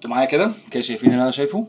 انتوا معايا كده كده شايفين اللي انا شايفه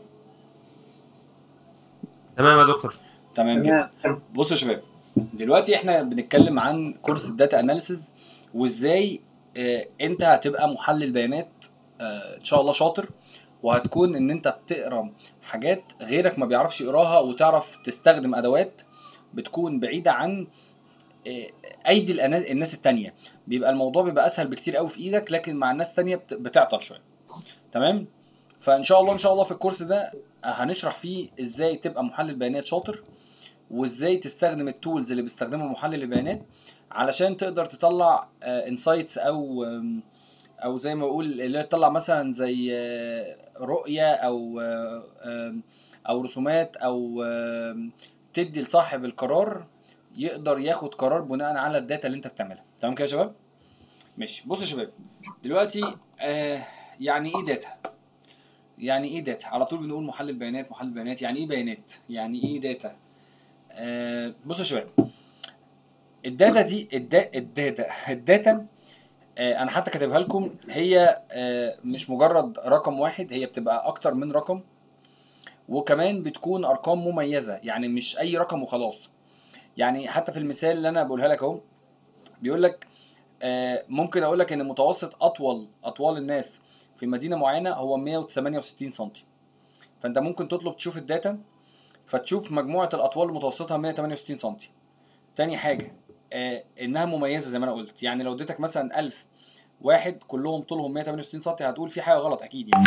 تمام يا دكتور تمام جدا بصوا يا شباب دلوقتي احنا بنتكلم عن كورس الداتا اناليسز وازاي اه انت هتبقى محلل بيانات اه ان شاء الله شاطر وهتكون ان انت بتقرا حاجات غيرك ما بيعرفش يقراها وتعرف تستخدم ادوات بتكون بعيده عن اه ايدي الأنا- الناس التانية بيبقى الموضوع بيبقى اسهل بكتير قوي في ايدك لكن مع الناس التانية بت- بتعطل شويه تمام فان شاء الله ان شاء الله في الكورس ده هنشرح فيه ازاي تبقى محلل بيانات شاطر وازاي تستخدم التولز اللي بيستخدمها محلل البيانات علشان تقدر تطلع انسايتس او آم، او زي ما بقول اللي هي تطلع مثلا زي آه، رؤيه او آه، آم، او رسومات او آم، تدي لصاحب القرار يقدر ياخد قرار بناء على الداتا اللي انت بتعملها تمام كده يا شباب ماشي بصوا يا شباب دلوقتي آه يعني ايه داتا يعني ايه داتا على طول بنقول محلل بيانات محلل بيانات يعني ايه بيانات يعني ايه داتا آه بصوا يا شباب الداتا دي الدا الداتا الداتا آه انا حتى كاتبها لكم هي آه مش مجرد رقم واحد هي بتبقى اكتر من رقم وكمان بتكون ارقام مميزه يعني مش اي رقم وخلاص يعني حتى في المثال اللي انا بقولها لك اهو بيقول لك آه، ممكن اقول لك ان متوسط اطول اطوال الناس في مدينه معينه هو 168 سم فانت ممكن تطلب تشوف الداتا فتشوف مجموعه الاطوال المتوسطه 168 سم تاني حاجه آه انها مميزه زي ما انا قلت يعني لو اديتك مثلا 1000 واحد كلهم طولهم 168 سم هتقول في حاجه غلط اكيد يعني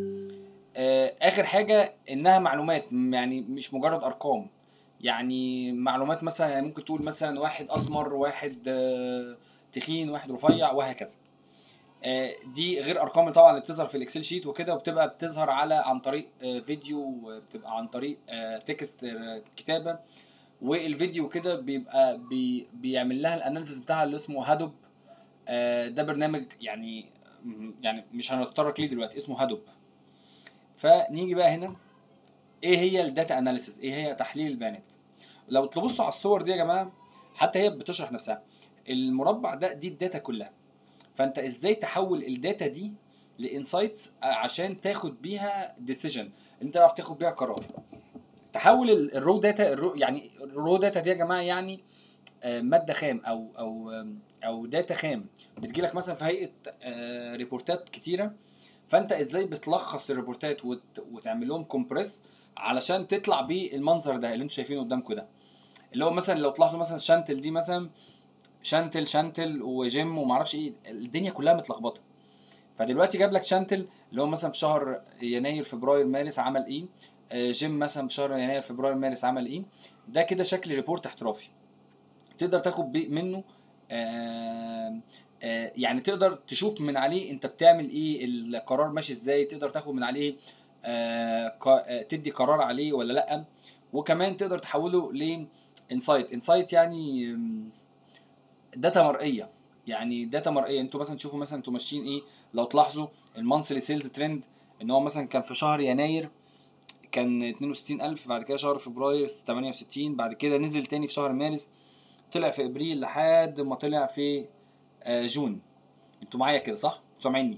آه اخر حاجه انها معلومات م- يعني مش مجرد ارقام يعني معلومات مثلا يعني ممكن تقول مثلا واحد اسمر واحد آه تخين واحد رفيع وهكذا آه، دي غير ارقام طبعا اللي بتظهر في الاكسل شيت وكده وبتبقى بتظهر على عن طريق آه، فيديو بتبقى عن طريق آه، تكست آه، كتابه والفيديو كده بيبقى بي بيعمل لها الاناليسيس بتاعها اللي اسمه هادوب آه، ده برنامج يعني يعني مش هنتطرق ليه دلوقتي اسمه هادوب فنيجي بقى هنا ايه هي الداتا اناليسيس ايه هي تحليل البيانات لو تبصوا على الصور دي يا جماعه حتى هي بتشرح نفسها المربع ده دي الداتا كلها فانت ازاي تحول الداتا دي لانسايتس عشان تاخد بيها ديسيجن انت تعرف تاخد بيها قرار تحول الرو داتا الرو يعني الرو داتا دي يا جماعه يعني آه، ماده خام او او آم، او داتا خام بتجيلك مثلا في هيئه آه، ريبورتات كتيره فانت ازاي بتلخص الريبورتات وت... وتعمل لهم كومبريس علشان تطلع بيه المنظر ده اللي انتوا شايفينه قدامكم ده اللي هو مثلا لو تلاحظوا مثلا شانتل دي مثلا شانتل شانتل وجيم ومعرفش ايه الدنيا كلها متلخبطه فدلوقتي جاب لك شانتل اللي هو مثلا في شهر يناير فبراير مارس عمل ايه آه، جيم مثلا في شهر يناير فبراير مارس عمل ايه ده كده شكل ريبورت احترافي تقدر تاخد بي- منه آه، آه، يعني تقدر تشوف من عليه انت بتعمل ايه القرار ماشي ازاي تقدر تاخد من عليه آه، ق- آه، تدي قرار عليه ولا لا وكمان تقدر تحوله لانسايت انسايت يعني آم، داتا مرئيه يعني داتا مرئيه انتوا مثلا تشوفوا مثلا انتوا ماشيين ايه لو تلاحظوا المانثلي سيلز ترند ان هو مثلا كان في شهر يناير كان 62000 بعد كده شهر فبراير 68 بعد كده نزل تاني في شهر مارس طلع في ابريل لحد ما طلع في آه، جون انتوا معايا كده صح؟ انتوا سامعيني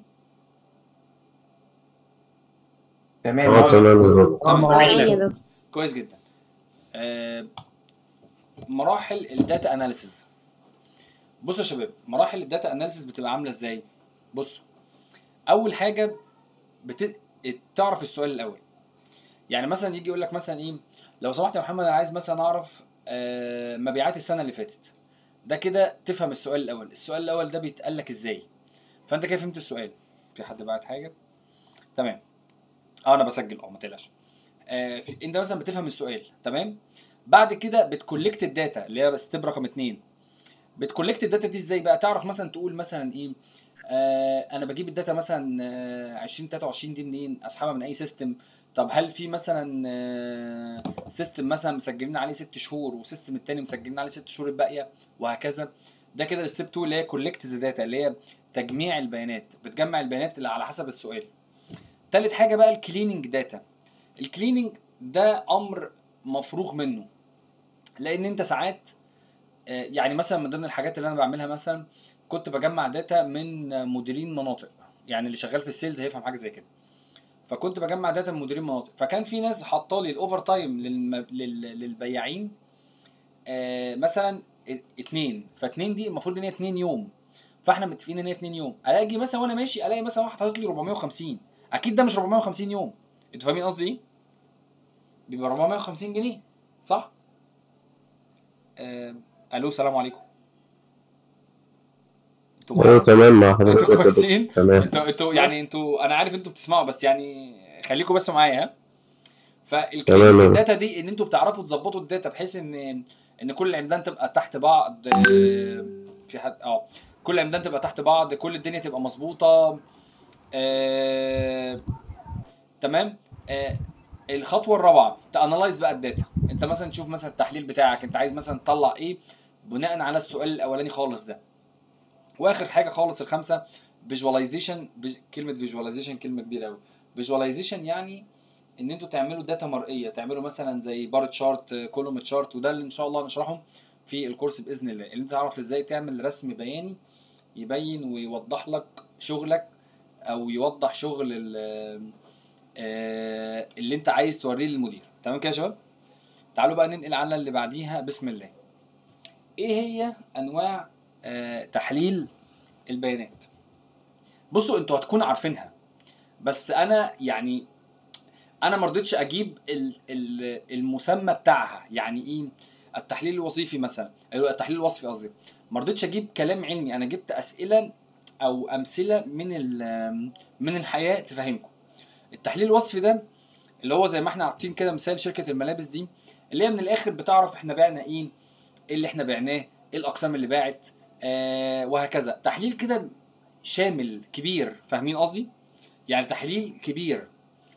تمام اه تمام بالظبط آه، معاك. يا دكتور كويس جدا آه، مراحل الداتا اناليسز بصوا يا شباب مراحل الداتا اناليسز بتبقى عامله ازاي بصوا اول حاجه بت... تعرف السؤال الاول يعني مثلا يجي يقول لك مثلا ايه لو سمحت يا محمد انا عايز مثلا اعرف آه، مبيعات السنه اللي فاتت ده كده تفهم السؤال الاول السؤال الاول ده بيتقال لك ازاي فانت كده فهمت السؤال في حد بعت حاجه تمام اه انا بسجل اه ما تقلقش آه، في- انت مثلا بتفهم السؤال تمام بعد كده بتكولكت الداتا اللي هي ستيب رقم اتنين بتكولكت الداتا دي ازاي بقى تعرف مثلا تقول مثلا ايه آه انا بجيب الداتا مثلا آه 2023 دي منين اسحبها من اي سيستم طب هل في مثلا آه سيستم مثلا مسجلين عليه ست شهور وسيستم التاني مسجلين عليه ست شهور الباقيه وهكذا ده كده الستيب 2 اللي هي كولكت ذا داتا اللي هي تجميع البيانات بتجمع البيانات اللي على حسب السؤال تالت حاجه بقى الكليننج داتا الكليننج ده امر مفروغ منه لان انت ساعات آه، يعني مثلا من ضمن الحاجات اللي انا بعملها مثلا كنت بجمع داتا من مديرين مناطق يعني اللي شغال في السيلز هيفهم حاجه زي كده فكنت بجمع داتا من مديرين مناطق فكان في ناس حاطه لي الاوفر تايم للم... لل... للبياعين آه مثلا ا- اتنين فاتنين دي المفروض ان هي اتنين يوم فاحنا متفقين ان هي اتنين يوم الاقي مثلا وانا ماشي الاقي مثلا واحد حاطط لي 450 اكيد ده مش 450 يوم انتوا فاهمين قصدي ايه؟ بيبقى 450 جنيه صح؟ آه... الو السلام عليكم انتوا ايوه معايا؟ تمام مع حضرتك انتوا يا دكتور. كويسين؟ تمام انتوا انتوا يعني انتوا انا عارف انتوا بتسمعوا بس يعني خليكم بس معايا ها فالكلام تمام. الداتا دي ان انتوا بتعرفوا تظبطوا الداتا بحيث ان ان كل العمدان تبقى تحت بعض اه، في حد اه كل العمدان تبقى تحت بعض كل الدنيا تبقى مظبوطه اه تمام اه الخطوه الرابعه تانلايز بقى الداتا انت مثلا تشوف مثلا التحليل بتاعك انت عايز مثلا تطلع ايه بناء على السؤال الاولاني خالص ده واخر حاجه خالص الخامسه فيجواليزيشن كلمه فيجواليزيشن كلمه كبيره قوي فيجواليزيشن يعني ان انتوا تعملوا داتا مرئيه تعملوا مثلا زي بار تشارت كولوم تشارت وده اللي ان شاء الله هنشرحه في الكورس باذن الله اللي انت تعرف ازاي تعمل رسم بياني يبين ويوضح لك شغلك او يوضح شغل ال- آه، اللي انت عايز توريه للمدير تمام كده يا شباب تعالوا بقى ننقل على اللي بعديها بسم الله ايه هي انواع آه، تحليل البيانات بصوا انتوا هتكونوا عارفينها بس انا يعني انا ما رضيتش اجيب ال- ال- المسمى بتاعها يعني ايه التحليل الوظيفي مثلا أيوة، التحليل الوصفي قصدي ما رضيتش اجيب كلام علمي انا جبت اسئله او امثله من ال- من الحياه تفهمكم التحليل الوصفي ده اللي هو زي ما احنا عاطين كده مثال شركه الملابس دي اللي هي من الاخر بتعرف احنا بعنا ايه ايه اللي احنا بعناه ايه الاقسام اللي باعت آه وهكذا تحليل كده شامل كبير فاهمين قصدي يعني تحليل كبير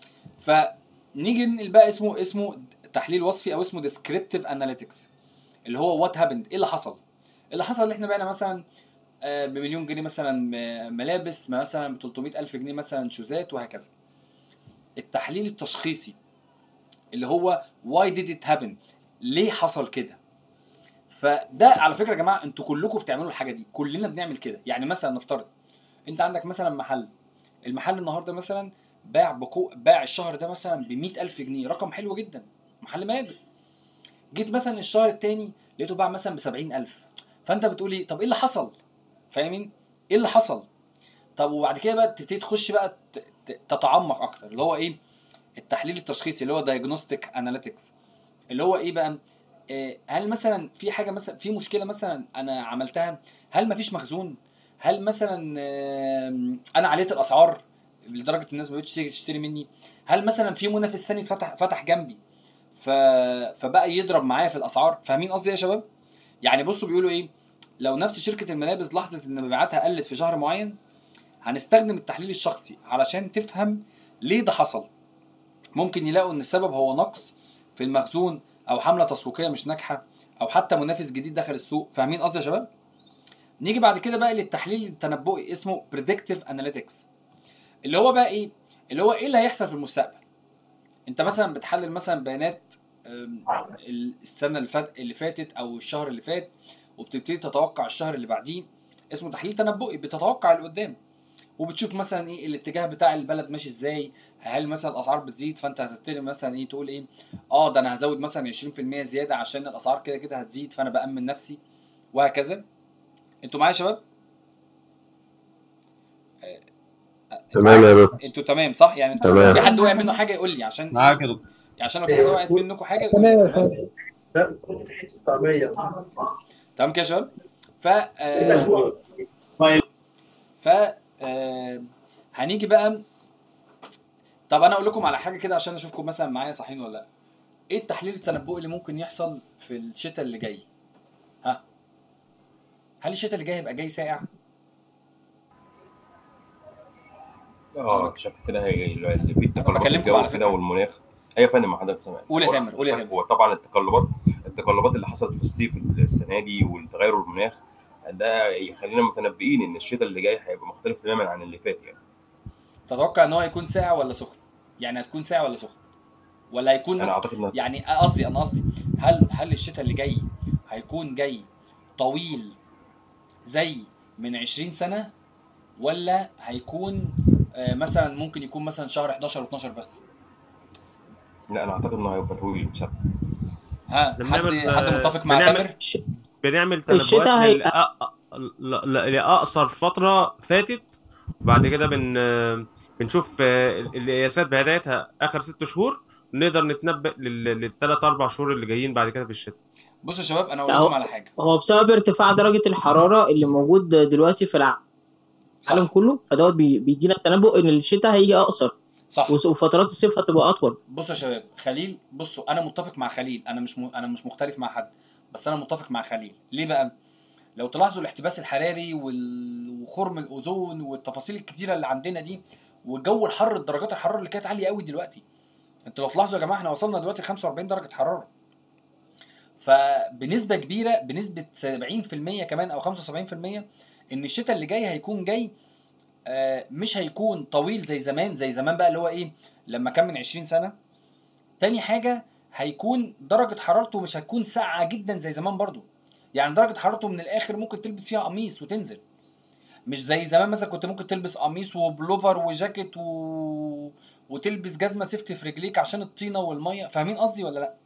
فنيجي ننقل بقى اسمه اسمه تحليل وصفي او اسمه descriptive analytics اللي هو وات هابند ايه اللي حصل اللي حصل اللي احنا بعنا مثلا آه، بمليون جنيه مثلا م- ملابس مثلا ب 300 الف جنيه مثلا شوزات وهكذا التحليل التشخيصي اللي هو why did it happen ليه حصل كده فده على فكره يا جماعه انتوا كلكم بتعملوا الحاجه دي كلنا بنعمل كده يعني مثلا نفترض انت عندك مثلا محل المحل النهارده مثلا باع بقو باع الشهر ده مثلا ب ألف جنيه رقم حلو جدا محل ملابس جيت مثلا الشهر التاني لقيته باع مثلا ب ألف فانت بتقول ايه طب ايه اللي حصل فاهمين ايه اللي حصل طب وبعد كده بقى تبتدي تخش بقى ت- ت- تتعمق اكتر اللي هو ايه التحليل التشخيصي اللي هو دايجنوستيك اناليتكس اللي هو ايه بقى آه، هل مثلا في حاجه مثلا في مشكله مثلا انا عملتها هل مفيش مخزون هل مثلا آم، انا عليت الاسعار لدرجه الناس ما بقتش تيجي تشتري مني هل مثلا في منافس تاني فتح فتح جنبي ف... فبقى يضرب معايا في الاسعار فاهمين قصدي إيه يا شباب يعني بصوا بيقولوا ايه لو نفس شركه الملابس لاحظت ان مبيعاتها قلت في شهر معين هنستخدم التحليل الشخصي علشان تفهم ليه ده حصل ممكن يلاقوا ان السبب هو نقص في المخزون او حمله تسويقيه مش ناجحه او حتى منافس جديد دخل السوق فاهمين قصدي يا شباب نيجي بعد كده بقى للتحليل التنبؤي اسمه predictive analytics اللي هو بقى ايه اللي هو ايه اللي هيحصل في المستقبل انت مثلا بتحلل مثلا بيانات أم، السنه اللي فات اللي فاتت او الشهر اللي فات وبتبتدي تتوقع الشهر اللي بعديه اسمه تحليل تنبؤي بتتوقع اللي قدام وبتشوف مثلا ايه الاتجاه بتاع البلد ماشي ازاي هل مثلا الاسعار بتزيد فانت هتبتدي مثلا ايه تقول ايه اه ده انا هزود مثلا 20% زياده عشان الاسعار كده كده هتزيد فانا بامن نفسي وهكذا انتوا معايا يا شباب تمام يا دكتور انتوا تمام صح يعني انتوا تمام. في حد وقع منه حاجه يقول لي عشان معاك يا دكتور عشان لو في حد وقعت منكم حاجه يقول تمام يا لي فندم تمام كده يا شباب ف آه، ف آه، هنيجي بقى طب انا اقول لكم على حاجه كده عشان اشوفكم مثلا معايا صحيين ولا لا ايه التحليل التنبؤي اللي ممكن يحصل في الشتاء اللي جاي ها هل الشتاء اللي جاي هيبقى جاي ساقع اه شايف كده هي اللي في التقلبات بكلمكم الجو على كده فكرة. والمناخ ايوه يا فندم ما حضرتك سامع قول يا هو- تامر، قول يا تامر. هو طبعا التقلبات التقلبات اللي حصلت في الصيف السنه دي والتغير المناخ ده يخلينا متنبئين ان الشتاء اللي جاي هيبقى مختلف تماما عن اللي فات يعني تتوقع ان هو هيكون ساقع ولا سخن يعني هتكون ساقع ولا سخن ولا هيكون انا مثلا اعتقد ان يعني قصدي انا قصدي هل هل الشتاء اللي جاي هيكون جاي طويل زي من 20 سنه ولا هيكون آه، مثلا ممكن يكون مثلا شهر 11 و12 بس لا انا اعتقد انه هيبقى طويل مش عارف ها حد بنعمل- حد متفق مع بنعمل- تامر ش- بنعمل الشتاء تنبؤات هي- للأ- ل- ل- لأقصر فترة فاتت بعد كده بن بنشوف آه، القياسات بدايتها آخر ست شهور نقدر نتنبأ لل- للثلاث أربع شهور اللي جايين بعد كده في الشتاء بصوا يا شباب انا اقول أهو. لكم على حاجه هو بسبب ارتفاع درجة الحرارة اللي موجود دلوقتي في الع- العالم كله فدوت بي- بيدينا التنبؤ ان الشتاء هيجي اقصر صح وس- وفترات الصيف هتبقى اطول بصوا يا شباب خليل بصوا انا متفق مع خليل انا مش م... انا مش مختلف مع حد بس انا متفق مع خليل ليه بقى لو تلاحظوا الاحتباس الحراري وال... وخرم الاوزون والتفاصيل الكتيره اللي عندنا دي والجو الحر درجات الحراره اللي كانت عاليه قوي دلوقتي انتوا لو تلاحظوا يا جماعه احنا وصلنا دلوقتي ل 45 درجه حراره فبنسبه كبيره بنسبه 70% كمان او 75% ان الشتاء اللي جاي هيكون جاي آه، مش هيكون طويل زي زمان زي زمان بقى اللي هو ايه لما كان من 20 سنه تاني حاجه هيكون درجه حرارته مش هتكون ساقعه جدا زي زمان برضو يعني درجه حرارته من الاخر ممكن تلبس فيها قميص وتنزل مش زي زمان مثلا كنت ممكن تلبس قميص وبلوفر وجاكيت و... وتلبس جزمه سيفتي في رجليك عشان الطينه والميه فاهمين قصدي ولا لا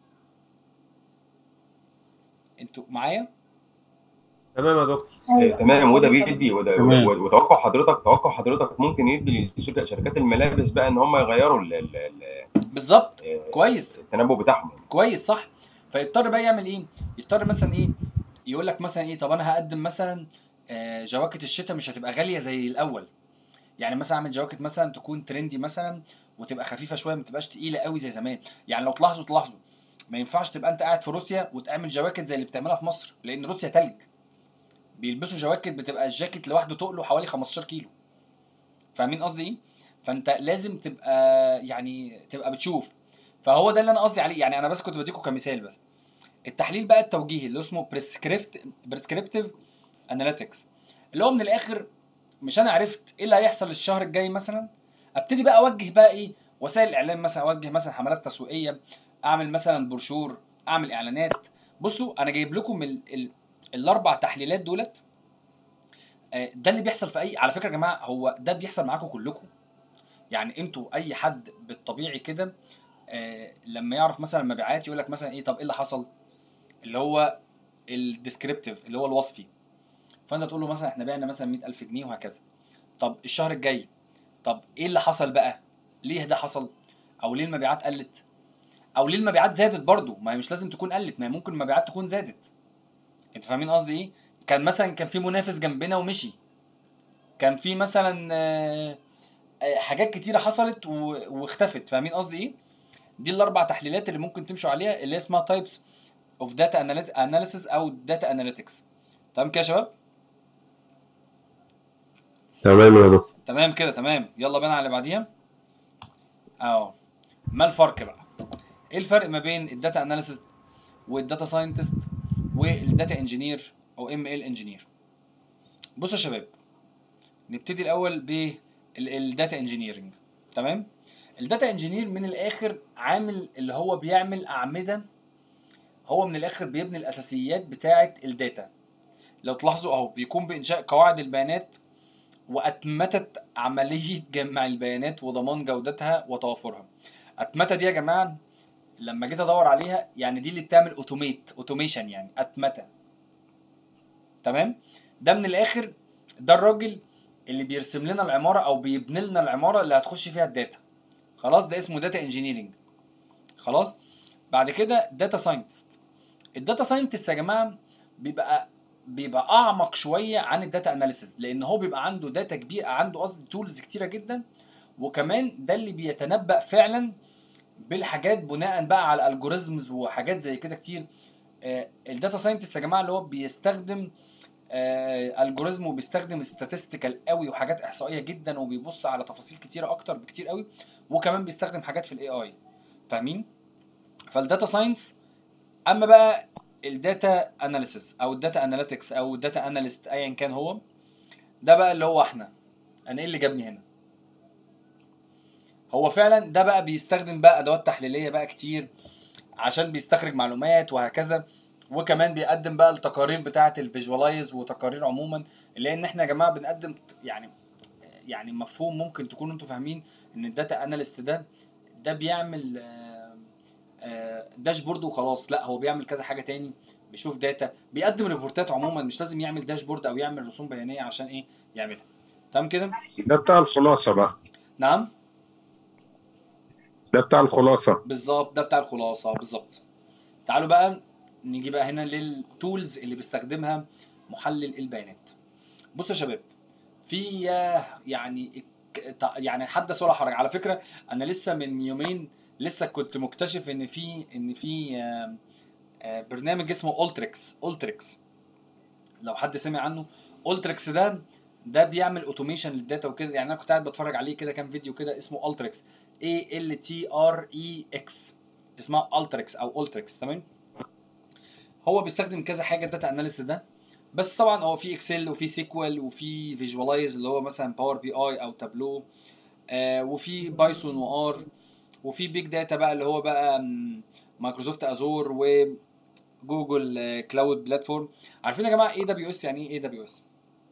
انتوا معايا تمام يا دكتور آه، تمام وده بيدي وده تمام. و- وتوقع حضرتك توقع حضرتك ممكن يدي لشركة- شركات الملابس بقى ان هم يغيروا ال- ال- ال- بالظبط آه، كويس التنبؤ بتاعهم كويس صح فيضطر بقى يعمل ايه يضطر مثلا ايه يقول لك مثلا ايه طب انا هقدم مثلا آه، جواكت الشتاء مش هتبقى غاليه زي الاول يعني مثلا اعمل جواكت مثلا تكون ترندي مثلا وتبقى خفيفه شويه ما تبقاش تقيله قوي زي زمان يعني لو تلاحظوا تلاحظوا ما ينفعش تبقى انت قاعد في روسيا وتعمل جواكت زي اللي بتعملها في مصر لان روسيا تلج بيلبسوا جواكت بتبقى الجاكيت لوحده تقله حوالي 15 كيلو فاهمين قصدي ايه فانت لازم تبقى يعني تبقى بتشوف فهو ده اللي انا قصدي عليه يعني انا بس كنت بديكم كمثال بس التحليل بقى التوجيهي اللي اسمه بريسكريبت بريسكريبتيف اناليتكس اللي هو من الاخر مش انا عرفت ايه اللي هيحصل الشهر الجاي مثلا ابتدي بقى اوجه بقى ايه وسائل الاعلام مثلا اوجه مثلا حملات تسويقيه اعمل مثلا بروشور اعمل اعلانات بصوا انا جايب لكم ال ال الاربع تحليلات دولت آه، ده اللي بيحصل في اي على فكره يا جماعه هو ده بيحصل معاكم كلكم يعني انتوا اي حد بالطبيعي كده آه، لما يعرف مثلا المبيعات يقول لك مثلا ايه طب ايه اللي حصل اللي هو الديسكريبتيف اللي هو الوصفي فانت تقول له مثلا احنا بعنا مثلا 100000 جنيه وهكذا طب الشهر الجاي طب ايه اللي حصل بقى ليه ده حصل او ليه المبيعات قلت او ليه المبيعات زادت برضو ما هي مش لازم تكون قلت ما هي ممكن المبيعات تكون زادت انت فاهمين قصدي ايه كان مثلا كان في منافس جنبنا ومشي كان في مثلا آه، آه، حاجات كتيره حصلت و- واختفت فاهمين قصدي ايه دي الاربع تحليلات اللي ممكن تمشوا عليها اللي اسمها تايبس اوف داتا اناليسيس او داتا اناليتكس تمام كده يا شباب تمام يا دكتور تمام كده تمام يلا بينا على اللي بعديها اه ما الفرق بقى ايه الفرق ما بين الداتا اناليسيس والداتا ساينتست والداتا انجينير او ام ال انجينير بصوا يا شباب نبتدي الاول بالداتا انجينيرنج تمام الداتا انجينير من الاخر عامل اللي هو بيعمل اعمده هو من الاخر بيبني الاساسيات بتاعه الداتا لو تلاحظوا اهو بيقوم بانشاء قواعد البيانات واتمتت عمليه جمع البيانات وضمان جودتها وتوافرها اتمته دي يا جماعه لما جيت ادور عليها يعني دي اللي بتعمل اوتوميت اوتوميشن يعني اتمته تمام ده من الاخر ده الراجل اللي بيرسم لنا العماره او بيبني لنا العماره اللي هتخش فيها الداتا خلاص ده اسمه داتا انجينيرنج خلاص بعد كده داتا ساينتست الداتا ساينتست يا جماعه بيبقى بيبقى اعمق شويه عن الداتا اناليسيس لان هو بيبقى عنده داتا كبير عنده قصدي تولز كتيره جدا وكمان ده اللي بيتنبأ فعلا بالحاجات بناء بقى على الجوريزمز وحاجات زي كده كتير آه، الداتا ساينتست يا جماعه اللي هو بيستخدم الجوريزم وبيستخدم statistical قوي وحاجات احصائيه جدا وبيبص على تفاصيل كتيره اكتر بكتير قوي وكمان بيستخدم حاجات في الاي اي فاهمين فالداتا ساينس اما بقى الداتا اناليسيس او الداتا اناليتكس او الداتا اناليست ايا كان هو ده بقى اللي هو احنا انا ايه اللي جابني هنا هو فعلا ده بقى بيستخدم بقى ادوات تحليليه بقى كتير عشان بيستخرج معلومات وهكذا وكمان بيقدم بقى التقارير بتاعه الفيجوالايز وتقارير عموما لان احنا يا جماعه بنقدم يعني يعني مفهوم ممكن تكونوا انتوا فاهمين ان الداتا اناليست ده ده بيعمل آه، آه، داشبورد وخلاص لا هو بيعمل كذا حاجه تاني بيشوف داتا بيقدم ريبورتات عموما مش لازم يعمل داشبورد او يعمل رسوم بيانيه عشان ايه يعملها تمام كده ده بتاع الخلاصه بقى نعم ده بتاع الخلاصه بالظبط ده بتاع الخلاصه بالظبط تعالوا بقى نيجي بقى هنا للتولز اللي بيستخدمها محلل البيانات بصوا يا شباب في آه، يعني ك- تع- يعني حدث ولا حرج على فكره انا لسه من يومين لسه كنت مكتشف ان في ان في آه، آه، برنامج اسمه اولتريكس اولتريكس لو حد سمع عنه اولتريكس ده ده بيعمل اوتوميشن للداتا وكده يعني انا كنت قاعد بتفرج عليه كده كام فيديو كده اسمه التريكس اي ال تي ار اي اكس اسمها التريكس او اولتريكس تمام هو بيستخدم كذا حاجه الداتا اناليست ده بس طبعا هو في اكسل وفي سيكوال وفي فيجوالايز اللي هو مثلا باور بي اي او تابلو آه وفي بايثون وار وفي بيج داتا بقى اللي هو بقى م، مايكروسوفت ازور وجوجل آه، كلاود بلاتفورم عارفين يا جماعه اي دبليو اس يعني ايه اي دبليو اس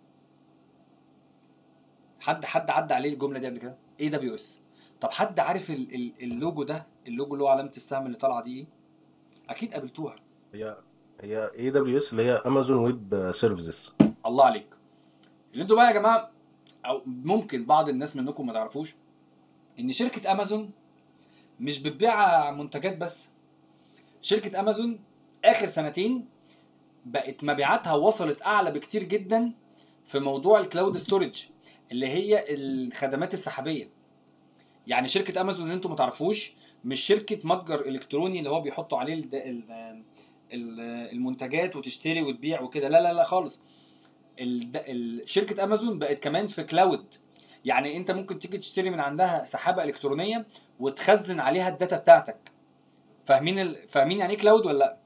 حد حد عدى عليه الجمله دي قبل كده اي دبليو اس طب حد عارف ال- ال- اللوجو ده اللوجو اللي هو علامه السهم اللي طالعه دي ايه اكيد قابلتوها هي هي اي دبليو اس اللي هي امازون ويب سيرفيسز الله عليك اللي انتوا بقى يا جماعه او ممكن بعض الناس منكم ما تعرفوش ان شركه امازون مش بتبيع منتجات بس شركه امازون اخر سنتين بقت مبيعاتها وصلت اعلى بكتير جدا في موضوع الكلاود ستورج اللي هي الخدمات السحابيه يعني شركه امازون اللي انتم ما تعرفوش مش شركه متجر الكتروني اللي هو بيحطوا عليه ال ال ال المنتجات وتشتري وتبيع وكده لا لا لا خالص ال ال شركه امازون بقت كمان في كلاود يعني انت ممكن تيجي تشتري من عندها سحابه الكترونيه وتخزن عليها الداتا بتاعتك فاهمين ال... فاهمين يعني ايه كلاود ولا لا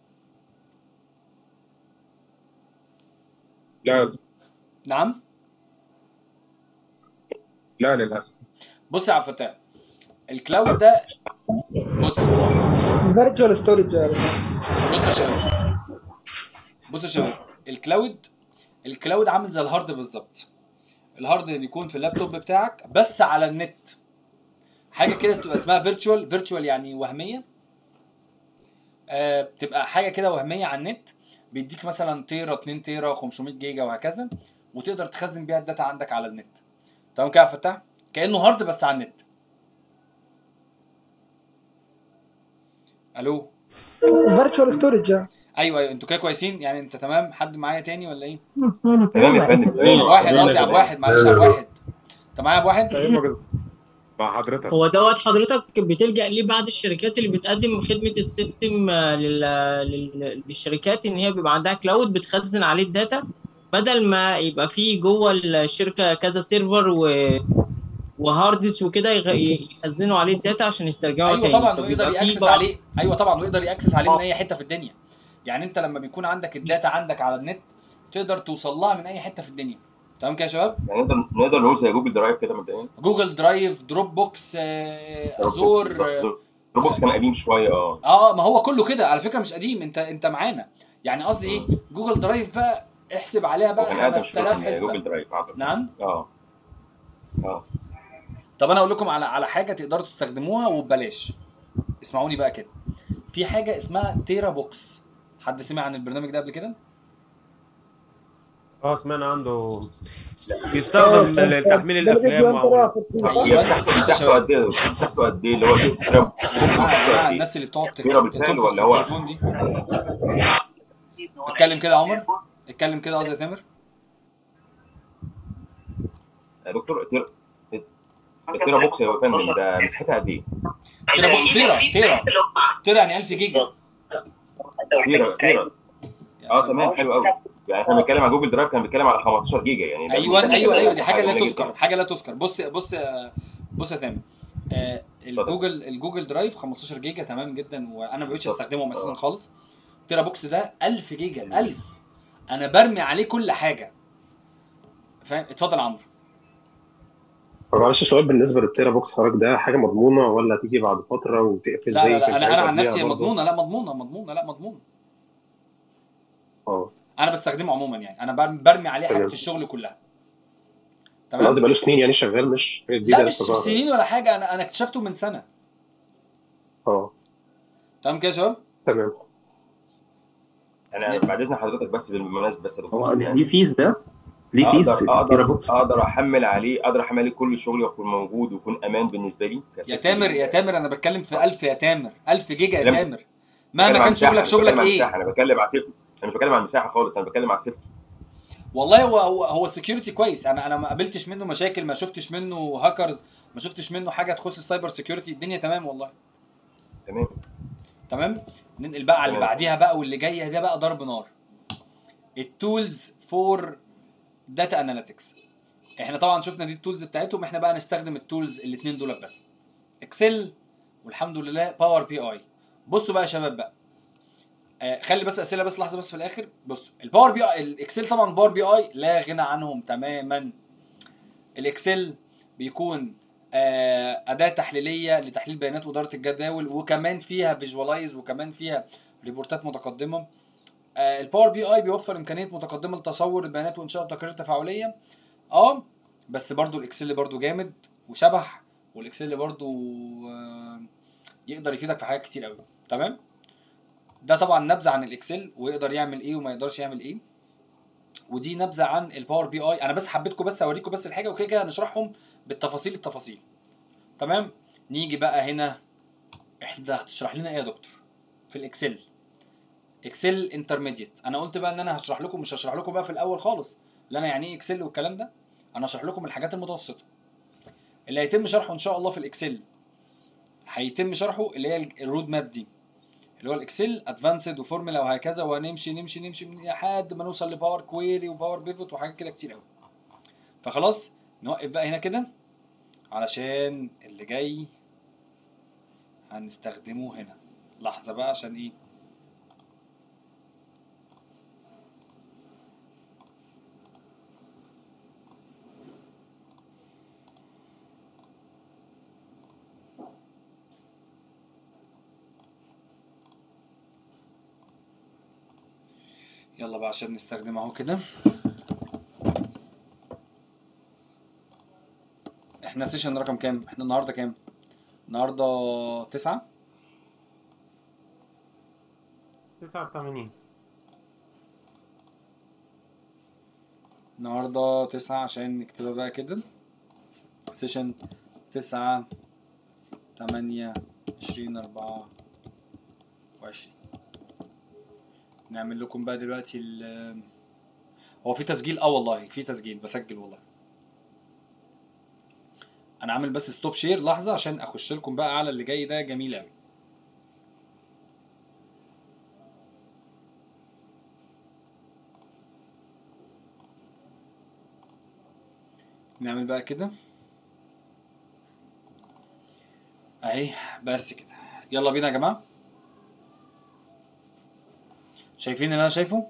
لا نعم لا للاسف بص يا عبد الفتاح الكلاود ده بص فيرتشوال ستورج بص يا شباب بص يا شباب الكلاود الكلاود عامل زي الهارد بالظبط الهارد اللي بيكون في اللابتوب بتاعك بس على النت حاجه كده بتبقى اسمها فيرتشوال فيرتشوال يعني وهميه آه بتبقى حاجه كده وهميه على النت بيديك مثلا تيرا 2 تيرا 500 جيجا وهكذا وتقدر تخزن بيها الداتا عندك على النت تمام كده يا فتاح كانه هارد بس على النت الو فيرتشوال ستورج ايوه ايوه انتوا كده كويسين يعني انت تمام حد معايا تاني ولا ايه تمام يا فندم تمام واحد قصدي عبد واحد معلش عبد واحد انت معايا عبد واحد مع حضرتك هو دوت حضرتك بتلجأ ليه بعض الشركات اللي بتقدم خدمة السيستم آه، لل... لل... للشركات ان هي بيبقى عندها كلاود بتخزن عليه الداتا بدل ما يبقى فيه جوه الشركة كذا سيرفر و وهاردس وكده يغ- يخزنوا عليه الداتا عشان يسترجعوا ايوه تاني طبعا فبيبقى ويقدر فيه ياكسس بعض- عليه ايوه طبعا ويقدر ياكسس عليه من اي حته في الدنيا يعني انت لما بيكون عندك الداتا عندك على النت تقدر توصل لها من اي حته في الدنيا تمام كده يا شباب يعني نقدر نقدر نقول زي جوجل درايف كده مبدئيا جوجل درايف دروب بوكس آه، ازور آه، دروب بوكس كان قديم شويه اه اه ما هو كله كده على فكره مش قديم انت انت معانا يعني قصدي ايه جوجل درايف بقى احسب عليها هو بقى كان اقدم شويه 5000 من حسبه جوجل درايف اعتقد نعم اه اه طب انا اقول لكم على على حاجه تقدروا تستخدموها وببلاش اسمعوني بقى كده في حاجه اسمها تيرا بوكس حد سمع عن البرنامج ده قبل كده اه سمعنا عنده بيستخدم لتحميل الافلام و- هي مساحته مساحته قد ايه مساحته قد ايه اللي هو تيرا مساحته آه، قد ايه الناس اللي بتقعد تيرا بالفعل تنفخ ولا في هو؟ التليفون دي اتكلم كده يا عمر اتكلم كده قصدي يا تامر يا دكتور تيرا التيرا بوكس يا فندم ده مساحتها قد ايه؟ تيرا بوكس تيرا تيرا تيرا يعني 1000 جيجا تيرا تيرا اه تمام حلو قوي يعني احنا بنتكلم على جوجل درايف كان بيتكلم على 15 جيجا يعني ده ايوه ده ايوه كده ايوه دي مساحة حاجه لا جميلة تذكر جداً. حاجه لا تذكر بص بص يا- بص يا تامر آه الجوجل الجوجل درايف 15 جيجا تمام جدا وانا ما بقتش بالظبط. استخدمهم اساسا آه. خالص تيرا بوكس ده 1000 جيجا 1000 انا برمي عليه كل حاجه فاهم اتفضل يا عمرو معلش سؤال بالنسبه للتيرا بوكس حضرتك ده حاجه مضمونه ولا تيجي بعد فتره وتقفل لا زي لا, لا انا انا الحاجات عن اللي نفسي قبليها برضه؟ مضمونه لا مضمونه مضمونه لا مضمونه اه انا بستخدمه عموما يعني انا بر- برمي عليه حاجه تمام. الشغل كلها انا تمام قصدي بقاله سنين يعني شغال مش حاجه جديده لا مش لسه ظاهرة. سنين ولا حاجه انا انا اكتشفته من سنه اه تمام كده يا شباب تمام انا بعد اذن حضرتك بس بالمناسبه بس يا هو دكتور ليه يعني فيز ده؟ ليه فيز اقدر تيرا اقدر بوكس؟ اقدر احمل عليه اقدر احمل عليه كل الشغل ويكون موجود ويكون امان بالنسبه لي يا كسيفتي تامر يا تامر انا بتكلم في 1000 يا تامر 1000 جيجا يا لا، مش- تامر بتكلم مهما عن كان مساحة، شغلك مش شغلك بتكلم عن ايه مساحه انا بتكلم على سيفتي انا مش بتكلم عن المساحه خالص انا بتكلم على السيفتي والله هو هو هو سكيورتي كويس انا انا ما قابلتش منه مشاكل ما شفتش منه هاكرز ما شفتش منه حاجه تخص السايبر سكيورتي الدنيا تمام والله تمام تمام ننقل بقى على اللي تمام. بعديها بقى واللي جايه ده بقى ضرب نار التولز فور داتا اناليتكس احنا طبعا شفنا دي التولز بتاعتهم احنا بقى نستخدم التولز الاثنين دول بس اكسل والحمد لله باور بي اي بصوا بقى يا شباب بقى آه خلي بس اسئله بس لحظه بس في الاخر بصوا الباور بي اي الاكسل طبعا باور بي اي لا غنى عنهم تماما الاكسل بيكون آه، اداه تحليليه لتحليل بيانات واداره الجداول وكمان فيها فيجوالايز وكمان فيها ريبورتات متقدمه آه، الباور بي اي بيوفر امكانيه متقدمه لتصور البيانات وانشاء تقارير تفاعليه اه بس برضو الاكسل برضو جامد وشبح والاكسل برضو آه، يقدر يفيدك في حاجات كتير قوي تمام ده طبعا نبذه عن الاكسل ويقدر يعمل ايه وما يقدرش يعمل ايه ودي نبذه عن الباور بي اي انا بس حبيتكم بس اوريكم بس الحاجه وكده كده هنشرحهم بالتفاصيل التفاصيل تمام نيجي بقى هنا احنا هتشرح لنا ايه يا دكتور في الاكسل اكسل انترميديت انا قلت بقى ان انا هشرح لكم مش هشرح لكم بقى في الاول خالص لا انا يعني ايه اكسل والكلام ده انا هشرح لكم الحاجات المتوسطه اللي هيتم شرحه ان شاء الله في الاكسل هيتم شرحه اللي هي الرود ماب دي اللي هو الاكسل ادفانسد وفورمولا وهكذا وهنمشي نمشي نمشي من- لحد ما نوصل لباور كويري وباور بيفوت وحاجات كده كتير قوي فخلاص نوقف بقى هنا كده علشان اللي جاي هنستخدمه هنا لحظة بقى عشان ايه يلا بقى عشان نستخدم اهو كده احنا سيشن رقم كام احنا النهارده كام النهارده تسعة 89 النهارده تسعة عشان نكتبها بقى كده سيشن تسعة تمانية عشرين أربعة وعشرين نعمل لكم بقى دلوقتي ال هو في تسجيل اه والله في تسجيل بسجل والله انا عامل بس ستوب شير لحظة عشان اخش لكم بقى على اللي جاي ده جميل اوي نعمل بقى كده اهي بس كده يلا بينا يا جماعه شايفين اللي انا شايفه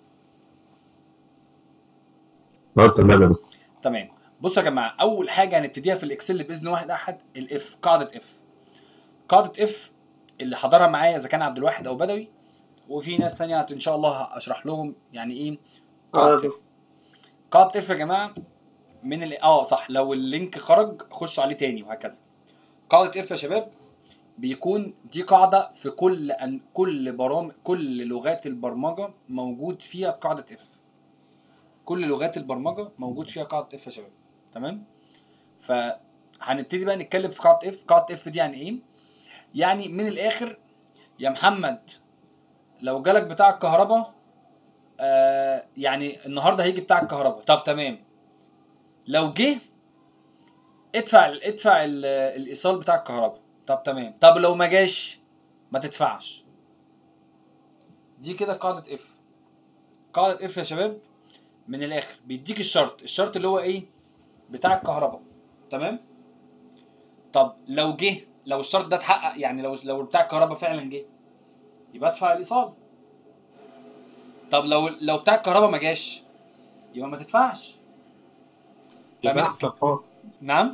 اه تمام يا دكتور تمام بصوا يا جماعه اول حاجه هنبتديها في الاكسل باذن واحد احد الاف قاعده اف قاعده اف اللي حضرها معايا اذا كان عبد الواحد او بدوي وفي ناس تانية هت- ان شاء الله اشرح لهم يعني ايه قاعده اف قاعده اف يا جماعه من ال... اه صح لو اللينك خرج خشوا عليه تاني وهكذا قاعده اف يا شباب بيكون دي قاعده في كل أن كل برامج كل لغات البرمجه موجود فيها قاعده اف كل لغات البرمجه موجود فيها قاعده اف يا شباب تمام فهنبتدي بقى نتكلم في قاعده اف قاعده اف دي يعني ايه يعني من الاخر يا محمد لو جالك بتاع الكهرباء آه يعني النهارده هيجي بتاع الكهرباء طب تمام لو جه ادفع ادفع ال- الايصال بتاع الكهرباء طب تمام طب لو ما جاش ما تدفعش دي كده قاعده اف قاعده اف يا شباب من الاخر بيديك الشرط الشرط اللي هو ايه بتاع الكهرباء تمام طب لو جه لو الشرط ده اتحقق يعني لو لو بتاع الكهرباء فعلا جه يبقى ادفع الايصال طب لو لو بتاع الكهرباء ما جاش يبقى ما تدفعش يبقى فاهم؟ احسن حوار نعم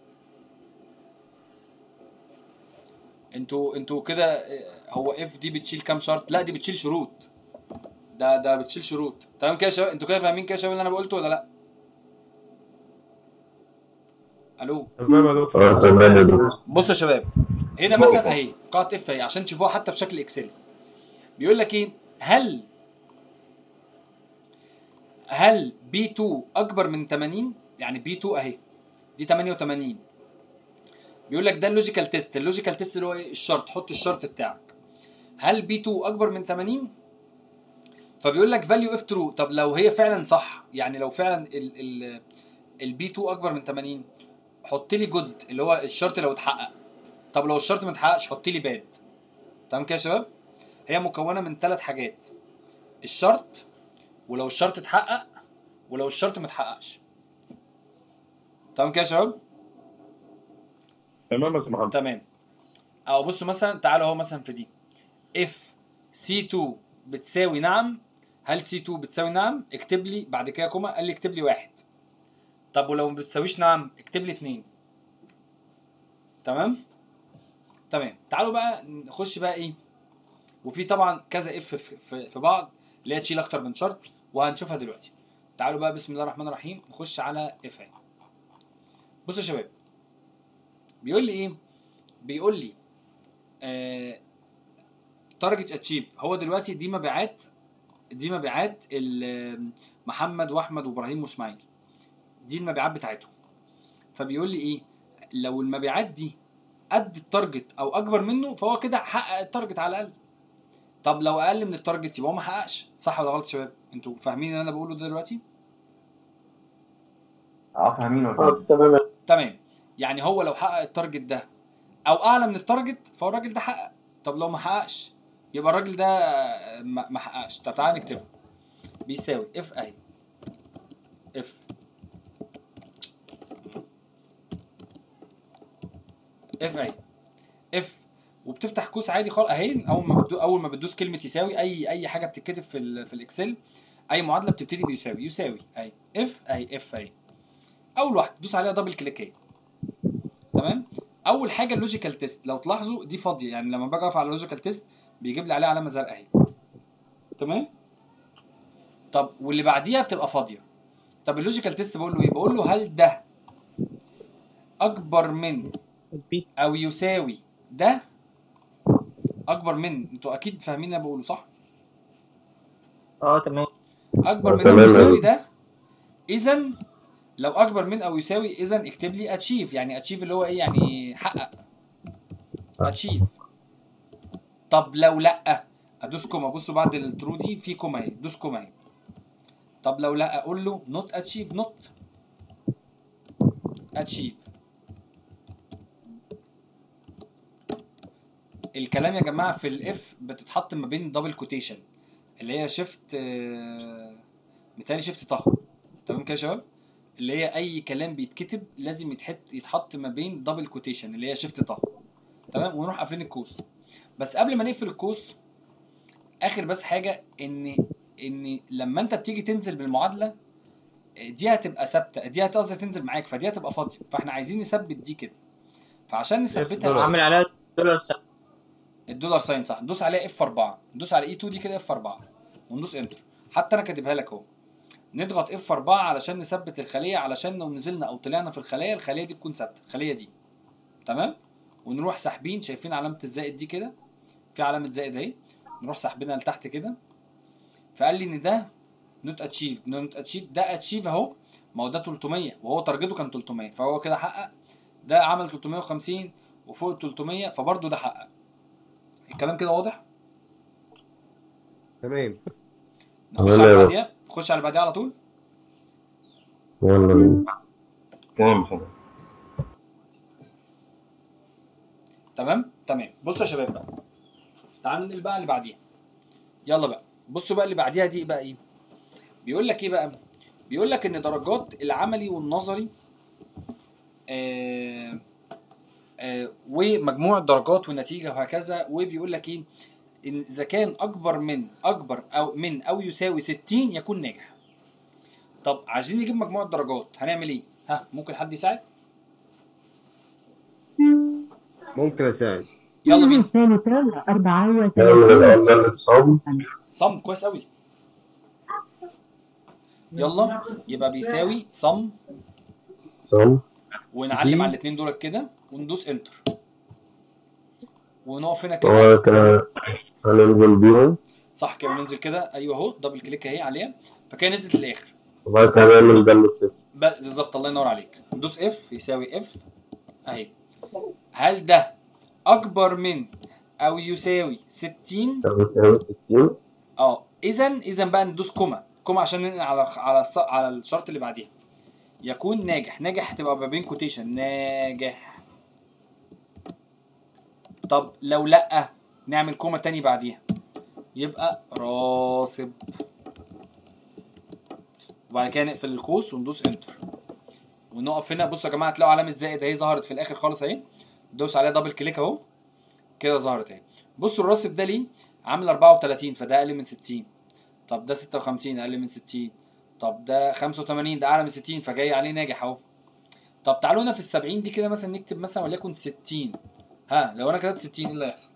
انتوا انتوا كده اه، هو اف دي بتشيل كام شرط لا دي بتشيل شروط ده ده بتشيل شروط تمام كده يا شباب انتوا كده فاهمين كده يا شباب اللي انا قلته ولا لا الو تمام يا دكتور اه تمام يا دكتور بصوا يا شباب هنا مثلا اهي قاعده اف اهي عشان تشوفوها حتى في شكل اكسل بيقول لك ايه هل هل بي 2 اكبر من 80 يعني بي 2 اهي دي 88 بيقول لك ده اللوجيكال تيست اللوجيكال تيست اللي هو ايه الشرط حط الشرط بتاعك هل بي 2 اكبر من 80 فبيقول لك فاليو اف ترو طب لو هي فعلا صح يعني لو فعلا ال ال البي 2 اكبر من 80 حط لي جود اللي هو الشرط لو اتحقق طب لو الشرط ما اتحققش حط لي باد تمام كده يا شباب هي مكونه من ثلاث حاجات الشرط ولو الشرط اتحقق ولو الشرط ما اتحققش تمام كده يا شباب تمام يا استاذ محمد تمام او بصوا مثلا تعالوا اهو مثلا في دي اف سي 2 بتساوي نعم هل سي 2 بتساوي نعم اكتب لي بعد كده كوما قال لي اكتب لي واحد طب ولو ما بتساويش نعم اكتب لي اتنين تمام تمام تعالوا بقى نخش بقى ايه وفي طبعا كذا اف في, في, في بعض اللي هي تشيل اكتر من شرط وهنشوفها دلوقتي تعالوا بقى بسم الله الرحمن الرحيم نخش على اف اي بصوا يا شباب بيقول لي ايه بيقول لي آه تارجت اتشيف هو دلوقتي دي مبيعات دي مبيعات ال- محمد واحمد وابراهيم واسماعيل دي المبيعات بتاعتهم فبيقول لي ايه لو المبيعات دي قد التارجت او اكبر منه فهو كده حقق التارجت على الاقل طب لو اقل من التارجت يبقى هو ما حققش صح ولا غلط يا شباب انتوا فاهمين اللي انا بقوله ده دلوقتي اه فاهمين ولا إيه؟ تمام تمام يعني هو لو حقق التارجت ده او اعلى من التارجت فهو الراجل ده حقق طب لو ما حققش يبقى الراجل ده ما ما حققش طب تعالى نكتبه بيساوي اف اهي اف اف اهي اف وبتفتح قوس عادي خالص اهي اول ما بتدو اول ما بتدوس كلمه يساوي اي اي حاجه بتتكتب في ال في الاكسل اي معادله بتبتدي بيساوي يساوي اهي اف اهي اف اهي اول واحده دوس عليها دبل كليك اهي تمام اول حاجه اللوجيكال تيست لو تلاحظوا دي فاضيه يعني لما باجي اقف على اللوجيكال تيست بيجيب لي عليها علامه زرقاء اهي تمام طب واللي بعديها بتبقى فاضيه طب اللوجيكال تيست بقول له ايه بقول له هل ده اكبر من البي او يساوي ده اكبر من انتوا اكيد فاهمين اللي انا بقوله صح اه تمام اكبر آه، من تمام او أوي. يساوي ده اذا لو اكبر من او يساوي اذا اكتب لي اتشيف يعني اتشيف اللي هو ايه يعني حقق اتشيف طب لو لا ادوس كوما بصوا بعد الترو دي في كوما اهي دوس كوما اهي طب لو لا اقول له نوت اتشيف نوت اتشيف الكلام يا جماعه في الاف بتتحط ما بين دبل كوتيشن اللي هي شيفت متهيألي شيفت طه تمام كده يا شباب اللي هي اي كلام بيتكتب لازم يتحط يتحط ما بين دبل كوتيشن اللي هي شيفت طه تمام ونروح قافلين القوس بس قبل ما نقفل القوس اخر بس حاجه ان ان لما انت بتيجي تنزل بالمعادله دي هتبقى ثابته دي قصدي تنزل معاك فدي هتبقى فاضيه فاحنا عايزين نثبت دي كده فعشان نثبتها دولار. عامل عليها دولار سنة. الدولار ساين صح ندوس عليها اف 4 ندوس على اي 2 دي كده اف 4 وندوس انتر حتى انا كاتبها لك اهو نضغط اف 4 علشان نثبت الخليه علشان لو نزلنا او طلعنا في الخليه الخليه دي تكون ثابته الخليه دي تمام ونروح ساحبين شايفين علامه الزائد دي كده في علامه زائد اهي نروح ساحبينها لتحت كده فقال لي ان ده نوت اتشيف نوت اتشيف ده اتشيف اهو ما هو ده 300 وهو تارجته كان 300 فهو كده حقق ده عمل 350 وفوق ال 300 فبرضه ده حقق الكلام كده واضح تمام نخش تمام على يا اللي بابا. بعديها نخش على اللي بعديها على طول يلا بينا تمام يا فندم تمام تمام بصوا يا شباب بقى تعالوا ننقل بقى اللي بعديها يلا بقى بصوا بقى اللي بعديها دي بقى ايه بيقول لك ايه بقى بيقول لك ان درجات العملي والنظري آه آه ومجموع الدرجات والنتيجه وهكذا وبيقول لك ايه ان اذا كان اكبر من اكبر او من او يساوي 60 يكون ناجح طب عايزين نجيب مجموع الدرجات هنعمل ايه ها ممكن حد يساعد ممكن اساعد يلا بينا ثالثة أربعة نعمل وثلاثين الأرض صم صم كويس قوي يلا يبقى بيساوي صم صم ونعلم دي- على الاثنين دول كده وندوس انتر ونقف هنا كده هو كده هننزل بيهم صح كده وننزل كده ايوه اهو دبل كليك اهي عليها فكده نزلت للاخر وبعد كده نعمل ده اللي صفر ب- بالظبط الله ينور عليك ندوس اف يساوي اف اهي هل ده اكبر من او يساوي 60 طب يساوي 60 اه اذا اذا بقى ندوس كوما كوما عشان ننقل على على الص- على الشرط اللي بعديها يكون ناجح ناجح هتبقى ما بين كوتيشن ناجح طب لو لا نعمل كوما تاني بعديها يبقى راسب وبعد كده نقفل القوس وندوس انتر ونقف هنا بصوا يا جماعه هتلاقوا علامه زائد اهي ظهرت في الاخر خالص اهي دوس عليها دبل كليك اهو كده ظهرت اهي بصوا الراسب ده ليه عامل 34 فده اقل من 60 طب ده 56 اقل من 60 طب ده 85 ده اعلى من 60 فجاي عليه ناجح اهو طب تعالوا هنا في ال 70 دي كده مثلا نكتب مثلا وليكن 60 ها لو انا كتبت 60 ايه اللي هيحصل؟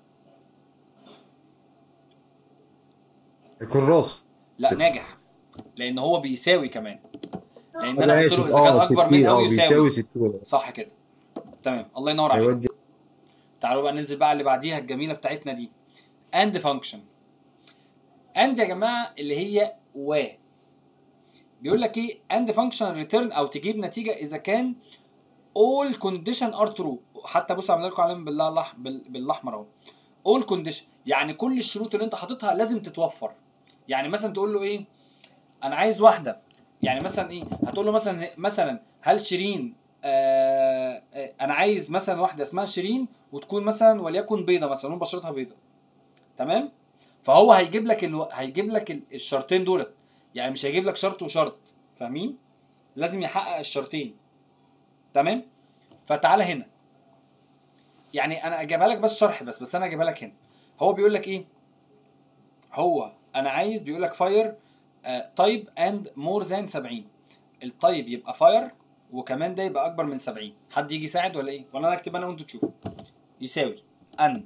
يكون راس لا ناجح لان هو بيساوي كمان لان انا انا قلت له اسف اذا كان اه اكبر 60 من او اه يساوي بيساوي 60 صح كده تمام الله ينور عليك هيودي تعالوا بقى ننزل بقى على اللي بعديها الجميله بتاعتنا دي اند فانكشن اند يا جماعه اللي هي و بيقول لك ايه اند فانكشن ريتيرن او تجيب نتيجه اذا كان all condition are true حتى بص عامل لكم علامه بالله الأح- بال- بالاحمر اهو all condition يعني كل الشروط اللي انت حاططها لازم تتوفر يعني مثلا تقول له ايه انا عايز واحده يعني مثلا ايه هتقول له مثلا مثلا هل شيرين آه آه انا عايز مثلا واحده اسمها شيرين وتكون مثلا وليكن بيضه مثلا بشرتها بيضه تمام فهو هيجيب لك الو... هيجيب لك ال- الشرطين دولت يعني مش هيجيب لك شرط وشرط فاهمين لازم يحقق الشرطين تمام فتعالى هنا يعني انا اجيبها لك بس شرح بس بس انا اجيبها لك هنا هو بيقول لك ايه هو انا عايز بيقول لك فاير تايب اند مور ذان 70 التايب يبقى فاير وكمان ده يبقى اكبر من 70 حد يجي يساعد ولا ايه ولا انا اكتب انا وانتوا تشوفوا يساوي اند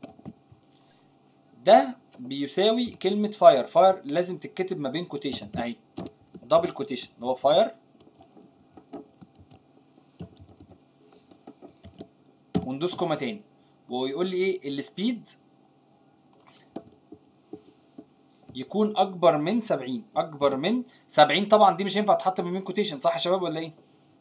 ده بيساوي كلمة فاير فاير لازم تتكتب ما بين كوتيشن اهي دبل كوتيشن اللي هو فاير وندوس كوما تاني ويقول لي ايه السبيد يكون اكبر من 70 اكبر من 70 طبعا دي مش هينفع تتحط ما بين كوتيشن صح يا شباب ولا ايه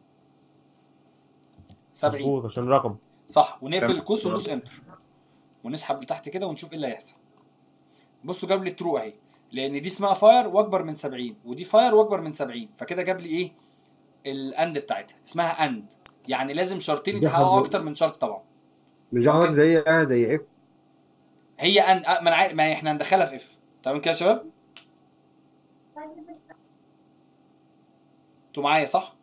70 مظبوط عشان رقم صح ونقفل تمام. القوس وندوس انتر ونسحب لتحت كده ونشوف ايه اللي هيحصل بصوا جاب لي ترو اهي لان دي اسمها فاير واكبر من 70 ودي فاير واكبر من 70 فكده جاب لي ايه الاند بتاعتها اسمها اند يعني لازم شرطين دي يتحققوا حضر- اكتر من شرط طبعا مش حضرتك زي زي اف هي اند آه، ما انا عارف- ما احنا هندخلها في اف تمام كده يا شباب انتوا معايا صح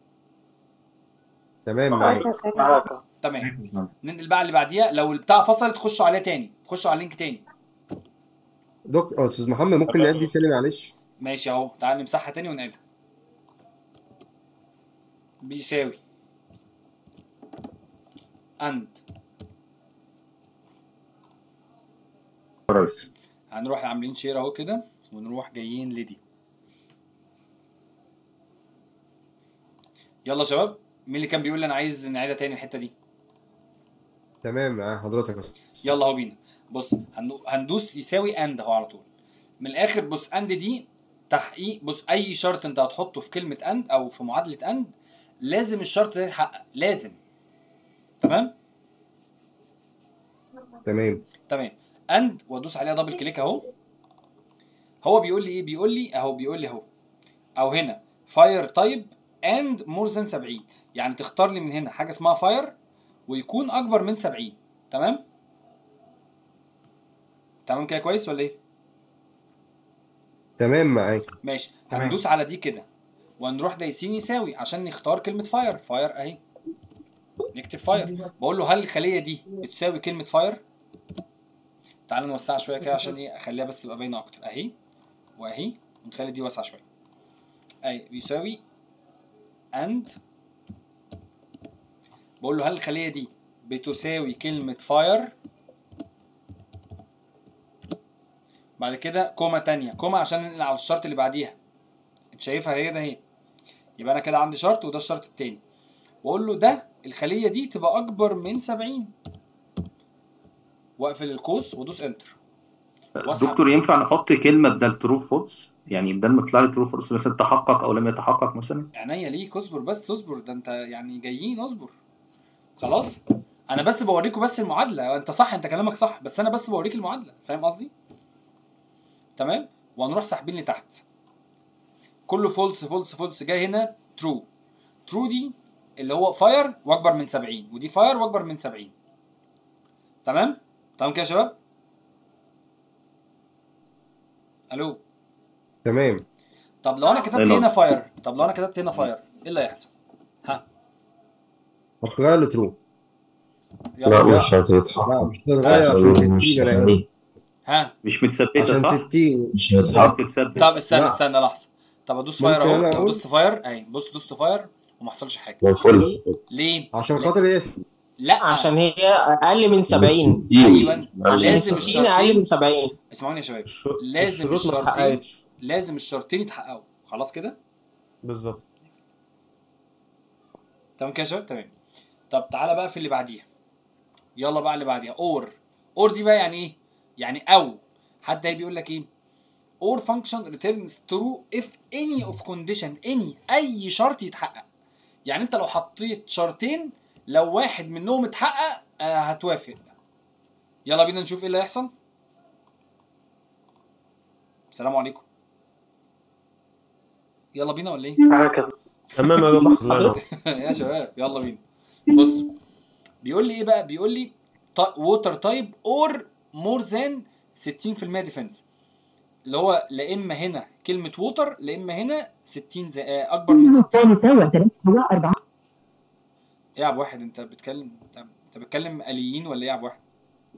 تمام معاك تمام ننقل بقى اللي بعديها لو البتاع فصلت خشوا عليها تاني خشوا على اللينك تاني دكتور اه استاذ محمد ممكن نعيد دي تاني معلش ماشي اهو تعال نمسحها تاني ونعيدها بيساوي اند رئيس هنروح عاملين شير اهو كده ونروح جايين لدي يلا يا شباب مين اللي كان بيقول لي انا عايز نعيدها تاني الحته دي تمام مع حضرتك يا استاذ يلا اهو بينا بص هندو- هندوس يساوي اند اهو على طول من الاخر بص اند دي تحقيق بص اي شرط انت هتحطه في كلمه اند او في معادله اند لازم الشرط ده يتحقق لازم تمام تمام تمام اند وادوس عليها دبل كليك اهو هو بيقول لي ايه بيقول لي اهو بيقول لي اهو او هنا فاير تايب اند مور ذان 70 يعني تختار لي من هنا حاجه اسمها فاير ويكون اكبر من 70 تمام تمام كده كويس ولا ايه تمام معاك ماشي تمام. هندوس على دي كده ونروح دايسين يساوي عشان نختار كلمه فاير فاير اهي نكتب فاير بقول له هل الخليه دي بتساوي كلمه فاير تعال نوسعها شويه كده عشان ايه اخليها بس تبقى باينه اكتر اهي واهي ونخلي دي واسعه شويه اهي بيساوي اند بقول له هل الخليه دي بتساوي كلمه فاير بعد كده كوما تانية كوما عشان ننقل على الشرط اللي بعديها انت شايفها هي ده هي يبقى انا كده عندي شرط وده الشرط التاني واقول له ده الخليه دي تبقى اكبر من 70 واقفل القوس وادوس انتر واسحب دكتور ينفع نحط كلمه بدل ترو فولس يعني بدل ما يطلع لي ترو فولس مثلا تحقق او لم يتحقق مثلا عينيا ليك اصبر بس اصبر ده انت يعني جايين اصبر خلاص انا بس بوريكم بس المعادله انت صح انت كلامك صح بس انا بس بوريك المعادله فاهم قصدي تمام وهنروح ساحبين لتحت كله فولس فولس فولس جاي هنا ترو ترو دي اللي هو فاير واكبر من 70 ودي فاير واكبر من 70 تمام تمام كده يا شباب الو تمام طب لو انا كتبت أيوة. هنا فاير طب لو انا كتبت هنا فاير ايه اللي هيحصل ها اخرجها له ترو يلا لا بينا. مش هتتحقق لا مش هتتغير عشان مش 60 انا هتتحقق. ها مش متثبته عشان صح 60 مش لا هتتحقق بتتثبت طب استنى لا. استنى لحظه طب ادوس ممكن فاير اهو أنا لو أقول؟ دوست فاير اهي بص دوست فاير وما حصلش حاجه لو فولس ليه؟ عشان لا- خاطر هي لا عشان هي اقل من 70 ايوه عشان لازم 60 اقل من الشرطين 70 اسمعوني يا شباب الش- لازم الشروط ما الشرطين اتحققتش لازم الشرطين يتحققوا خلاص كده بالظبط تمام كده يا شباب تمام طب تعالى بقى في اللي بعديها يلا بقى اللي بعديها اور اور دي بقى يعني ايه يعني او حد هي بيقول لك ايه or function returns true if any of condition any اي شرط يتحقق يعني انت لو حطيت شرطين لو واحد منهم اتحقق آه هتوافق يلا بينا نشوف ايه اللي هيحصل السلام عليكم يلا بينا ولا ايه تمام يا دكتور الله ينور. يا شباب يلا بينا بص بيقول لي ايه بقى بيقول لي ووتر تايب اور مور ذان 60% ديفنس اللي هو لا اما هنا كلمه ووتر لا اما هنا 60 زي آه، اكبر من 60 الثالثة وثلاثة وأربعة ايه يا عبد واحد انت بتتكلم انت أنت بتتكلم اليين ولا ايه يا عبد واحد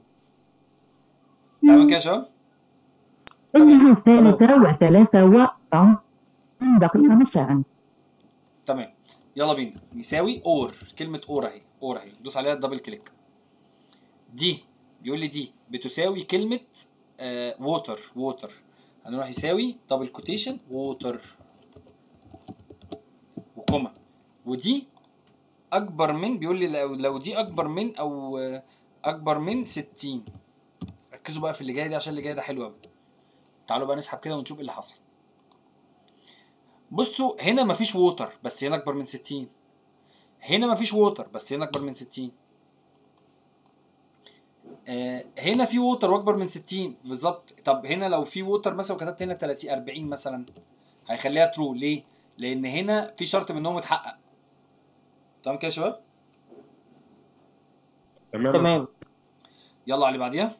تمام كده يا شباب إنها الثالثة وثلاثة وأربعة دقيقة مساء تمام يلا بينا يساوي اور كلمه اور اهي اور اهي دوس عليها دبل كليك دي بيقول لي دي بتساوي كلمه ووتر ووتر هنروح يساوي دبل كوتيشن ووتر وكوما ودي اكبر من بيقول لي لو, لو دي اكبر من او آه، اكبر من 60 ركزوا بقى في اللي جاي ده عشان اللي جاي ده حلو قوي تعالوا بقى نسحب كده ونشوف ايه اللي حصل بصوا هنا مفيش ووتر بس هنا اكبر من 60 هنا مفيش ووتر بس هنا اكبر من 60 آه هنا في ووتر واكبر من 60 بالظبط طب هنا لو في ووتر مثلا وكتبت هنا 30 40 مثلا هيخليها ترو ليه لان هنا في شرط منهم اتحقق تمام كده يا شباب تمام يلا على اللي بعديها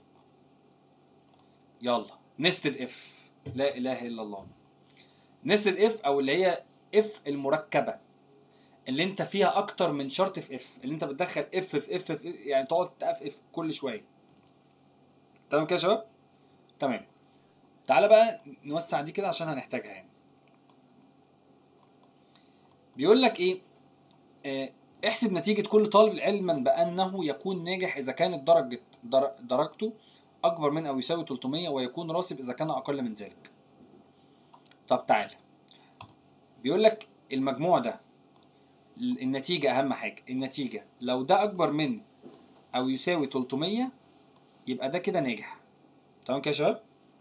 يلا نستد اف لا اله الا الله نستد اف او اللي هي اف المركبه اللي انت فيها اكتر من شرط في اف اللي انت بتدخل اف في اف في يعني تقعد تقف كل شويه تمام كده يا شباب تمام تعالى بقى نوسع دي كده عشان هنحتاجها يعني بيقول لك ايه آه، احسب نتيجة كل طالب علما بأنه يكون ناجح إذا كانت درجة در- درجته أكبر من أو يساوي 300 ويكون راسب إذا كان أقل من ذلك. طب تعالى. بيقول لك المجموع ده ال- النتيجة أهم حاجة، النتيجة لو ده أكبر من أو يساوي 300 يبقى ده كده ناجح. تمام كده يا شباب؟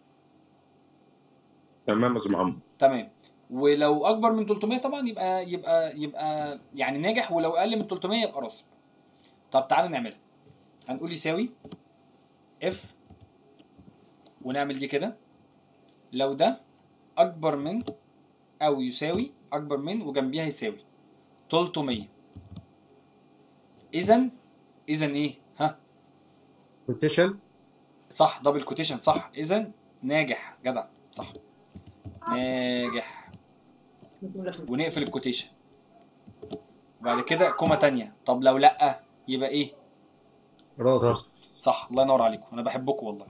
تمام يا استاذ محمد تمام ولو اكبر من 300 طبعا يبقى يبقى يبقى يعني ناجح ولو اقل من 300 يبقى راسب طب تعالى نعملها هنقول يساوي اف ونعمل دي كده لو ده اكبر من او يساوي اكبر من وجنبيها يساوي 300 اذا اذا ايه ها كوتيشن صح دبل كوتيشن صح اذا ناجح جدع صح ناجح ونقفل الكوتيشن وبعد كده كوما تانية طب لو لأ يبقى ايه راسب صح الله ينور عليكم انا بحبكم والله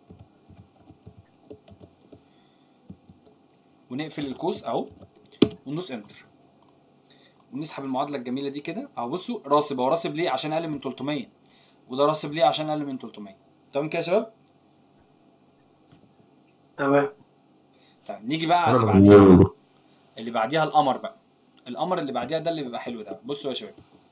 ونقفل القوس اهو وندوس انتر ونسحب المعادله الجميله دي كده اهو بصوا راسب هو راسب ليه عشان اقل من 300 وده راسب ليه عشان اقل من 300 تمام كده يا شباب تمام طيب نيجي بقى على اللي أنا بعديها مجنون. اللي بعديها القمر بقى القمر اللي بعديها ده اللي بيبقى حلو ده بصوا يا شباب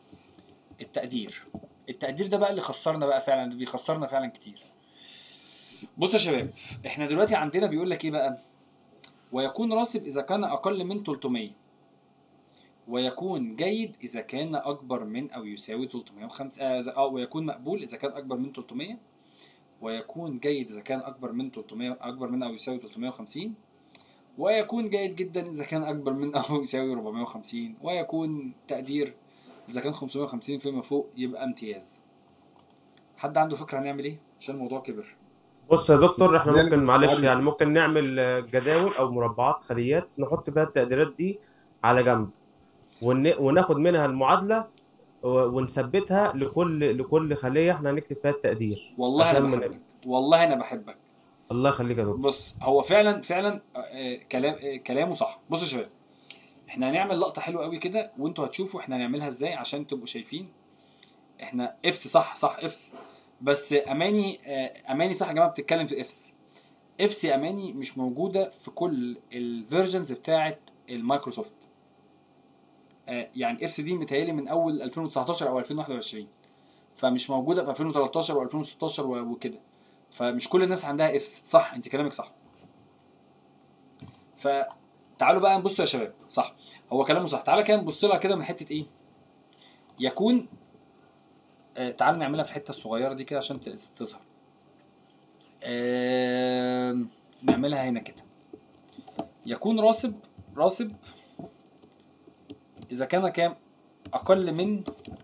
التقدير التقدير ده بقى اللي خسرنا بقى فعلا اللي بيخسرنا فعلا كتير بص يا شباب احنا دلوقتي عندنا بيقول لك ايه بقى ويكون راسب اذا كان اقل من 300 ويكون جيد اذا كان اكبر من او يساوي 305 اه إذا- آه، ويكون مقبول اذا كان اكبر من 300 ويكون جيد اذا كان اكبر من 300 اكبر من او يساوي 350 ويكون جيد جدا اذا كان اكبر من او يساوي 450 ويكون تقدير اذا كان 550 فيما فوق يبقى امتياز حد عنده فكره هنعمل ايه عشان الموضوع كبر بص يا دكتور احنا نعمل ممكن معلش معادلة. يعني ممكن نعمل آه، جداول او مربعات خليات نحط فيها التقديرات دي على جنب ون- وناخد منها المعادله و- ونثبتها لكل لكل خليه احنا هنكتب فيها التقدير والله انا عشان من- بحبك والله انا بحبك الله يخليك يا دكتور بص هو فعلا فعلا آه، كلام آه، كلامه صح بصوا يا شباب احنا هنعمل لقطه حلوه قوي كده وانتوا هتشوفوا احنا هنعملها ازاي عشان تبقوا شايفين احنا افس صح صح افس بس اماني آه، اماني صح يا جماعه بتتكلم في افس افس يا اماني مش موجوده في كل الفيرجنز بتاعه المايكروسوفت آه، يعني افس دي متهيألي من اول 2019 او 2021 فمش موجوده في 2013 و2016 وكده فمش كل الناس عندها افس صح انت كلامك صح فتعالوا بقى نبص يا شباب صح هو كلامه صح تعالى كده نبص لها كده من حته ايه يكون آه تعالى نعملها في الحته الصغيره دي كده عشان ت- تظهر آه نعملها هنا كده يكون راسب راسب اذا كان كام اقل من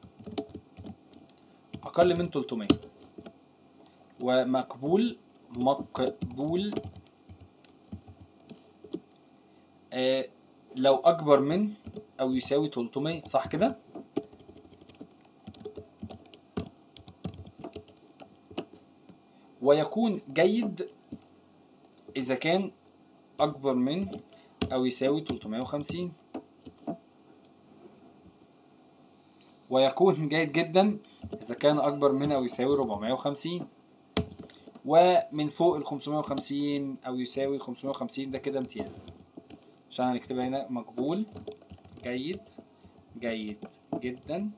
اقل من 300 ومقبول مقبول آه لو اكبر من او يساوي 300 صح كده ويكون جيد اذا كان اكبر من او يساوي 350 ويكون جيد جدا اذا كان اكبر من او يساوي 450 ومن فوق ال 550 او يساوي 550 ده كده امتياز عشان هنكتبها هنا مقبول جيد جيد جدا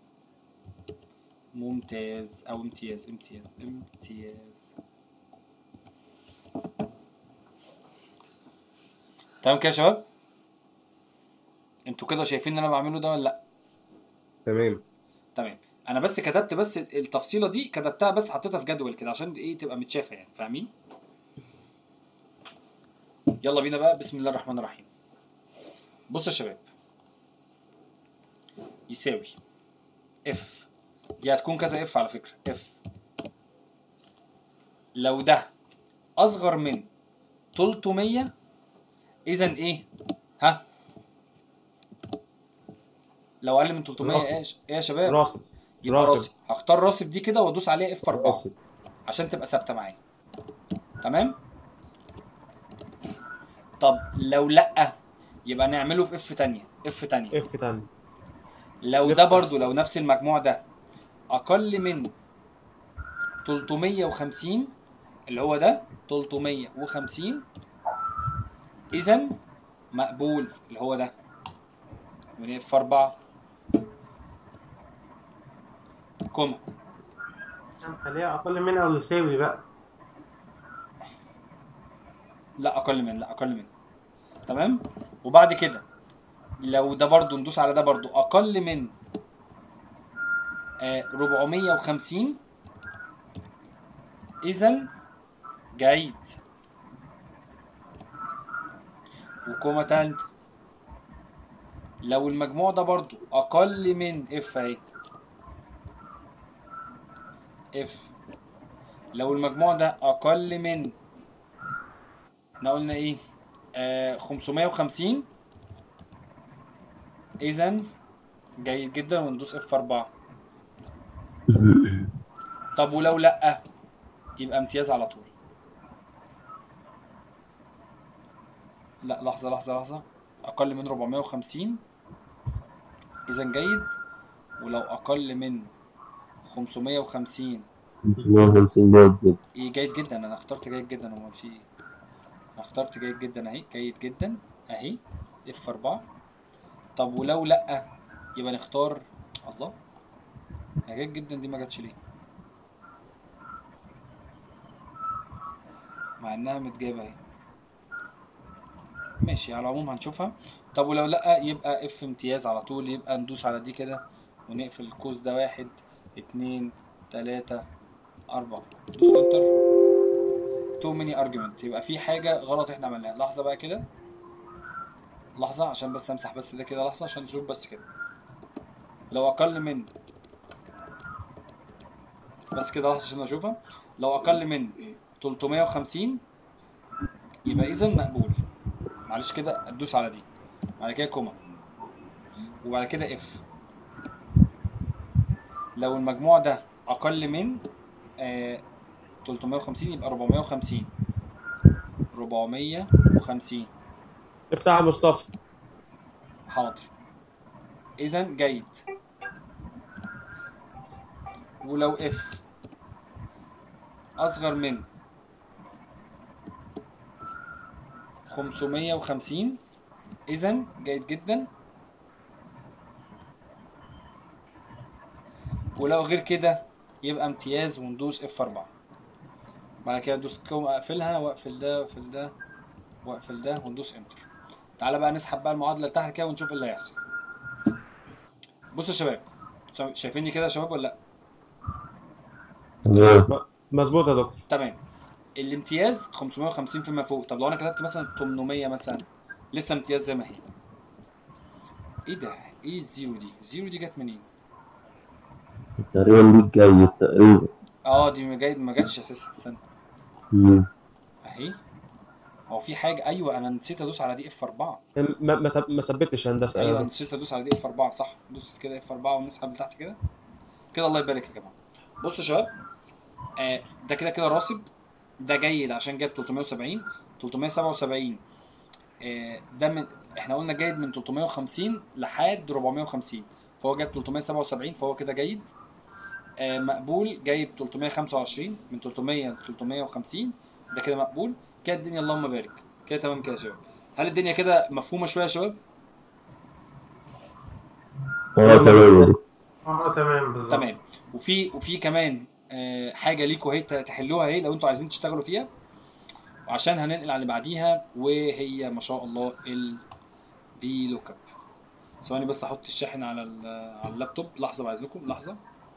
ممتاز او امتياز امتياز امتياز تمام كده يا شباب انتوا كده شايفين اللي انا بعمله ده ولا لا تمام تمام انا بس كتبت بس التفصيله دي كتبتها بس حطيتها في جدول كده عشان ايه تبقى متشافه يعني فاهمين يلا بينا بقى بسم الله الرحمن الرحيم بص يا شباب يساوي اف دي هتكون كذا اف على فكره اف لو ده اصغر من 300 اذا ايه ها لو اقل من 300 راسب. ايه ايه يا شباب راسب يبقى راسب. راسب هختار راسب دي كده وادوس عليها اف 4 راسب. عشان تبقى ثابته معايا تمام طب لو لا يبقى نعمله في اف تانية اف تانية اف تاني لو ده نفتح. برضو لو نفس المجموع ده اقل من 350 اللي هو ده 350 اذا مقبول اللي هو ده من اف 4 كوما خليها اقل منها او يساوي بقى لا اقل من لا اقل من تمام وبعد كده لو ده برضو ندوس على ده برضو اقل من آه 450 اذا جيد وكوما تالت لو المجموع ده برضو اقل من اف اهي اف لو المجموع ده اقل من احنا قلنا ايه آه 550 اذا جيد جدا وندوس اف 4 طب ولو لا يبقى امتياز على طول لا لحظة لحظة لحظة أقل من 450 إذا جيد ولو أقل من 550 150 جيد جدا إيه جيد جدا أنا اخترت جيد جدا هو في إيه؟ أنا اخترت جيد جدا أهي جيد جدا أهي اف 4 طب ولو لأ يبقى نختار الله هي جت جدا دي ما جاتش ليه مع انها متجابه اهي ماشي على العموم هنشوفها طب ولو لا يبقى اف امتياز على طول يبقى ندوس على دي كده ونقفل القوس ده واحد اتنين تلاتة أربعة دوس انتر تو ميني ارجيومنت يبقى في حاجة غلط احنا عملناها لحظة بقى كده لحظة عشان بس امسح بس ده كده لحظة عشان نشوف بس كده لو اقل من بس كده لحظة عشان اشوفها لو اقل من 350 يبقى اذا مقبول معلش كده ادوس على دي بعد كده كوما وبعد كده اف لو المجموع ده اقل من آه 350 يبقى 450 450 افتح يا مصطفى حاضر اذا جيد ولو اف اصغر من 550 اذا جيد جدا ولو غير كده يبقى امتياز وندوس اف 4 بعد كده ندوس كوم اقفلها واقفل ده واقفل ده واقفل ده وندوس انتر تعالى بقى نسحب بقى المعادله لتحت كده ونشوف ايه اللي هيحصل بصوا يا شباب شايفيني كده يا شباب ولا لا مظبوط يا دكتور تمام الامتياز 550 فيما فوق طب لو انا كتبت مثلا 800 مثلا لسه امتياز زي ما هي ايه ده ايه الزيرو دي الزيرو دي جت منين تقريبا دي جاي تقريبا اه دي ما جاي ما جاتش اساسا استنى مم. اهي هو في حاجه ايوه انا نسيت ادوس على دي اف 4 ما ما سب- ما ثبتش هندسه ايوه أيوة. نسيت ادوس على دي اف 4 صح دوس كده اف 4 ونسحب لتحت كده كده الله يبارك يا جماعه بصوا يا شباب آه ده كده كده راسب ده جيد عشان جاب 370 377 آه ده من احنا قلنا جيد من 350 لحد 450 فهو جاب 377 فهو كده جيد آه مقبول جايب 325 من 300 ل 350 ده كده مقبول كده الدنيا اللهم بارك كده تمام كده يا شباب هل الدنيا كده مفهومه شويه يا شباب اه تمام يا دكتور. اه تمام بالظبط تمام وفي وفي كمان آه، حاجه ليكوا اهي تحلوها اهي لو انتوا عايزين تشتغلوا فيها وعشان هننقل على اللي بعديها وهي ما شاء الله ال في لوك اب ثواني بس احط الشاحن على ال- على اللابتوب لحظه بعد اذنكم لحظه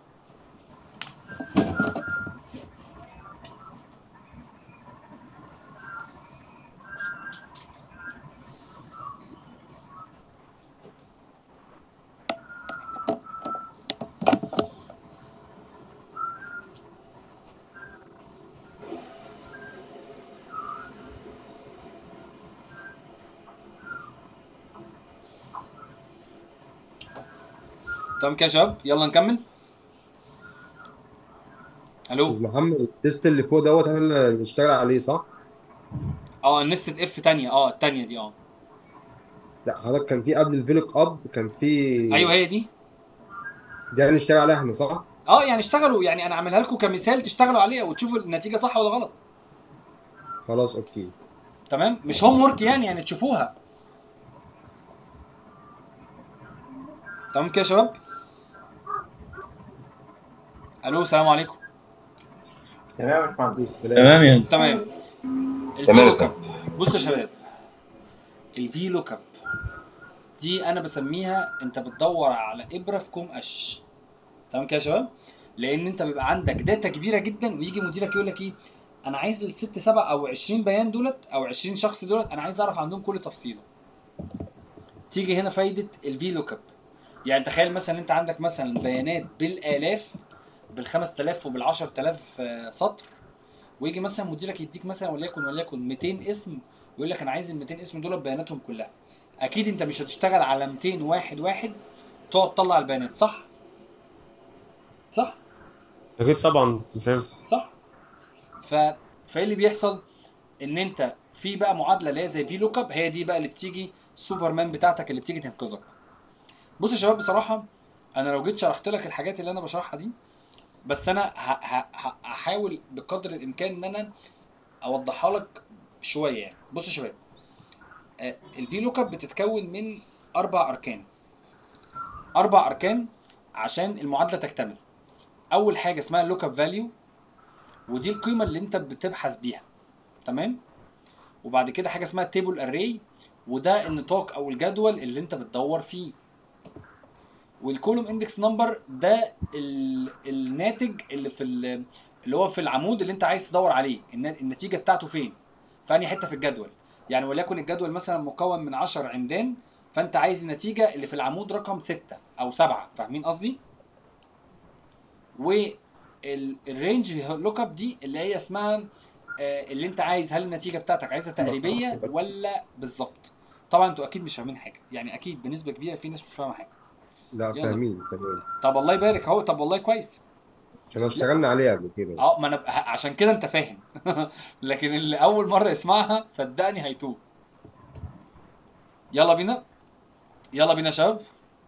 تمام كده يا شباب يلا نكمل الو استاذ محمد التيست اللي فوق دوت احنا اللي نشتغل عليه صح؟ اه النستد اف تانية اه التانية دي اه لا حضرتك كان في قبل الفيلوك اب كان في ايوه هي دي دي هنشتغل عليها احنا صح؟ اه يعني اشتغلوا يعني انا عاملها لكم كمثال تشتغلوا عليه وتشوفوا النتيجه صح ولا غلط خلاص اوكي تمام مش هوم ورك يعني يعني تشوفوها تمام كده يا شباب الو السلام عليكم تمام يا باشمهندس تمام يا تمام الفي تمام يا لوك اب بصوا يا شباب الفي لوك اب دي انا بسميها انت بتدور على ابره في كوم قش تمام كده يا شباب لان انت بيبقى عندك داتا كبيره جدا ويجي مديرك يقول لك ايه انا عايز الست سبع او 20 بيان دولت او 20 شخص دولت انا عايز اعرف عندهم كل تفصيله تيجي هنا فايده الفي لوك اب يعني تخيل مثلا انت عندك مثلا بيانات بالالاف بال 5000 وبال 10000 آه، سطر ويجي مثلا مديرك يديك مثلا وليكن وليكن 200 اسم ويقول لك انا عايز ال 200 اسم دول بياناتهم كلها اكيد انت مش هتشتغل على 200 واحد واحد تقعد تطلع البيانات صح صح اكيد طبعا مش هينفع صح ف فايه اللي بيحصل ان انت في بقى معادله اللي هي زي في لوك اب هي دي بقى اللي بتيجي سوبرمان بتاعتك اللي بتيجي تنقذك بص يا شباب بصراحه انا لو جيت شرحت لك الحاجات اللي انا بشرحها دي بس انا ه- ه- ه- هحاول بقدر الامكان ان انا اوضحها لك شويه يعني بص يا شباب آه، الفي لوك اب بتتكون من اربع اركان اربع اركان عشان المعادله تكتمل اول حاجه اسمها لوك اب فاليو ودي القيمه اللي انت بتبحث بيها تمام وبعد كده حاجه اسمها تيبل اري وده النطاق او الجدول اللي انت بتدور فيه والكولوم اندكس نمبر ده ال- الناتج اللي في ال- اللي هو في العمود اللي انت عايز تدور عليه النا- النتيجه بتاعته فين في انهي حته في الجدول يعني وليكن الجدول مثلا مكون من 10 عمدان فانت عايز النتيجه اللي في العمود رقم 6 او 7 فاهمين قصدي والرينج لوك اب دي اللي هي اسمها آه، اللي انت عايز هل النتيجه بتاعتك عايزها تقريبيه ولا بالظبط طبعا انتوا اكيد مش فاهمين حاجه يعني اكيد بنسبه كبيره في ناس مش فاهمه حاجه لا يلا. فاهمين تمام طب الله يبارك اهو طب والله كويس عشان اشتغلنا عليها قبل كده اه ما انا ب- ه- عشان كده انت فاهم لكن اللي اول مره يسمعها صدقني هيتوه يلا بينا يلا بينا يا شباب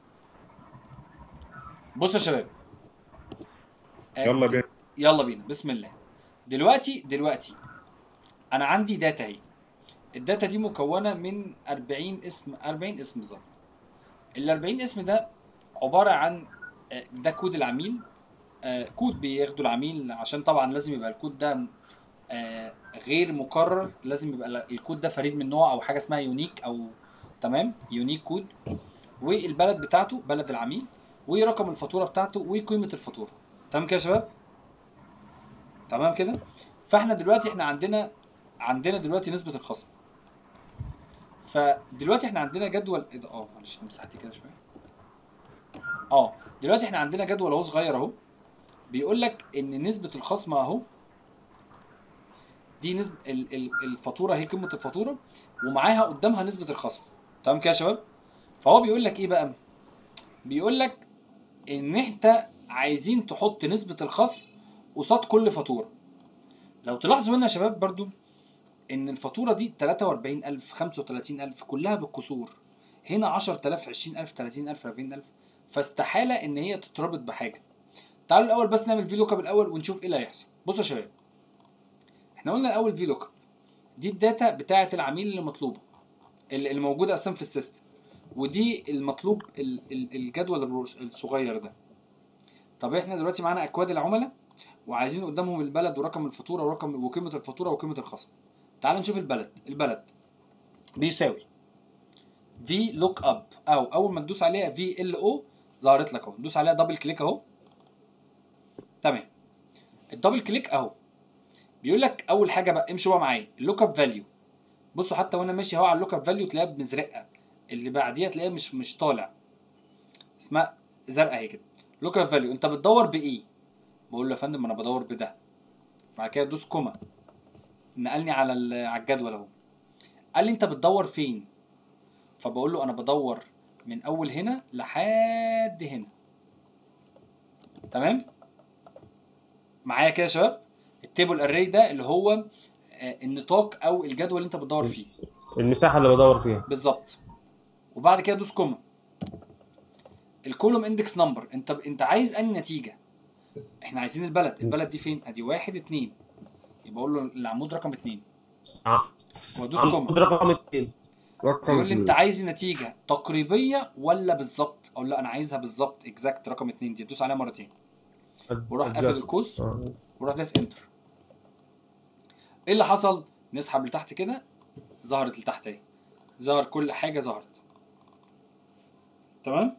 بصوا يا شباب آه، يلا بينا يلا بينا بسم الله دلوقتي دلوقتي انا عندي داتا اهي الداتا دي مكونه من 40 اسم 40 اسم بالظبط ال 40 اسم ده عباره عن آه، ده كود العميل آه، كود بياخده العميل عشان طبعا لازم يبقى الكود ده آه، غير مكرر لازم يبقى ال- الكود ده فريد من نوعه او حاجه اسمها يونيك او تمام يونيك كود والبلد بتاعته بلد العميل ورقم الفاتوره بتاعته وقيمه الفاتوره تمام كده يا شباب تمام كده فاحنا دلوقتي احنا عندنا عندنا دلوقتي نسبه الخصم فدلوقتي احنا عندنا جدول ايه ده اه معلش مسحتي كده شويه اه دلوقتي احنا عندنا جدول اهو صغير اهو بيقول لك ان نسبه الخصم اهو دي نسبه ال- ال- الفاتوره هي قيمه الفاتوره ومعاها قدامها نسبه الخصم تمام كده يا شباب فهو بيقول لك ايه بقى بيقول لك ان انت عايزين تحط نسبه الخصم قصاد كل فاتوره لو تلاحظوا هنا يا شباب برضو ان الفاتوره دي 43000 35000 كلها بالكسور هنا 10000 20000 30000 40000 فاستحاله ان هي تتربط بحاجه تعالوا الاول بس نعمل في لوك اب الاول ونشوف ايه اللي هيحصل بصوا يا شباب احنا قلنا الاول في لوك اب دي الداتا بتاعه العميل اللي مطلوبه اللي اللي موجوده اصلا في السيستم ودي المطلوب ال- ال- الجدول الرس- الصغير ده طب احنا دلوقتي معانا اكواد العملاء وعايزين قدامهم البلد ورقم الفاتوره ورقم وقيمه الفاتوره وقيمه الخصم تعال نشوف البلد البلد بيساوي في لوك اب او اول ما تدوس عليها في ال او ظهرت لك اهو ندوس عليها دبل كليك اهو تمام الدبل كليك اهو بيقول لك اول حاجه بقى امشي بقى معايا اللوك اب فاليو بصوا حتى وانا ماشي اهو على اللوك اب فاليو تلاقيها مزرقه اللي بعديها تلاقيها مش مش طالع اسمها زرقاء اهي كده لوك اب فاليو انت بتدور بايه بقول له يا فندم انا بدور بده بعد كده دوس كوما نقلني على ال- على الجدول اهو قال لي انت بتدور فين فبقول له انا بدور من اول هنا لحد هنا تمام معايا كده يا شباب التيبل اري ده اللي هو آه، النطاق او الجدول اللي انت بتدور فيه المساحه اللي بدور فيها بالظبط وبعد كده دوس كوما الكولوم اندكس نمبر انت انت عايز انهي نتيجه احنا عايزين البلد البلد دي فين ادي واحد اتنين يبقى اقول له العمود رقم اتنين اه وادوس عمود كوما رقم اتنين رقم يقول لي انت اتنين عايز نتيجه تقريبيه ولا بالظبط اقول لا انا عايزها بالظبط اكزاكت رقم اتنين دي دوس عليها مرتين وروح قافل Adjust. القوس آه. وروح داس انتر ايه اللي حصل نسحب لتحت كده ظهرت لتحت اهي ظهر كل حاجه ظهرت تمام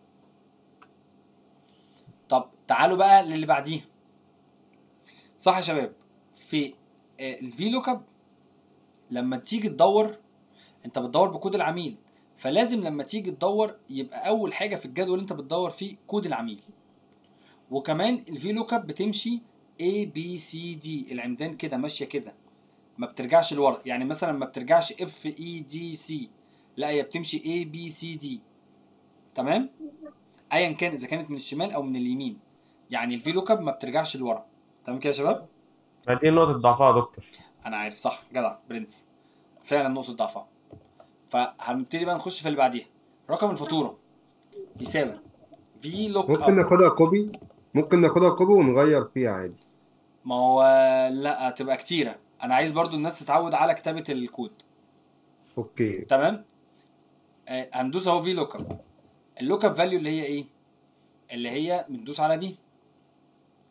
طب تعالوا بقى للي بعديها صح يا شباب في الفي لوك اب لما تيجي تدور انت بتدور بكود العميل فلازم لما تيجي تدور يبقى اول حاجه في الجدول اللي انت بتدور فيه كود العميل وكمان الفي لوك اب بتمشي A B C D العمدان كده ماشيه كده ما بترجعش لورا يعني مثلا ما بترجعش F E D C لا هي بتمشي A B C D تمام ايا كان اذا كانت من الشمال او من اليمين يعني الفي لوك اب ما بترجعش لورا تمام كده يا شباب دي نقطه ضعفها يا دكتور انا عارف صح جدع برنس فعلا نقطه ضعفها فهنبتدي بقى نخش في اللي بعديها رقم الفاتوره يساوي في لوك ممكن اب ناخدها كوبي ممكن ناخدها كوبي ونغير فيها عادي ما هو لا تبقى كتيره انا عايز برضو الناس تتعود على كتابه الكود اوكي تمام آه هندوس اهو في لوك اب اللوك اب فاليو اللي هي ايه اللي هي بندوس على دي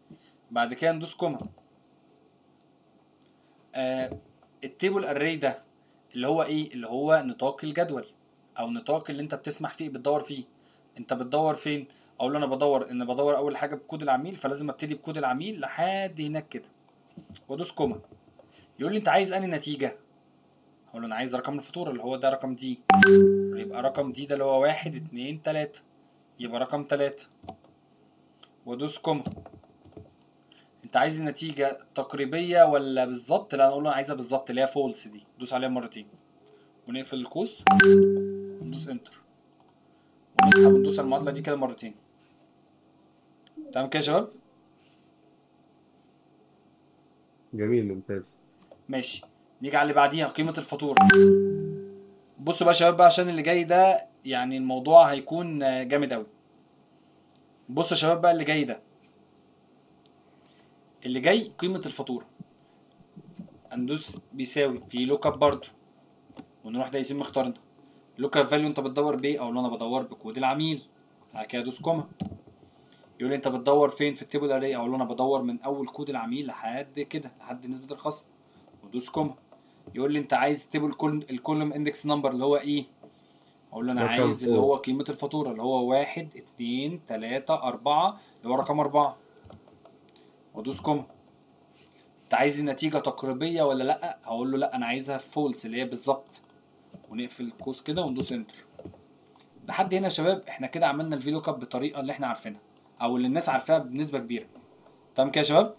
بعد كده ندوس كوما آه التيبل اري ده اللي هو ايه اللي هو نطاق الجدول او نطاق اللي انت بتسمح فيه بتدور فيه انت بتدور فين اقول له انا بدور ان بدور اول حاجه بكود العميل فلازم ابتدي بكود العميل لحد هناك كده وادوس كوما يقول لي انت عايز انهي نتيجه اقول له انا عايز رقم الفاتوره اللي هو ده رقم دي يبقى رقم دي ده اللي هو واحد اتنين تلاته يبقى رقم تلاته وادوس كوما انت عايز النتيجه تقريبيه ولا بالظبط لا انا اقول له انا عايزها بالظبط اللي هي فولس دي دوس عليها مرتين ونقفل القوس وندوس انتر ونسحب وندوس على المعادله دي كده مرتين تمام كده يا شباب جميل ممتاز ماشي نيجي على اللي بعديها قيمه الفاتوره بصوا بقى يا شباب بقى عشان اللي جاي ده يعني الموضوع هيكون آه، جامد قوي بصوا يا شباب بقى اللي جاي ده اللي جاي قيمه الفاتوره هندوس بيساوي في لوك اب برضه ونروح دايسين مختارنا لوك اب فاليو انت بتدور بايه او انا بدور بكود العميل بعد كده ادوس كوما يقول لي انت بتدور فين في التيبل اري او انا بدور من اول كود العميل لحد كده لحد نسبه الخصم ودوس كوما يقول لي انت عايز تيبل كل الكولوم اندكس نمبر اللي هو ايه اقول له انا رقم عايز اللي فوق. هو قيمه الفاتوره اللي هو واحد اتنين تلاته اربعه اللي هو رقم اربعه وادوس كوما انت عايز النتيجه تقريبيه ولا لا هقول له لا انا عايزها فولس اللي هي بالظبط ونقفل القوس كده وندوس انتر لحد هنا يا شباب احنا كده عملنا الفي لوك اب بالطريقه اللي احنا عارفينها او اللي الناس عارفاها بنسبه كبيره تمام كده يا شباب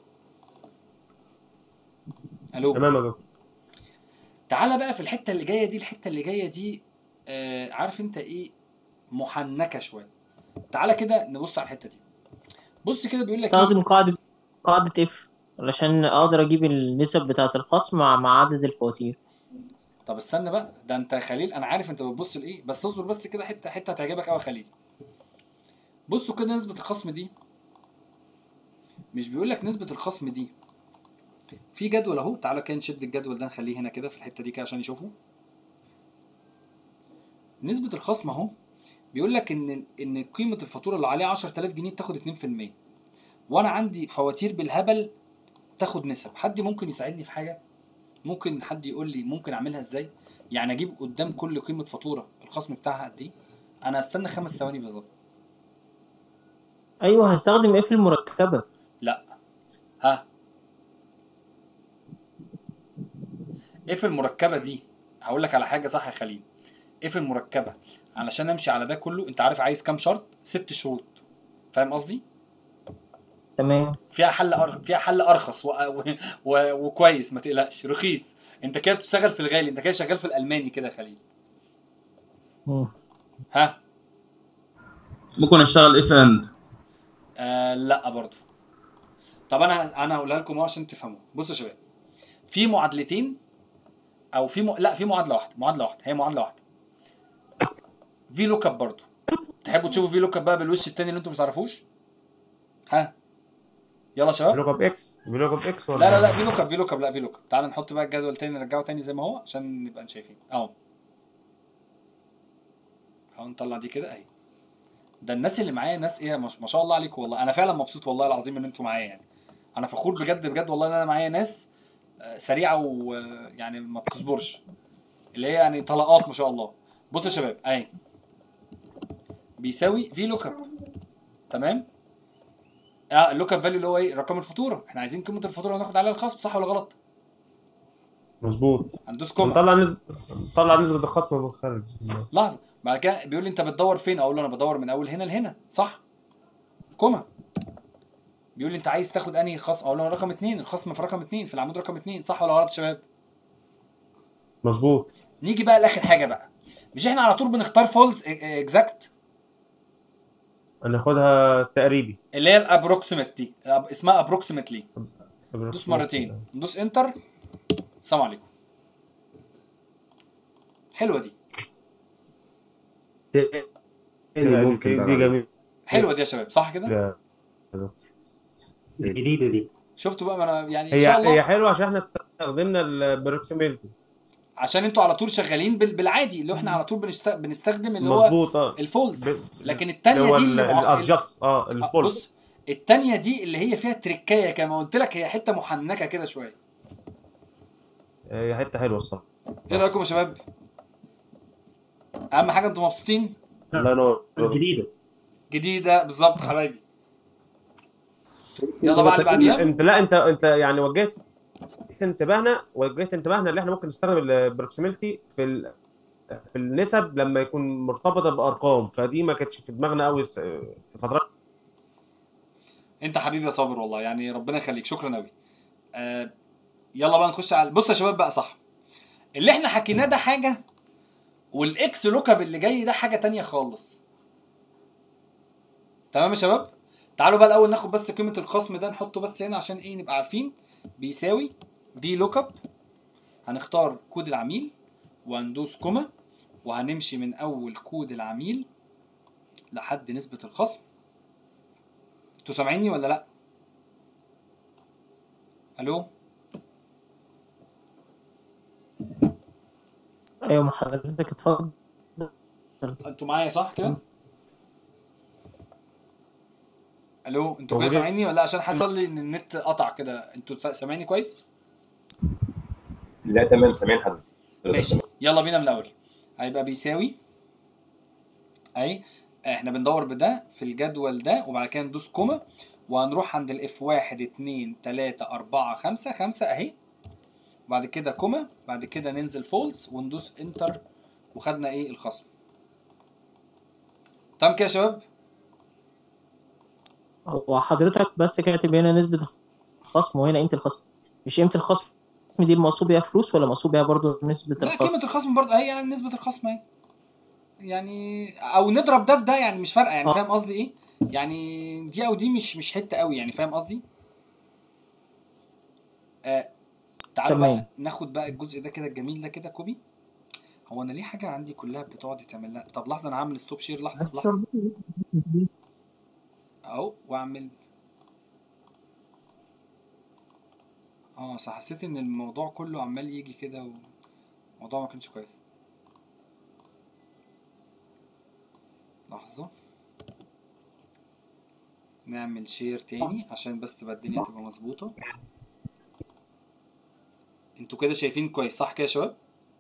الو تمام يا دكتور تعالى بقى في الحته اللي جايه دي الحته اللي جايه دي آه عارف انت ايه محنكه شويه تعالى كده نبص على الحته دي بص كده بيقول لك ايه استخدم قاعدة قاعدة اف علشان اقدر اجيب النسب بتاعة الخصم مع مع عدد الفواتير طب استنى بقى ده انت يا خليل انا عارف انت بتبص لايه بس اصبر بس كده حته حته هتعجبك قوي يا خليل بصوا كده نسبه الخصم دي مش بيقول لك نسبه الخصم دي في جدول اهو تعالى كده نشد الجدول ده نخليه هنا كده في الحته دي كده عشان يشوفوا نسبه الخصم اهو بيقول لك ان ان قيمه الفاتوره اللي عليها 10000 جنيه تاخد 2% وانا عندي فواتير بالهبل تاخد نسب حد ممكن يساعدني في حاجه ممكن حد يقول لي ممكن اعملها ازاي يعني اجيب قدام كل قيمه فاتوره الخصم بتاعها قد ايه انا هستنى خمس ثواني بالظبط ايوه هستخدم اف المركبة لا ها اف المركبه دي هقول لك على حاجه صح يا خليل اف المركبه علشان امشي على ده كله انت عارف عايز كام شرط ست شروط فاهم قصدي تمام فيها حل أر... فيها حل ارخص و... و... و... وكويس ما تقلقش رخيص انت كده بتشتغل في الغالي انت كده شغال في الالماني كده يا خليل مم. ها ممكن اشتغل اف اند آه لا برضو طب انا انا هقولها لكم أهو عشان تفهموا بصوا يا شباب في معادلتين او في م... لا في معادله واحده معادله واحده هي معادله واحده في لوك اب برضو تحبوا تشوفوا في لوك اب بقى بالوش التاني اللي انتم ما تعرفوش ها يلا يا شباب فيلوك اب اكس فيلوك اب اكس ولا لا لا لا في لوك اب في لوك اب لا في لوك اب تعال نحط بقى الجدول تاني نرجعه تاني زي ما هو عشان نبقى شايفين اهو اهو نطلع دي كده اهي ده الناس اللي معايا ناس ايه ما ما شاء الله عليكم والله انا فعلا مبسوط والله العظيم ان انتوا معايا يعني انا فخور بجد بجد والله ان انا معايا ناس آه، سريعه ويعني ما بتصبرش اللي هي يعني طلقات ما شاء الله بصوا يا شباب اهي بيساوي في لوك اب تمام اه اللوك اب فاليو اللي هو ايه رقم الفاتوره احنا عايزين قيمه الفاتوره وناخد عليها الخصم صح ولا غلط مظبوط هندوس كوما نطلع نسبة نطلع نسبة الخصم من الخارج لحظه بعد كده بيقول لي انت بتدور فين اقول له انا بدور من اول هنا لهنا صح كوما بيقول لي انت عايز تاخد انهي خصم اقول له رقم اتنين الخصم في رقم اتنين في العمود رقم اتنين صح ولا غلط يا شباب مظبوط نيجي بقى لاخر حاجه بقى مش احنا على طول بنختار فولز اكزاكت هناخدها تقريبي اللي هي الابروكسيمت دي أب- اسمها ابروكسيمتلي ندوس مرتين ندوس انتر السلام عليكم حلوه دي تاني ممكن دي بقى دي بعد جميل حلوه دي يا شباب صح كده جديدة دي شفتوا بقى ما انا يعني ان هي شاء الله هي حلوه عشان احنا استخدمنا البروكسيميلتي عشان انتوا على طول شغالين بال- بالعادي اللي احنا على طول بنشت... بنستخدم اللي هو مظبوط اه الفولز ب- لكن اللي التانية هو دي اللي معق- الادجست اه آه، الفولس بص التانية دي اللي هي فيها تركايه كما قلت لك هي حته محنكه كده شويه هي حته حلوه الصراحه ايه رايكم يا شباب اهم حاجه انتوا مبسوطين الله ينور جديده جديده بالظبط حبايبي يلا بقى اللي بعديها انت لا انت انت يعني وجهت انتباهنا وجهت انتباهنا اللي احنا ممكن نستخدم البروكسيميلتي في ال... في النسب لما يكون مرتبطه بارقام فدي ما كانتش في دماغنا قوي في فترات انت حبيبي يا صابر والله يعني ربنا يخليك شكرا قوي آه يلا بقى نخش على بص يا شباب بقى صح اللي احنا حكيناه ده حاجه والاكس لوك اب اللي جاي ده حاجه تانية خالص تمام يا شباب تعالوا بقى الاول ناخد بس قيمه الخصم ده نحطه بس هنا عشان ايه نبقى عارفين بيساوي في لوك اب هنختار كود العميل وهندوس كوما وهنمشي من اول كود العميل لحد نسبه الخصم انتوا سامعيني ولا لا الو ايوه ما حضرتك اتفضل انتوا معايا صح كده الو انتوا كده موجودين. سامعيني ولا عشان حصل لي ان النت قطع كده انتوا سامعيني كويس لا تمام سامعين حضرتك ماشي يلا بينا من الاول هيبقى بيساوي اهي احنا بندور بده في الجدول ده وبعد كده ندوس كوما وهنروح عند الاف واحد اتنين تلاتة اربعة خمسة خمسة اهي بعد كده كوما بعد كده ننزل فولس وندوس انتر وخدنا ايه الخصم تمام كده يا شباب هو حضرتك بس كاتب هنا نسبة الخصم وهنا قيمة الخصم مش قيمة الخصم دي المقصود بيها فلوس ولا مقصود بيها برضو نسبة لا الخصم؟ قيمة الخصم برضه هي يعني نسبة الخصم اهي يعني او نضرب ده في ده يعني مش فارقة يعني آه. فاهم قصدي ايه؟ يعني دي او دي مش مش حتة قوي يعني فاهم قصدي؟ آه تعالوا تمام. بقى ناخد بقى الجزء ده كده الجميل ده كده كوبي هو انا ليه حاجة عندي كلها بتقعد تعمل لها طب لحظة انا هعمل ستوب شير لحظة لحظة اهو واعمل اه صح حسيت ان الموضوع كله عمال يجي كده والموضوع ما كانش كويس لحظة نعمل شير تاني عشان بس تبقى الدنيا تبقى مظبوطة انتوا كده شايفين كويس صح كده يا شباب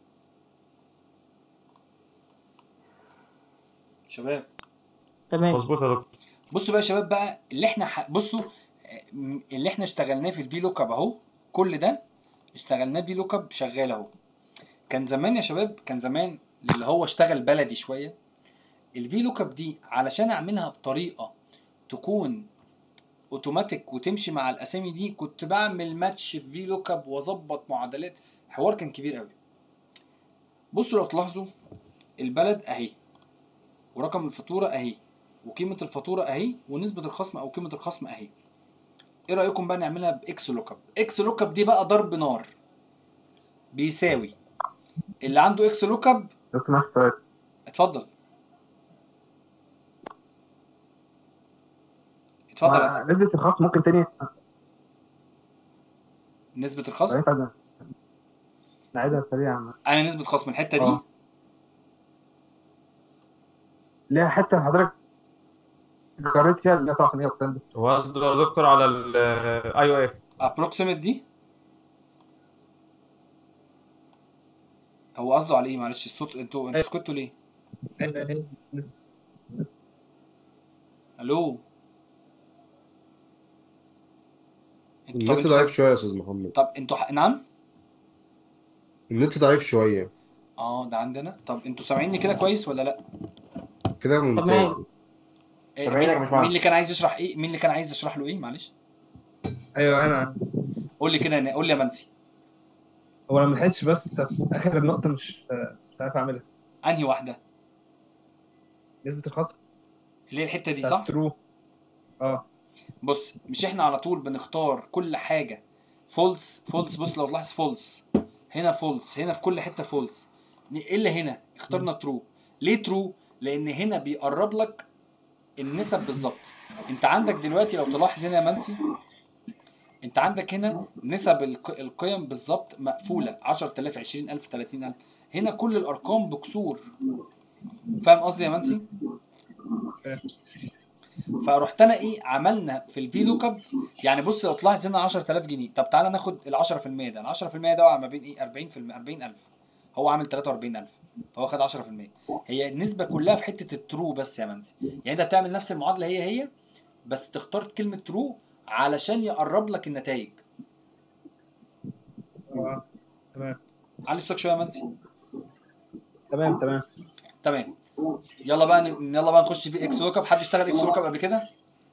شباب تمام مظبوط يا دكتور بصوا بقى يا شباب بقى اللي احنا ح... بصوا آه، م- اللي احنا اشتغلناه في الفي لوك اب اهو كل ده اشتغلناه في لوك اب شغال اهو كان زمان يا شباب كان زمان اللي هو اشتغل بلدي شويه الفي لوك اب دي علشان اعملها بطريقه تكون اوتوماتيك وتمشي مع الاسامي دي كنت بعمل ماتش في في لوك اب واظبط معادلات حوار كان كبير قوي بصوا لو تلاحظوا البلد اهي ورقم الفاتوره اهي وقيمه الفاتوره اهي ونسبه الخصم او قيمه الخصم اهي ايه رايكم بقى نعملها باكس لوك اب اكس لوك اب دي بقى ضرب نار بيساوي اللي عنده اكس لوك اب لو سمحت سؤال اتفضل اتفضل يا أسد. نسبة الخصم ممكن تاني نسبه الخصم طيب، نعيدها سريعا انا نسبه خصم الحته دي آه. ليها حتة حضرتك قريت فيها اللي هي 97 والكلام ده هو قصده يا دكتور على الاي او اف ابروكسيمت دي هو قصده على ايه معلش الصوت انتوا انتوا سكتوا ليه الو انتوا طب النت انتوا ضعيف سا- شويه يا استاذ محمد طب انتوا ح... نعم النت ضعيف شويه اه ده عندنا طب انتوا سامعيني كده كويس ولا لا كده ممتاز إيه سامعينك مين, يا باشمهندس. مين اللي كان عايز يشرح ايه مين اللي كان عايز يشرح له ايه معلش ايوه انا قول لي كده قول لي يا منسي هو انا ما لحقتش بس في اخر النقطه مش مش عارف اعملها انهي واحده نسبه الخصم اللي هي الحته دي بتاعت صح ترو اه بص مش احنا على طول بنختار كل حاجه فولس فولس بص لو تلاحظ فولس هنا فولس هنا في كل حته فولس الا هنا اخترنا ترو ليه ترو لان هنا بيقرب لك النسب بالظبط انت عندك دلوقتي لو تلاحظ هنا يا منسي انت عندك هنا نسب الق- القيم بالظبط مقفوله 10000 20000 30000 هنا كل الارقام بكسور فاهم قصدي يا منسي فرحت انا ايه عملنا في الفي لوك اب يعني بص لو تلاحظ هنا 10000 جنيه طب تعالى ناخد ال 10% ده ال 10% ده وقع ما بين ايه 40% 40000 هو عامل 43000 فهو خد 10% هي النسبه كلها في حته الترو بس يا مندي يعني انت بتعمل نفس المعادله هي هي بس تختار كلمه ترو علشان يقرب لك النتائج اه تمام علي صوتك شويه يا مندي تمام تمام تمام يلا بقى ن- يلا بقى نخش في اكس لوك اب حد اشتغل اكس لوك اب قبل كده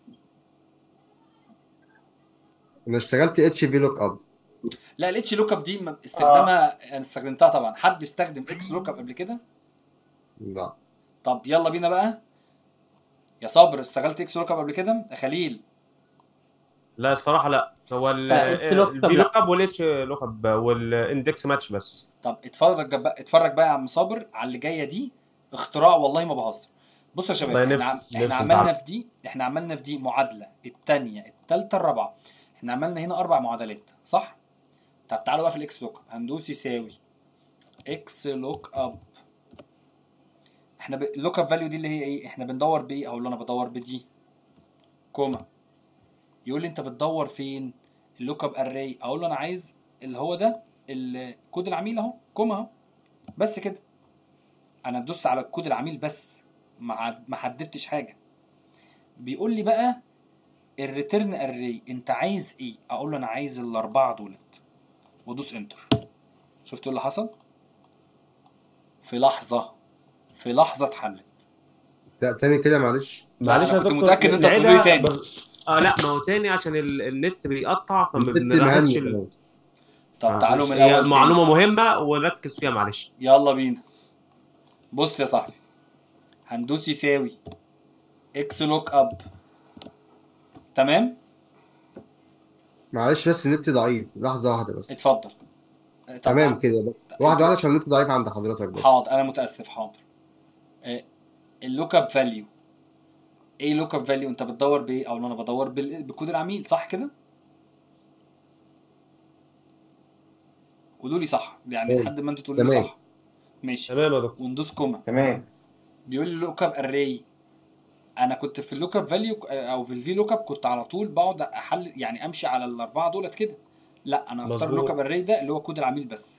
انا اشتغلت اتش في لوك اب لا الاتش لوك اب دي م- استخدامها انا استخدمتها طبعا حد استخدم اكس لوك اب قبل كده لا طب يلا بينا بقى يا صابر اشتغلت اكس لوك اب قبل كده يا خليل لا الصراحه لا هو ال لا، إكس لوك اب الفي لا. لوك اب والاتش لوك اب والاندكس ماتش بس طب اتفرج بقى اتفرج بقى يا عم صابر على اللي جايه دي اختراع والله ما بهزر بص يا شباب والله احنا, عم... نفسي- احنا نفسي عملنا نتعلم. في دي احنا عملنا في دي معادله الثانيه الثالثه الرابعه احنا عملنا هنا اربع معادلات صح طب تعالوا بقى في الاكس لوك اب هندوس يساوي اكس لوك اب احنا ب... اللوك اب فاليو دي اللي هي ايه احنا بندور بايه اقول له انا بدور بدي كوما يقول لي انت بتدور فين اللوك اب اري اقول له انا عايز اللي هو ده الكود العميل اهو كوما اهو بس كده انا دوست على الكود العميل بس ما عد- ما حددتش حاجه بيقول لي بقى الريتيرن اري انت عايز ايه اقول له انا عايز الاربعه دولت وادوس انتر شفتوا اللي حصل في لحظه في لحظه اتحلت لا تاني كده معلش معلش أنا يا كنت دكتور متأكد إن أنت نعيدها هتقول لي تاني. بر- اه لا ما هو تاني عشان ال- النت بيقطع فما النت بنلاحظش مهنج ال- طب تعالوا معلش، من هي الاول تاني. معلومه مهمه ونركز فيها معلش يلا بينا بص يا صاحبي هندوس يساوي اكس لوك اب تمام معلش بس النت ضعيف لحظة واحدة بس اتفضل طب تمام كده بس واحدة واحدة عشان النت ضعيف عند حضرتك بس حاضر انا متاسف حاضر آه، اللوك اب فاليو ايه لوك اب فاليو انت بتدور بايه او انا بدور بال- بكود العميل صح كده قولوا لي صح يعني تمام. لحد ما انتوا تقولوا لي تمام. صح ماشي تمام يا دكتور وندوس كوما تمام بيقول لي لوك اب اري انا كنت في اللوك اب فاليو او في الفي لوك اب كنت على طول بقعد احل يعني امشي على الاربعه دولت كده لا انا هختار مظبوط. اللوك اب اري ده اللي هو كود العميل بس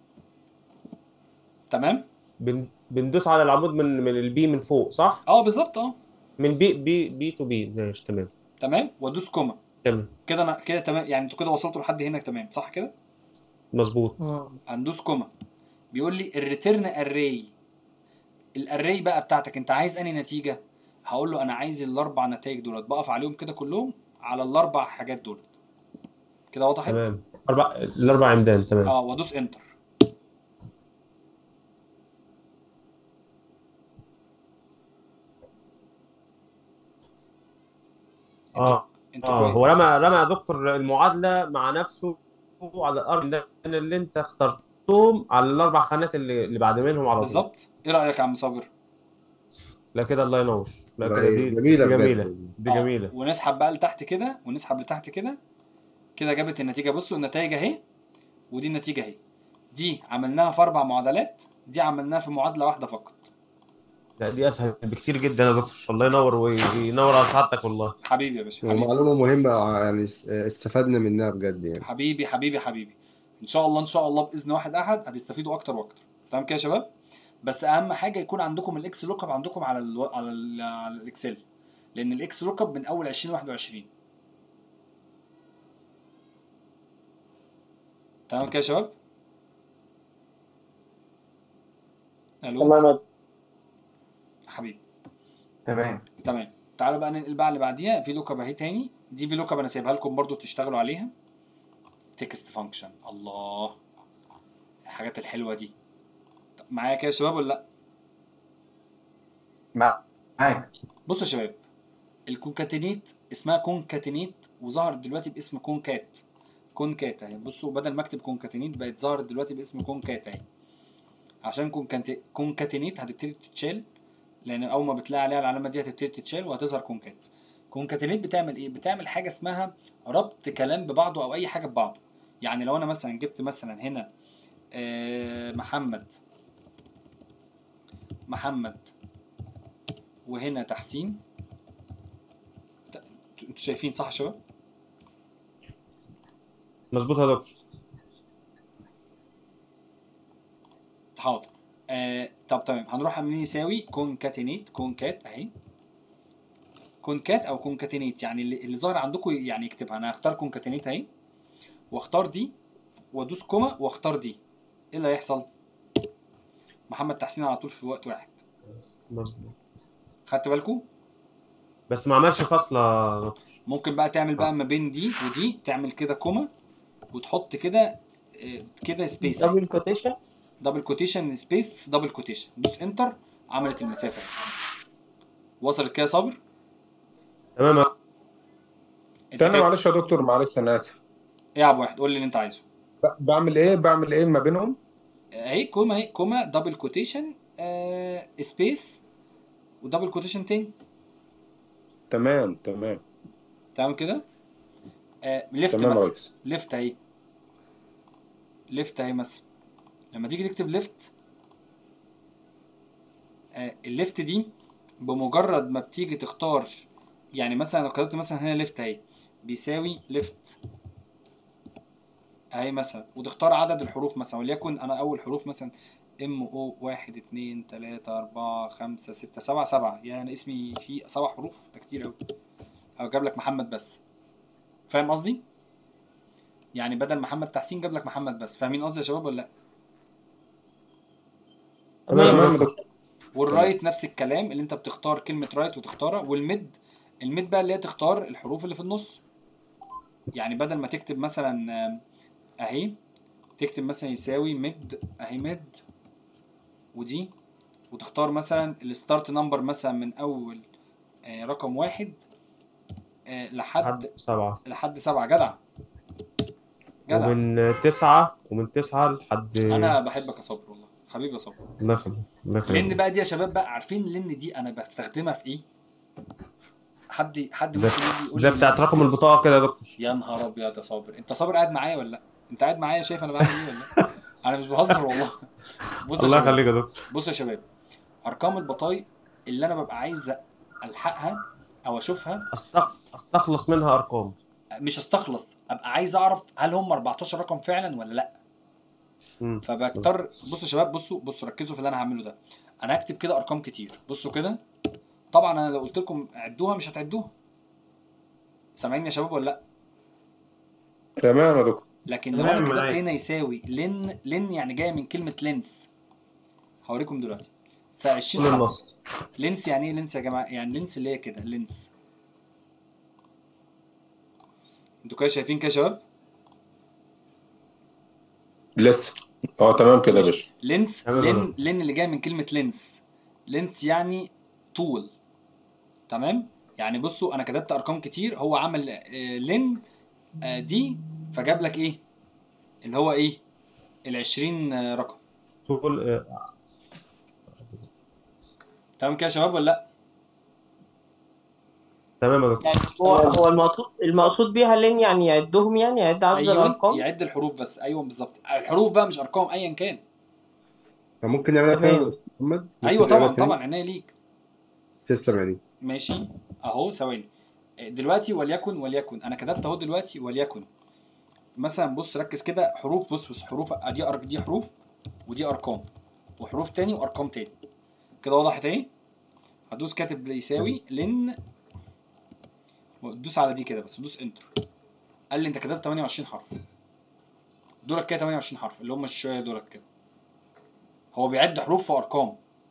تمام بن... بندوس على العمود من من البي من فوق صح؟ اه بالظبط اه من بي بي بي تو بي ماشي تمام تمام وادوس كوما تمام كده انا كده تمام يعني انتوا كده وصلتوا لحد هنا تمام صح كده مظبوط هندوس كوما بيقول لي الريتيرن اري الاري بقى بتاعتك انت عايز انهي نتيجه هقول له انا عايز الاربع نتائج دولت بقف عليهم كده كلهم على الاربع حاجات دولت كده وضحت تمام اربع الاربع عمدان تمام اه وادوس انتر اه انتوا اه كويس هو رمى رمى يا دكتور المعادله مع نفسه على الاربع اللي انت اخترتهم على الاربع خانات اللي, اللي بعد منهم على طول بالظبط ايه رايك يا عم صابر لا كده الله ينور لا والله كده دي جميلة دي بجد. جميله دي آه، جميله ونسحب بقى لتحت كده ونسحب لتحت كده كده جابت النتيجه بصوا النتائج اهي ودي النتيجه اهي دي عملناها في اربع معادلات دي عملناها في معادله واحده فقط لا دي اسهل بكتير جدا يا دكتور الله ينور وينور على سعادتك والله حبيبي يا باشا حبيبي ومعلومة مهمة يعني اس- استفدنا منها بجد يعني حبيبي حبيبي حبيبي ان شاء الله ان شاء الله باذن واحد احد هتستفيدوا اكتر واكتر تمام كده يا شباب بس اهم حاجه يكون عندكم الاكس لوك اب عندكم على الو... على, ال... على الاكسل لان الاكس لوك اب من اول 2021 تمام كده يا شباب الو تمام حبيبي تمام تمام تعالوا بقى ننقل بقى اللي بعديها في لوك اب اهي تاني دي في لوك اب انا سايبها لكم برضو تشتغلوا عليها تكست فانكشن الله الحاجات الحلوه دي طب معايا كده يا شباب ولا لا معاك بصوا يا شباب الكونكاتينيت اسمها كونكاتينيت وظهرت دلوقتي باسم كونكات كونكات اهي بصوا بدل ما اكتب كونكاتينيت بقت ظهرت دلوقتي باسم كونكات اهي عشان كونكات- كونكاتينيت هتبتدي تتشال لان اول ما بتلاقي عليها العلامه دي هتبتدي تتشال وهتظهر كونكات كونكاتينيت بتعمل ايه بتعمل حاجه اسمها ربط كلام ببعضه او اي حاجه ببعضه يعني لو انا مثلا جبت مثلا هنا آه، محمد محمد وهنا تحسين انتوا شايفين صح يا شباب مظبوط يا دكتور حاضر آه طب تمام هنروح عاملين يساوي كونكاتينيت كونكات اهي كونكات او كونكاتينيت يعني اللي, اللي ظاهر عندكم يعني يكتبها انا هختار كونكاتينيت اهي واختار دي وادوس كوما واختار دي ايه اللي هيحصل محمد تحسين على طول في وقت واحد مظبوط خدت بالكم بس ما عملش فاصله يا دكتور ممكن بقى تعمل بقى ما بين دي ودي تعمل كده كوما وتحط كده آه، كده سبيس دبل كوتيشن دبل كوتيشن سبيس دبل كوتيشن دوس انتر عملت المسافه وصلت كده يا صابر تمام انت استنى كده- معلش يا دكتور معلش انا اسف ايه يا عبد واحد قول لي اللي انت عايزه ب- بعمل ايه بعمل ايه ما بينهم اهي كوما اهي كوما دبل كوتيشن آه سبيس ودبل كوتيشن تاني تمام تمام تمام كده آه ليفت تمام يا مثلا ريس ليفت اهي ليفت اهي مثلا لما تيجي تكتب ليفت آه الليفت دي بمجرد ما بتيجي تختار يعني مثلا لو كتبت مثلا هنا ليفت اهي بيساوي ليفت اهي مثلا وتختار عدد الحروف مثلا وليكن انا اول حروف مثلا ام او واحد اتنين تلاتة اربعة خمسة ستة سبعة سبعة يعني انا اسمي فيه سبع حروف ده كتير اوي او جاب لك محمد بس فاهم قصدي؟ يعني بدل محمد تحسين جاب لك محمد بس فاهمين قصدي يا شباب ولا لا؟ تمام يا دكتور والرايت نفس الكلام اللي انت بتختار كلمة رايت وتختارها والميد الميد بقى اللي هي تختار الحروف اللي في النص يعني بدل ما تكتب مثلا آم، اهي تكتب مثلا يساوي ميد اهي ميد ودي وتختار مثلا الستارت نمبر مثلا من اول آه، رقم واحد آه، لحد لحد سبعة لحد سبعة جدع جدع ومن تسعة ومن تسعة لحد انا بحبك يا صبر والله حبيبي يا صبر الله يخليك الله يخليك لان بقى دي يا شباب بقى عارفين لان دي انا بستخدمها في ايه حد حد زي, ممكن يجي يقول زي لي بتاعت رقم البطاقة كده يا دكتور يا نهار ابيض يا صابر انت صابر قاعد معايا ولا لا انت قاعد معايا شايف انا بعمل ايه ولا لا انا مش بهزر والله بص يا الله شباب يخليك يا دكتور بص يا شباب ارقام البطايق اللي انا ببقى عايز الحقها او اشوفها أستخ- استخلص منها ارقام مش استخلص ابقى عايز اعرف هل هم 14 رقم فعلا ولا لا مم. فبضطر بصوا يا شباب بصوا بصوا ركزوا في اللي انا هعمله ده انا هكتب كده ارقام كتير بصوا كده طبعا انا لو قلت لكم عدوها مش هتعدوها سامعين يا شباب ولا لا تمام يا دكتور لكن لو تمام انا كتبت معاك. هنا يساوي لن لن يعني جايه من كلمه لينس هوريكم دلوقتي ف 20 كل حرف النص لينس يعني ايه لينس يا جماعه يعني لينس اللي هي كده لينس انتوا كده شايفين كده يا شباب لسه اه تمام كده يا باشا لينس تمام يا لين دكتور. لين اللي جاي من كلمة لينس لينس يعني طول تمام يعني بصوا انا كتبت ارقام كتير هو عمل آه، لين آه، دي فجاب لك ايه اللي هو ايه ال 20 آه، رقم طول آه، تمام كده يا شباب ولا لا تمام يا دكتور يعني هو هو المقصود المقصود بيها لين يعني يعدهم يعني يعد عدد ايوه الارقام يعد الحروف بس ايوه بالظبط الحروف بقى مش ارقام ايا كان ممكن نعملها تاني تمام. يا أستاذ محمد ممكن ايوه نعملها طبعا تاني؟ طبعا عينيا ليك تسلم يعني ماشي اهو ثواني دلوقتي وليكن وليكن انا كتبت اهو دلوقتي وليكن مثلا بص ركز كده حروف بص بص حروف دي أر- دي حروف ودي ارقام وحروف تاني وارقام تاني كده وضحت اهي هدوس كاتب يساوي لن دوس على دي كده بس دوس انتر قال لي انت كتبت 28 حرف دولت كده 28 حرف اللي هم الشويه دولت كده هو بيعد حروف وارقام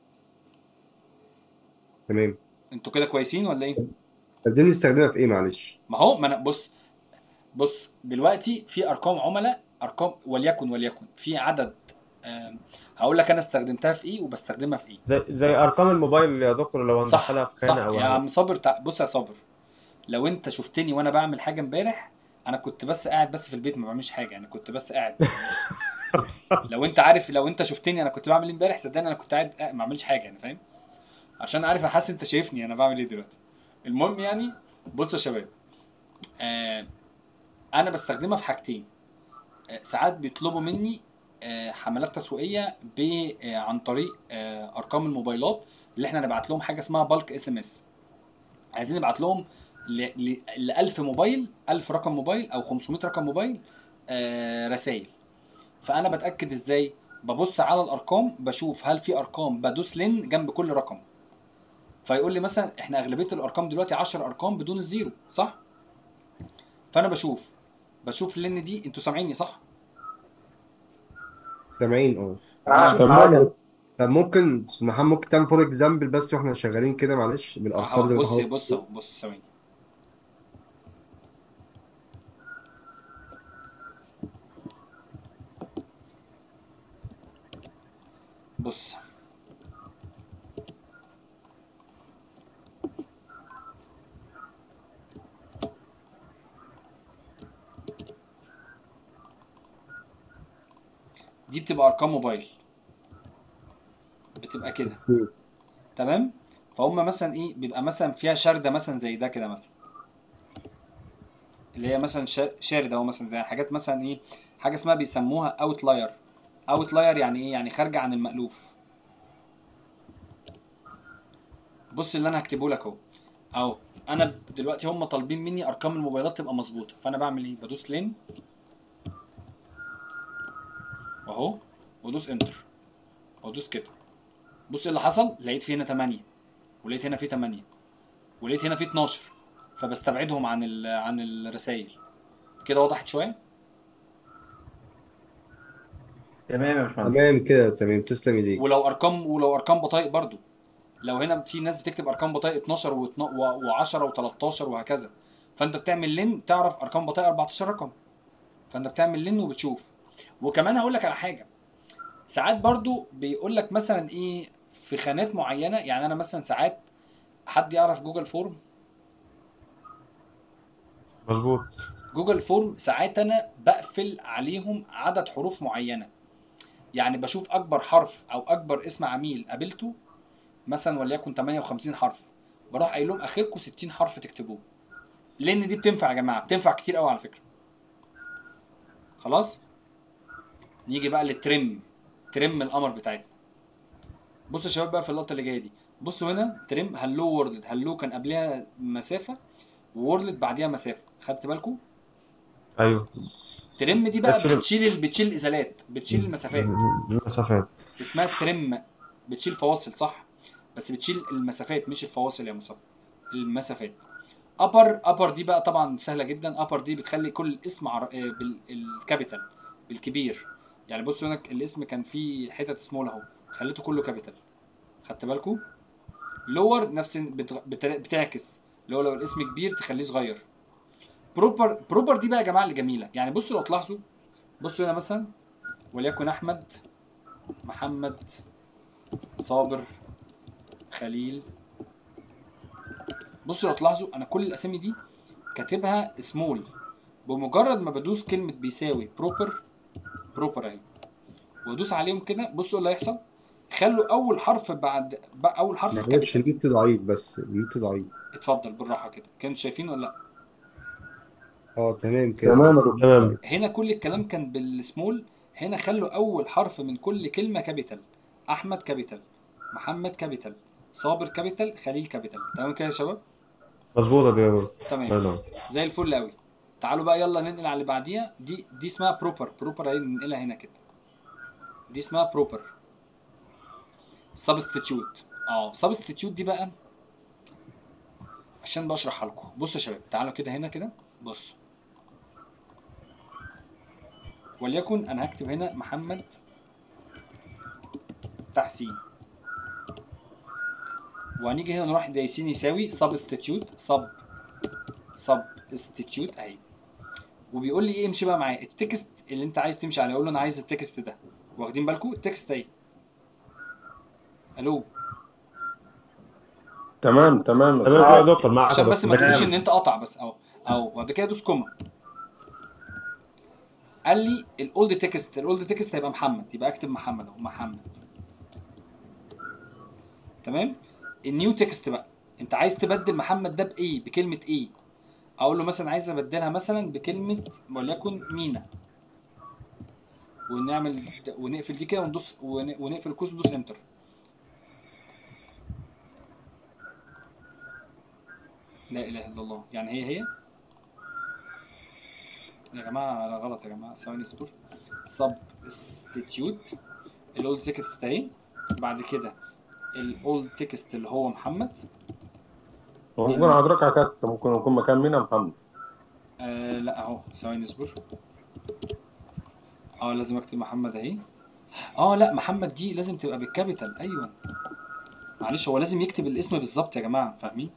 تمام انتوا كده كويسين ولا ايه طب دي بنستخدمها في ايه معلش؟ ما هو ما انا بص بص دلوقتي في ارقام عملاء ارقام وليكن وليكن في عدد آم، هقول لك انا استخدمتها في ايه وبستخدمها في ايه زي زي ارقام الموبايل يا دكتور لو صح هندخلها في صح خانه او يا حاجة. عم صابر تع... بص يا صابر لو انت شفتني وانا بعمل حاجه امبارح انا كنت بس قاعد بس في البيت ما بعملش حاجه انا كنت بس قاعد لو انت عارف لو انت شفتني انا كنت بعمل ايه امبارح صدقني انا كنت قاعد قاعد ما بعملش حاجه يعني فاهم عشان عارف احس انت شايفني انا بعمل ايه دلوقتي المهم يعني بص يا شباب آه انا بستخدمها في حاجتين آه ساعات بيطلبوا مني آه حملات تسويقيه ب آه عن طريق آه ارقام الموبايلات اللي احنا نبعت لهم حاجه اسمها بالك اس ام اس عايزين نبعت لهم ل ل 1000 موبايل 1000 رقم موبايل او 500 رقم موبايل آه رسائل فانا بتاكد ازاي ببص على الارقام بشوف هل في ارقام بدوس لين جنب كل رقم فيقول لي مثلا احنا اغلبيه الارقام دلوقتي 10 ارقام بدون الزيرو صح فانا بشوف بشوف لين دي انتوا سامعيني صح سامعين اه آه. طب ممكن استاذ محمد ممكن تعمل فور اكزامبل بس واحنا شغالين كده معلش بالارقام أهو زي ما بص حضرتك بص أهو، بص ثواني بص دي بتبقى ارقام موبايل بتبقى كده تمام فهم مثلا ايه بيبقى مثلا فيها شرده مثلا زي ده كده مثلا اللي هي مثلا شا- شارد اهو مثلا زي حاجات مثلا ايه حاجه اسمها بيسموها اوتلاير اوتلاير يعني ايه يعني خارجه عن المألوف بص اللي انا هكتبه لك اهو اهو انا دلوقتي هم طالبين مني ارقام الموبايلات تبقى مظبوطه فانا بعمل ايه بدوس لين اهو وادوس انتر وادوس كده بص إيه اللي حصل لقيت في هنا 8 ولقيت هنا في 8 ولقيت هنا في 12 فبستبعدهم عن ال عن الرسائل كده وضحت شويه تمام يا باشمهندس تمام كده تمام تسلم ايديك ولو ارقام ولو ارقام بطايق برضو لو هنا في ناس بتكتب ارقام بطايق 12 و10 و13 وهكذا فانت بتعمل لين تعرف ارقام بطايق 14 رقم فانت بتعمل لين وبتشوف وكمان هقول لك على حاجه ساعات برضو بيقول لك مثلا ايه في خانات معينه يعني انا مثلا ساعات حد يعرف جوجل فورم مظبوط جوجل فورم ساعات انا بقفل عليهم عدد حروف معينه يعني بشوف اكبر حرف او اكبر اسم عميل قابلته مثلا وليكن 58 حرف بروح قايل لهم اخركم 60 حرف تكتبوه لان دي بتنفع يا جماعه بتنفع كتير قوي على فكره خلاص نيجي بقى للترم ترم القمر بتاعتنا بصوا يا شباب بقى في اللقطه اللي جايه دي بصوا هنا ترم هلو وورلد هلو كان قبلها مسافه وورلد بعديها مسافه خدت بالكم ايوه ترم دي بقى بتشيل- بتشيل بتشيل الازالات بتشيل المسافات المسافات اسمها ترم بتشيل فواصل صح بس بتشيل المسافات مش الفواصل يا مصطفى المسافات ابر ابر دي بقى طبعا سهله جدا ابر دي بتخلي كل اسم عر... آه، بالكابيتال بالكبير يعني بصوا هنا الاسم كان فيه حتت سمول اهو خليته كله كابيتال خدت بالكم لور نفس بت... بت... بتعكس اللي هو لو الاسم كبير تخليه صغير بروبر بروبر دي بقى يا جماعه اللي جميله يعني بصوا لو تلاحظوا بصوا هنا مثلا وليكن احمد محمد صابر خليل بصوا لو تلاحظوا انا كل الاسامي دي كاتبها سمول بمجرد ما بدوس كلمه بيساوي بروبر بروبر اهي وادوس عليهم كده بصوا اللي هيحصل خلوا اول حرف بعد بقى اول حرف معلش كابيتال النت ضعيف بس النت ضعيف اتفضل بالراحه كده كانوا شايفين ولا لا اه تمام كده تمام يا بس. دكتور. تمام هنا كل الكلام كان بالسمول هنا خلوا اول حرف من كل كلمه كابيتال احمد كابيتال محمد كابيتال صابر كابيتال خليل كابيتال تمام كده يا شباب مظبوطه دي يا دكتور تمام الله ينور. زي الفل قوي تعالوا بقى يلا ننقل على اللي بعديها دي دي اسمها بروبر بروبر اهي ننقلها هنا كده دي اسمها بروبر سبستيتيوت اه سبستيتيوت دي بقى عشان بشرحها لكم بصوا يا شباب تعالوا كده هنا كده بص وليكن انا هكتب هنا محمد تحسين وهنيجي هنا نروح دايسين يساوي سبستيتيوت سب سبستيتيوت اهي وبيقول لي ايه امشي بقى معايا التكست اللي انت عايز تمشي عليه اقول له انا عايز التكست ده واخدين بالكم التكست اهي الو تمام تمام تمام يا دكتور معاك يا عشان بس ما دكتور. تقوليش ان انت قطع بس اهو اهو وبعد كده دوس كوما قال لي الاولد تكست الاولد تكست هيبقى محمد يبقى اكتب محمد اهو محمد تمام النيو تكست بقى انت عايز تبدل محمد ده بايه بكلمه ايه اقول له مثلا عايز ابدلها مثلا بكلمه وليكن مينا ونعمل ونقفل دي كده وندوس ون- ونقفل القوس وندوس انتر لا اله الا الله يعني هي هي يا جماعه لا غلط يا جماعه ثواني اصبر سبستيتيوت الاولد تكست اهي بعد كده الاولد تكست اللي هو محمد هو ممكن حضرتك عكست ممكن يكون مكان مين يا محمد آه لا اهو ثواني اصبر اه لازم اكتب محمد اهي اه لا محمد دي لازم تبقى بالكابيتال ايوه معلش هو لازم يكتب الاسم بالظبط يا جماعه فاهمين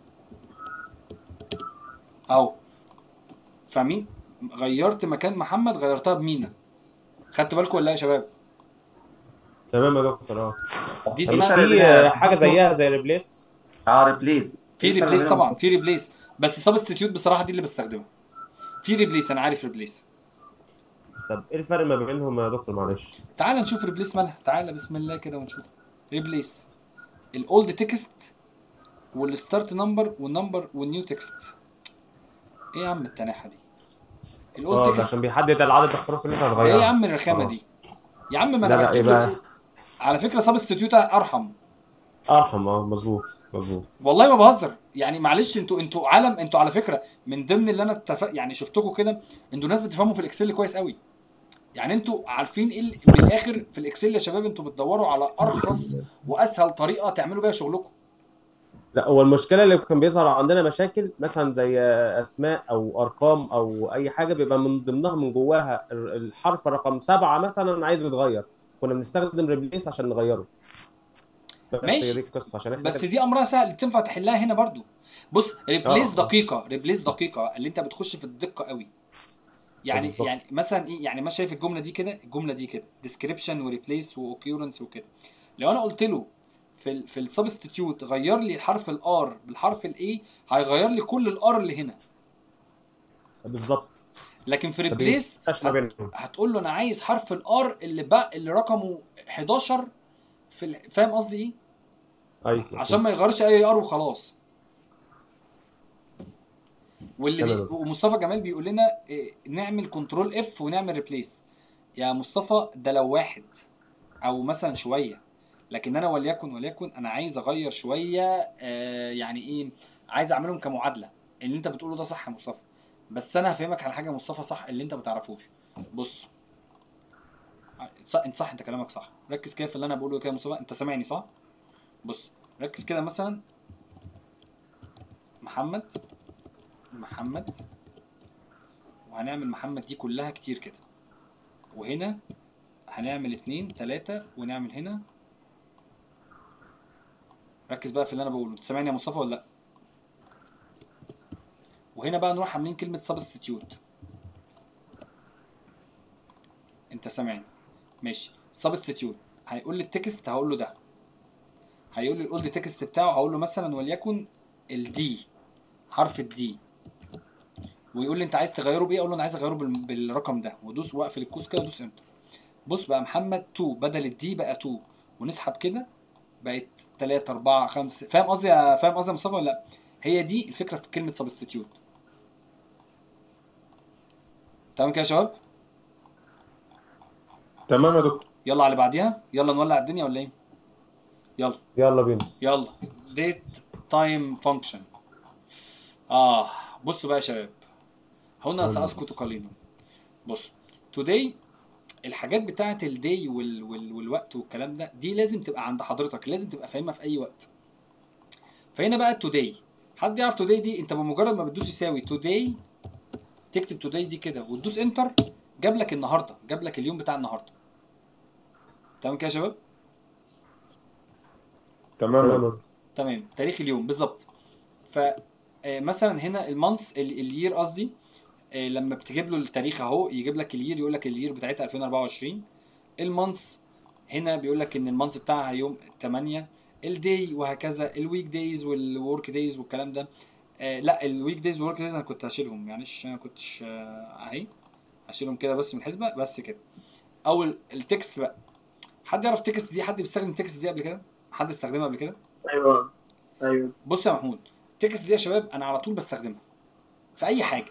اهو فاهمين غيرت مكان محمد غيرتها بمينا خدتوا بالكم ولا لا يا شباب تمام يا دكتور اه دي مش اسمها في حاجه زيها زي ريبليس اه ريبليس في ريبليس طبعا في ريبليس بس سبستيتيوت بصراحه دي اللي بستخدمها في ريبليس انا عارف ريبليس طب ايه الفرق ما بينهم يا دكتور معلش تعال نشوف ريبليس مالها تعال بسم الله كده ونشوف ريبليس الاولد تكست والستارت نمبر والنمبر والنيو تكست ايه يا عم التناحه دي اه الاولد ده تكست عشان بيحدد العدد الحروف اللي انت ايه هتغيرها يا عم الرخامه خلاص. دي يا عم ما لا انا لا ايه بكتب بقى له- على فكره سبستيتيوت ارحم ارحم اه مظبوط مظبوط والله ما بهزر يعني معلش انتوا انتوا عالم انتوا على فكره من ضمن اللي انا اتفق يعني شفتكم كده انتوا ناس بتفهموا في الاكسل كويس قوي يعني انتوا عارفين ايه ال- من الاخر في الاكسل يا شباب انتوا بتدوروا على ارخص واسهل طريقه تعملوا بيها شغلكم لا هو المشكله اللي كان بيظهر عندنا مشاكل مثلا زي اسماء او ارقام او اي حاجه بيبقى من ضمنها من جواها ال- الحرف رقم سبعه مثلا عايز يتغير كنا بنستخدم ريبليس عشان نغيره بس ماشي. هي دي القصه عشان احنا بس كده- دي امرها سهل تنفع تحلها هنا برضو بص ريبليس اه. دقيقه ريبليس دقيقه اللي انت بتخش في الدقه قوي يعني بالظبط. يعني مثلا ايه يعني ما شايف الجمله دي كده الجمله دي كده ديسكريبشن وريبليس واوكيورنس وكده لو انا قلت له في ال في السبستيتيوت غير لي الحرف الار بالحرف الاي هيغير لي كل الار اللي هنا بالظبط لكن في طب ريبليس ايه؟ ما بينهم هتقول له انا عايز حرف الار اللي بقى اللي رقمه 11 في ال- فاهم قصدي ايه ايوه عشان ما يغيرش اي ار وخلاص واللي بي... تمام. ومصطفى جمال بيقول لنا إيه، نعمل كنترول اف ونعمل ريبليس يا مصطفى ده لو واحد او مثلا شويه لكن انا وليكن وليكن انا عايز اغير شويه آه يعني ايه عايز اعملهم كمعادله اللي انت بتقوله ده صح يا مصطفى بس انا هفهمك على حاجه يا مصطفى صح اللي انت ما تعرفوش بص صح انت صح انت كلامك صح ركز كده في اللي انا بقوله كده يا مصطفى انت سامعني صح بص ركز كده مثلا محمد محمد وهنعمل محمد دي كلها كتير كده وهنا هنعمل اتنين تلاتة ونعمل هنا ركز بقى في اللي انا بقوله انت سامعني يا مصطفى ولا لا وهنا بقى نروح عاملين كلمة سبستيتيوت انت سامعني ماشي سبستيتيوت هيقول لي التكست هقول له ده هيقول لي الاولد تكست بتاعه هقول له مثلا وليكن الدي حرف الدي ويقول لي انت عايز تغيره بايه اقول له انا عايز اغيره بال- بالرقم ده وادوس واقفل القوس كده ودوس انتر بص بقى محمد 2 بدل الدي بقى 2 ونسحب كده بقت 3 4 5 فاهم قصدي يا فاهم قصدي يا مصطفى ولا لا هي دي الفكره في كلمه سبستيتيوت تمام كده يا شباب تمام يا دكتور يلا على اللي بعديها يلا نولع الدنيا ولا ايه يلا يلا بينا يلا ديت تايم فانكشن اه بصوا بقى يا شباب هنا قول. ساسكت قليلا بص توداي الحاجات بتاعه الداي وال... وال... والوقت والكلام ده دي لازم تبقى عند حضرتك لازم تبقى فاهمها في اي وقت فهنا بقى توداي حد يعرف توداي دي انت بمجرد ما بتدوس يساوي توداي تكتب توداي دي كده وتدوس انتر جاب لك النهارده جاب لك اليوم بتاع النهارده تمام كده يا شباب تمام يا دكتور. تمام تاريخ اليوم بالظبط ف آه، مثلا هنا المانث اليير قصدي آه، لما بتجيب له التاريخ اهو يجيب لك اليير يقول لك اليير بتاعتها 2024 المانث هنا بيقول لك ان المانث بتاعها يوم 8 الداي وهكذا الويك دايز والورك دايز والكلام ده آه لا الويك دايز والورك دايز انا كنت هشيلهم معلش انا كنتش آه، اهي هشيلهم كده بس من الحسبه بس كده او ال- التكست بقى حد يعرف تكست دي حد بيستخدم التكست دي قبل كده حد استخدمها قبل كده ايوه ايوه بص يا محمود التكست دي يا شباب انا على طول بستخدمها في اي حاجه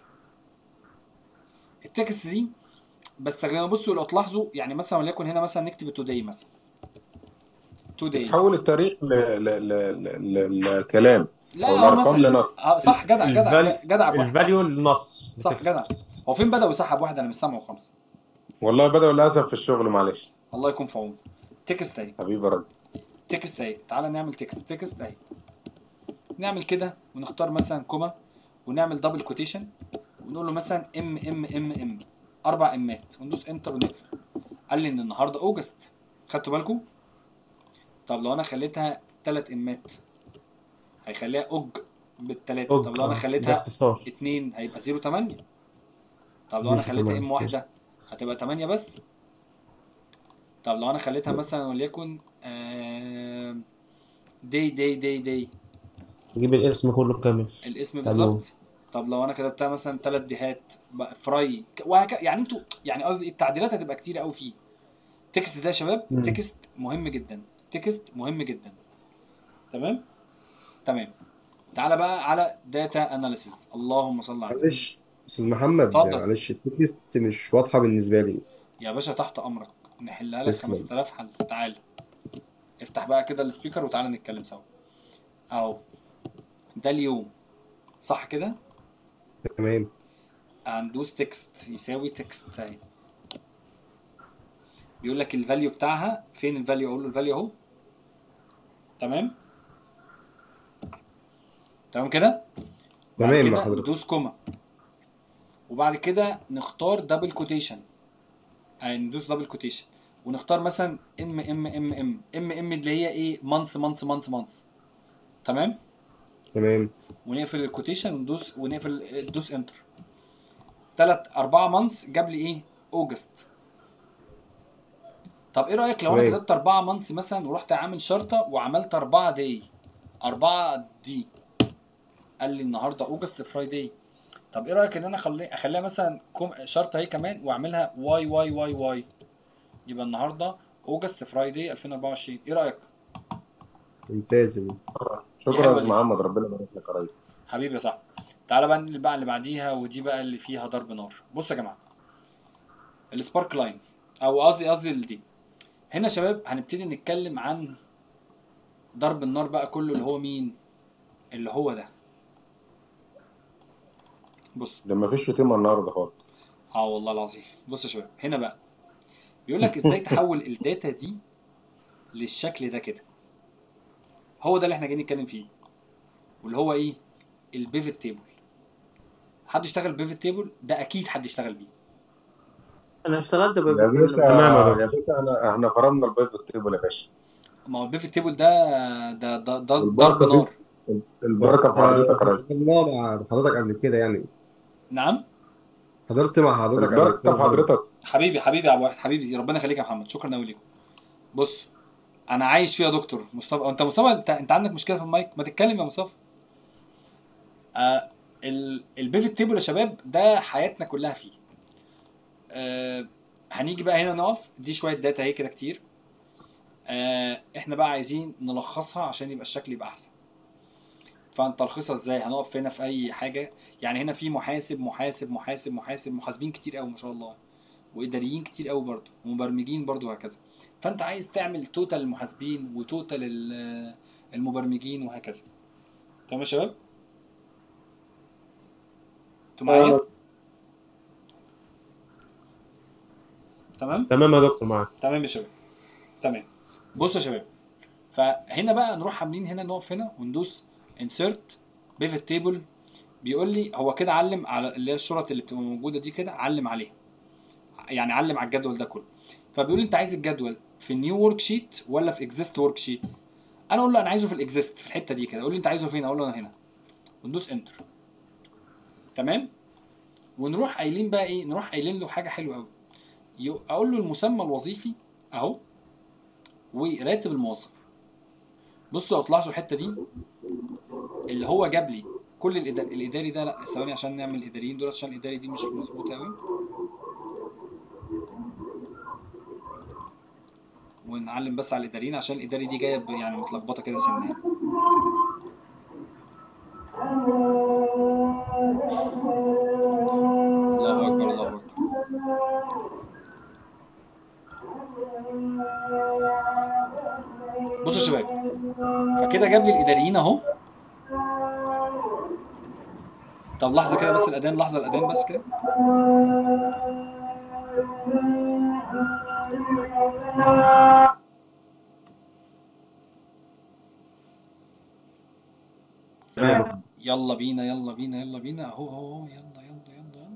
التكست دي بستخدمها بصوا لو تلاحظوا يعني مثلا وليكن هنا مثلا نكتب توداي مثلا توداي تحول التاريخ ل... ل... ل... ل... ل... لكلام لا أو هو الأرقام مثلا لنص آه، صح جدع جدع الفال- جدع أبو واحد. الفاليو للنص صح التكست. جدع هو فين بدأ ويسحب واحد انا مش سامعه خالص والله بدأوا للأسف في الشغل معلش الله يكون في عونه تكست اهي حبيبي يا راجل تكست اهي تعالى نعمل تكست تكست اهي نعمل كده ونختار مثلا كوما ونعمل دبل كوتيشن ونقول له مثلا ام ام ام ام اربع امات وندوس انتر ونقفل قال لي ان النهارده اوجست خدتوا بالكم طب لو انا خليتها ثلاث امات هيخليها اوج بالثلاثه أوج، طب لو انا آه، خليتها باختصار. اتنين هيبقى 0 8 طب لو انا 0 خليتها 8 ام واحده هتبقى 8 بس طب لو انا خليتها مثلا وليكن آم، دي دي دي دي نجيب الاسم كله كامل الاسم بتاع اليوم. بالظبط طب لو انا كتبتها مثلا ثلاث ديهات بقى فراي ك- وهكذا يعني انتوا يعني قصدي التعديلات هتبقى كتير قوي فيه تكست ده يا شباب مم. تكست مهم جدا تكست مهم جدا تمام تمام تعالى بقى على داتا اناليسيز اللهم صل على النبي معلش استاذ محمد اتفضل. معلش التكست مش واضحه بالنسبه لي يا باشا تحت امرك نحلها لك تسلم. 5000 حل تعالى افتح بقى كده السبيكر وتعالى نتكلم سوا اهو ده اليوم صح كده تمام هندوس تكست يساوي تكست اهي بيقول لك الفاليو بتاعها فين الفاليو اقول له الفاليو اهو تمام تمام كده بعد تمام كده مع حضرتك ندوس كوما وبعد كده نختار دبل كوتيشن يعني ندوس دبل كوتيشن ونختار مثلا ام ام ام ام ام ام اللي هي ايه مانث مانث مانث مانث تمام تمام ونقفل الكوتيشن وندوس ونقفل ندوس انتر تلات أربعة مانثs جاب لي إيه؟ أوجست. طب إيه رأيك لو أنا تمام. كتبت أربعة مانثs مثلا ورحت عامل شرطة وعملت أربعة داي أربعة دي قال لي النهاردة أوجست فرايداي طب إيه رأيك إن أنا أخلي أخليها مثلا كوم شرطة أهي كمان وأعملها واي واي واي واي يبقى النهاردة أوجست فرايداي 2024 إيه رأيك؟ ممتاز دي شكرا يا حلوة استاذ دي. محمد ربنا يبارك لك يا ريس حبيبي يا صاحبي تعالى بقى اللي بقى اللي بعديها ودي بقى اللي فيها ضرب نار بص يا جماعه السبارك لاين او قصدي قصدي ال دي هنا يا شباب هنبتدي نتكلم عن ضرب النار بقى كله اللي هو مين اللي هو ده بص ده ما فيش شتيمه النهارده خالص اه والله العظيم بص يا شباب هنا بقى بيقول لك ازاي تحول الداتا دي للشكل ده كده هو ده اللي احنا جايين نتكلم فيه واللي هو ايه البيفت تيبل حد اشتغل بيفت تيبل ده اكيد حد اشتغل بيه انا اشتغلت يا بقى باشا تمام يا يا باشا انا احنا فرضنا البيض التيبل يا باشا ما هو البيفت تيبل ده ده ده, ده ضرب والبركه نار دي البركه في حضرتك يا ريس الله مع حضرتك قبل كده يعني نعم حضرت مع حضرتك قبل البركه كده في حضرتك حبيبي حبيبي يا ابو واحد حبيبي ربنا يخليك يا محمد شكرا قوي ليكم بص انا عايش فيها يا دكتور مصطفى انت مصطفى انت, انت عندك مشكله في المايك ما تتكلم يا مصطفى آه ال- البيفت تيبل يا شباب ده حياتنا كلها فيه آه هنيجي بقى هنا نقف دي شويه داتا اهي كده كتير آه احنا بقى عايزين نلخصها عشان يبقى الشكل يبقى احسن فنتلخصها ازاي هنقف هنا في اي حاجه يعني هنا في محاسب محاسب محاسب محاسب محاسبين كتير قوي ما شاء الله واداريين كتير قوي برضه ومبرمجين برضه وهكذا فانت عايز تعمل توتال المحاسبين وتوتال ال- المبرمجين وهكذا تمام يا شباب انتوا معايا تمام تمام يا دكتور معاك تمام يا شباب تمام بصوا يا شباب فهنا بقى نروح عاملين هنا نقف هنا وندوس انسرت بيفت تيبل بيقول لي هو كده علم على اللي هي الشرط اللي بتبقى موجوده دي كده علم عليها يعني علم على الجدول ده كله فبيقول لي انت عايز الجدول في نيو ورك شيت ولا في اكزيست ورك شيت انا اقول له انا عايزه في الاكزيست في الحته دي كده يقول لي انت عايزه فين اقول له انا هنا وندوس انتر تمام ونروح قايلين بقى ايه نروح قايلين له حاجه حلوه قوي يو- اقول له المسمى الوظيفي اهو وراتب الموظف بصوا لو تلاحظوا الحته دي اللي هو جاب لي كل الإدا- الاداري ده لا ثواني عشان نعمل الاداريين دول عشان الاداري دي مش مظبوطه قوي ونعلم بس على الاداريين عشان الاداري دي جايه ب- يعني متلخبطه كده سنه يعني. الله اكبر الله اكبر بصوا يا شباب فكده جاب لي الاداريين اهو طب لحظه كده بس الاذان لحظه الاذان بس كده تمام يلا بينا يلا بينا يلا بينا اهو اهو أهو، يلا يلا يلا يلا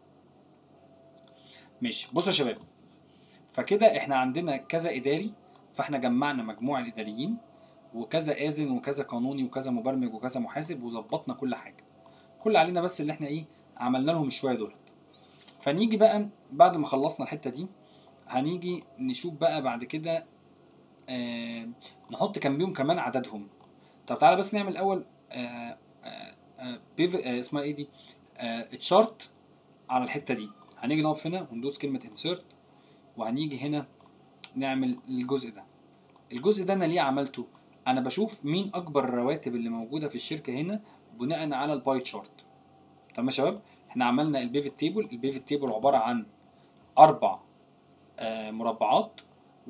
ماشي بصوا يا شباب فكده احنا عندنا كذا اداري فاحنا جمعنا مجموع الاداريين وكذا اذن وكذا قانوني وكذا مبرمج وكذا محاسب وظبطنا كل حاجه كل اللي علينا بس اللي احنا ايه عملنا لهم شويه دولت فنيجي بقى بعد ما خلصنا الحته دي هنيجي نشوف بقى بعد كده آه نحط جنبيهم كمان عددهم طب تعالى بس نعمل الاول آه آه آه بيف آه اسمها ايه دي آه تشارت على الحته دي هنيجي نقف هنا وندوس كلمه انسيرت وهنيجي هنا نعمل الجزء ده الجزء ده انا ليه عملته انا بشوف مين اكبر الرواتب اللي موجوده في الشركه هنا بناء على الباي تشارت تمام يا شباب احنا عملنا البيفت تيبل البيفت تيبل عباره عن اربع آه، مربعات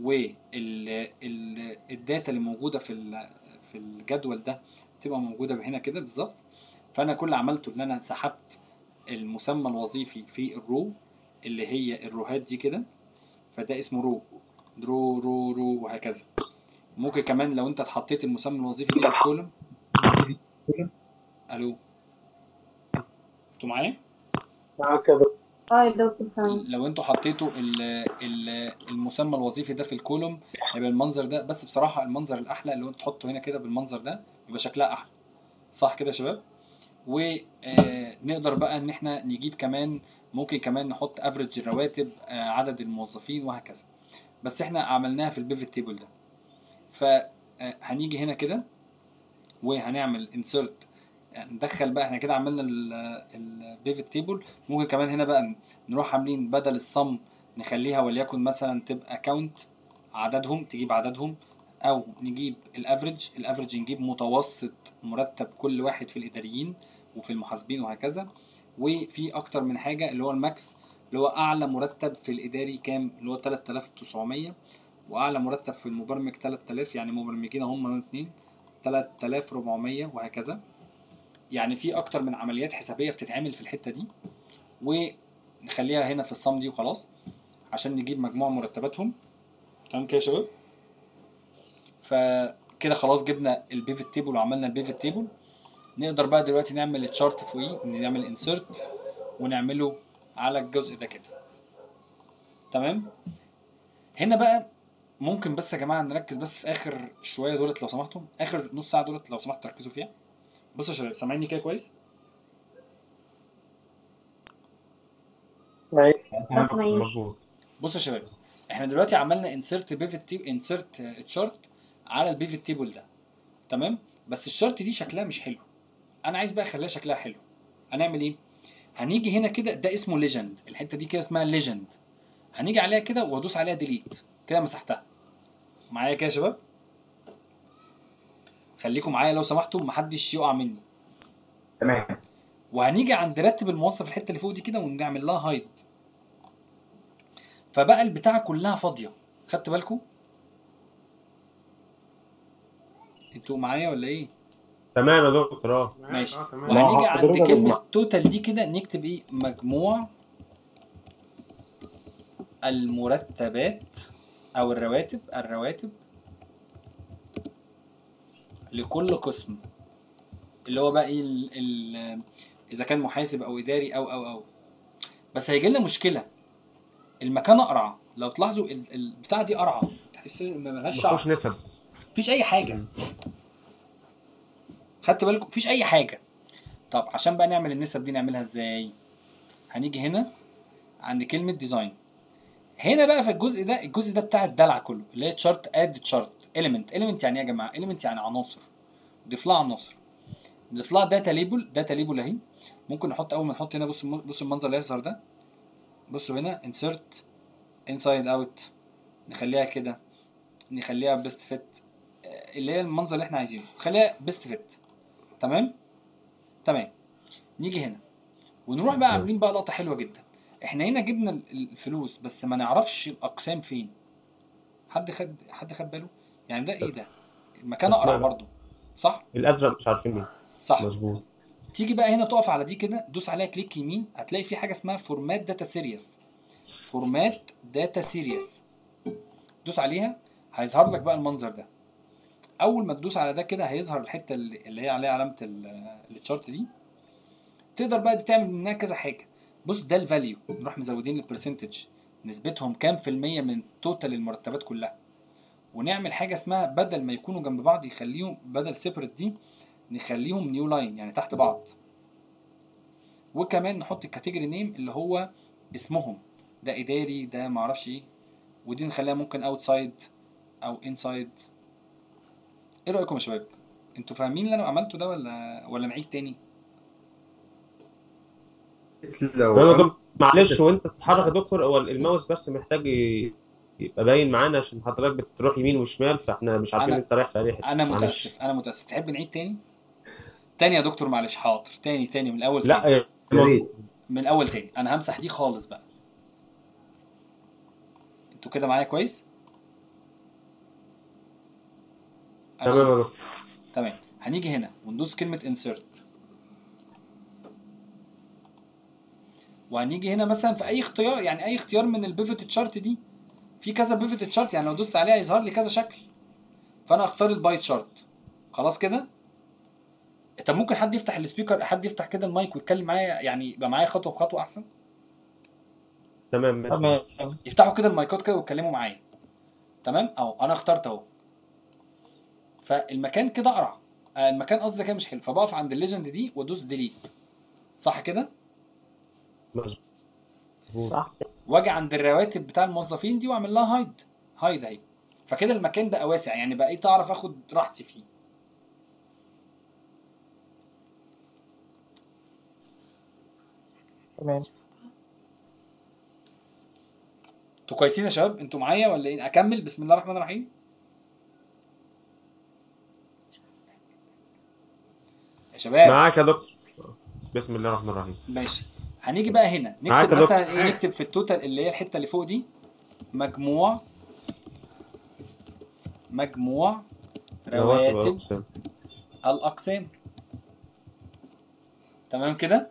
والداتا اللي موجوده في ال- في الجدول ده تبقى موجوده هنا كده بالظبط فانا كل اللي عملته ان انا سحبت المسمى الوظيفي في الرو اللي هي الروهات دي كده فده اسمه رو رو رو رو وهكذا ممكن كمان لو انت اتحطيت المسمى الوظيفي ده في الكولوم الو انتوا معايا؟ معاك يا دكتور اه يا دكتور سامع لو انتوا حطيتوا ال ال المسمى الوظيفي ده في الكولوم هيبقى المنظر ده بس بصراحه المنظر الاحلى اللي هو انت تحطه هنا كده بالمنظر ده يبقى شكلها احلى صح كده يا شباب ونقدر بقى ان احنا نجيب كمان ممكن كمان نحط افريج الرواتب آه، عدد الموظفين وهكذا بس احنا عملناها في البيفت تيبل ده فهنيجي هنا كده وهنعمل انسرت ندخل بقى احنا كده عملنا البيفت تيبل ممكن كمان هنا بقى نروح عاملين بدل الصم نخليها وليكن مثلا تبقى كاونت عددهم تجيب عددهم او نجيب الافريج الافريج نجيب متوسط مرتب كل واحد في الاداريين وفي المحاسبين وهكذا وفي اكتر من حاجه اللي هو الماكس اللي هو اعلى مرتب في الاداري كام اللي هو 3900 واعلى مرتب في المبرمج 3000 يعني مبرمجين هم اتنين 3400 وهكذا يعني في اكتر من عمليات حسابيه بتتعمل في الحته دي ونخليها هنا في الصم دي وخلاص عشان نجيب مجموع مرتباتهم تمام كده يا شباب فكده خلاص جبنا البيفت تيبل وعملنا البيفت تيبل نقدر بقى دلوقتي نعمل التشارت فوقيه نعمل انسيرت ونعمله على الجزء ده كده تمام هنا بقى ممكن بس يا جماعه نركز بس في اخر شويه دولت لو سمحتم اخر نص ساعه دولت لو سمحتوا تركزوا فيها بصوا يا شباب سامعيني كده كويس مظبوط بصوا يا شباب احنا دلوقتي عملنا انسيرت بيفت تيب انسيرت تشارت على البيفت تيبل ده تمام بس الشارت دي شكلها مش حلو انا عايز بقى اخليها شكلها حلو هنعمل ايه هنيجي هنا كده ده اسمه ليجند الحته دي كده اسمها ليجند هنيجي عليها كده وادوس عليها ديليت كده مسحتها معايا كده يا شباب خليكم معايا لو سمحتوا محدش يقع مني تمام وهنيجي عند رتب الموظف الحته اللي فوق دي كده ونعمل لها هايد فبقى البتاعه كلها فاضيه خدت بالكم انتوا معايا ولا ايه تمام يا دكتور اه ماشي آه، تمام. وهنيجي ما عند حضرتك كلمه مع- توتال دي كده نكتب ايه مجموع المرتبات او الرواتب الرواتب لكل قسم اللي هو بقى ايه ال ال اذا كان محاسب او اداري او او او بس هيجي لنا مشكله المكان اقرع لو تلاحظوا ال- البتاعه دي قرعه تحس ان ملهاش ما شعر فيهوش نسب مفيش اي حاجه خدت بالكم مفيش اي حاجه طب عشان بقى نعمل النسب دي نعملها ازاي هنيجي هنا عند كلمه ديزاين هنا بقى في الجزء ده الجزء ده بتاع الدلع كله اللي هي تشارت اد تشارت اليمنت اليمنت يعني ايه يا جماعه اليمنت يعني عناصر ضيف لها عناصر ضيف لها داتا ليبل داتا ليبل اهي ممكن نحط اول ما نحط هنا بص بص المنظر اللي هيظهر ده بصوا هنا انسرت انسايد اوت نخليها كده نخليها بيست فيت اللي هي المنظر اللي احنا عايزينه خليها بيست فيت تمام تمام نيجي هنا ونروح بقى عاملين بقى لقطه حلوه جدا احنا هنا جبنا ال- الفلوس بس ما نعرفش الاقسام فين حد خد حد خد باله يعني ده ايه ده المكان بس اقرع لا، لا. برضه صح الازرق مش عارفين ليه صح مظبوط تيجي بقى هنا تقف على دي كده دوس عليها كليك يمين هتلاقي في حاجه اسمها فورمات داتا سيريس فورمات داتا سيريس دوس عليها هيظهر لك بقى المنظر ده اول ما تدوس على ده كده هيظهر الحته اللي اللي هي عليها علامه ال- التشارت دي تقدر بقى تعمل منها كذا حاجه بص ده الفاليو نروح مزودين البرسنتج نسبتهم كام في المية من توتال المرتبات كلها ونعمل حاجه اسمها بدل ما يكونوا جنب بعض يخليهم بدل سيبريت دي نخليهم نيو لاين يعني تحت بعض وكمان نحط الكاتيجوري نيم اللي هو اسمهم ده اداري ده معرفش ايه ودي نخليها ممكن اوتسايد او انسايد ايه رايكم يا شباب انتوا فاهمين اللي انا عملته ده ولا ولا نعيد تاني هو يا دكتور معلش وانت بتتحرك يا دكتور هو الماوس بس محتاج ي- يبقى باين معانا عشان حضرتك بتروح يمين وشمال فاحنا مش عارفين أنا- انت رايح في اي حته انا معلش متاسف انا متاسف تحب نعيد تاني تاني يا دكتور معلش حاضر تاني تاني من الاول لا تاني. يا ريت. من الاول تاني انا همسح دي خالص بقى انتوا كده معايا كويس أنا- تمام يا دكتور تمام هنيجي هنا وندوس كلمة insert وهنيجي هنا مثلا في اي اختيار يعني اي اختيار من البيفت تشارت دي في كذا بيفت تشارت يعني لو دوست عليها يظهر لي كذا شكل فانا اختار الباي تشارت خلاص كده طب ممكن حد يفتح السبيكر حد يفتح كده المايك ويتكلم معايا يعني يبقى معايا خطوه بخطوه احسن تمام ماشي يفتحوا كده المايكات كده ويتكلموا معايا تمام اهو انا اخترت اهو فالمكان كده قرع آه، المكان قصدي كده مش حلو فبقف عند الليجند دي وادوس ديليت صح كده صح واجي عند الرواتب بتاع الموظفين دي واعمل لها هايد هايد اهي فكده المكان بقى واسع يعني بقيت اعرف اخد راحتي فيه تمام انتوا كويسين يا شباب انتوا معايا ولا ايه اكمل بسم الله الرحمن الرحيم يا شباب معاك يا دكتور بسم الله الرحمن الرحيم ماشي هنيجي بقى هنا معاك نكتب يا مثلا دكتور. ايه نكتب في التوتال اللي هي الحته اللي فوق دي مجموع مجموع رواتب رواتب الأقسام. الاقسام تمام كده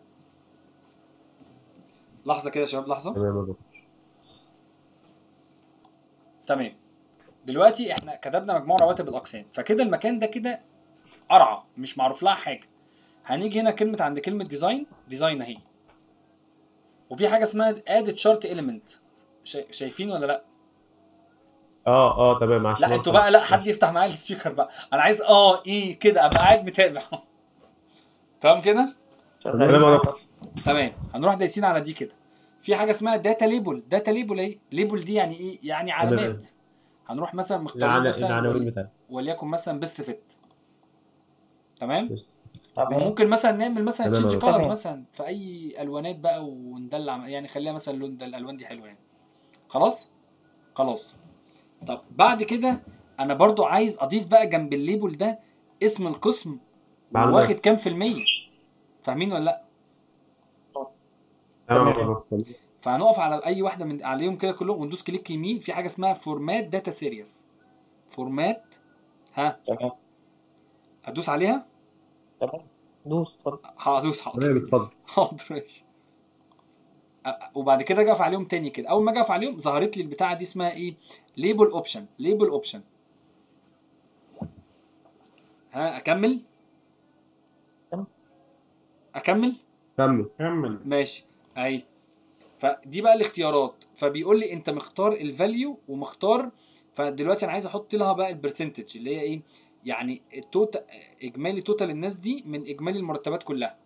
لحظه كده يا شباب لحظه تمام يا دكتور تمام دلوقتي احنا كتبنا مجموع رواتب الاقسام فكده المكان ده كده قرعه مش معروف لها حاجه هنيجي هنا كلمه عند كلمه ديزاين ديزاين اهي وفي حاجه اسمها اد تشارت اليمنت شايفين ولا لا اه اه تمام عشان لا انتوا بقى لا حد يفتح معايا السبيكر بقى انا عايز اه ايه كده ابقى قاعد متابع تمام كده تمام يا دكتور تمام هنروح دايسين على دي كده في حاجه اسمها داتا ليبل داتا ليبل ايه ليبل دي يعني ايه يعني علامات هنروح مثلا مختارين العنا- مثلا العناوين ول- بتاعتها. وليكن مثلا بيست فيت تمام تمام. وممكن مثلا نعمل مثلا تمام يا تشينج دكتور. كلر تمام. مثلا في اي الوانات بقى وندلع يعني خليها مثلا اللون ده الالوان دي حلوه يعني خلاص خلاص طب بعد كده انا برضو عايز اضيف بقى جنب الليبل ده اسم القسم معلومات. واخد كام في المية فاهمين ولا لا تمام يا دكتور فهنقف على اي واحده من عليهم كده كلهم وندوس كليك يمين في حاجه اسمها فورمات داتا سيريس فورمات ها تمام هدوس عليها تمام دوس اتفضل هدوس حاضر تمام اتفضل حاضر ماشي أ- وبعد كده اجي اقف عليهم تاني كده اول ما اجي اقف عليهم ظهرت لي البتاعه دي اسمها ايه ليبل اوبشن ليبل اوبشن ها اكمل اكمل كمل كمل ماشي اهي فدي بقى الاختيارات فبيقول لي انت مختار الفاليو ومختار فدلوقتي انا عايز احط لها بقى البرسنتج اللي هي ايه يعني التوتال اجمالي توتال الناس دي من اجمالي المرتبات كلها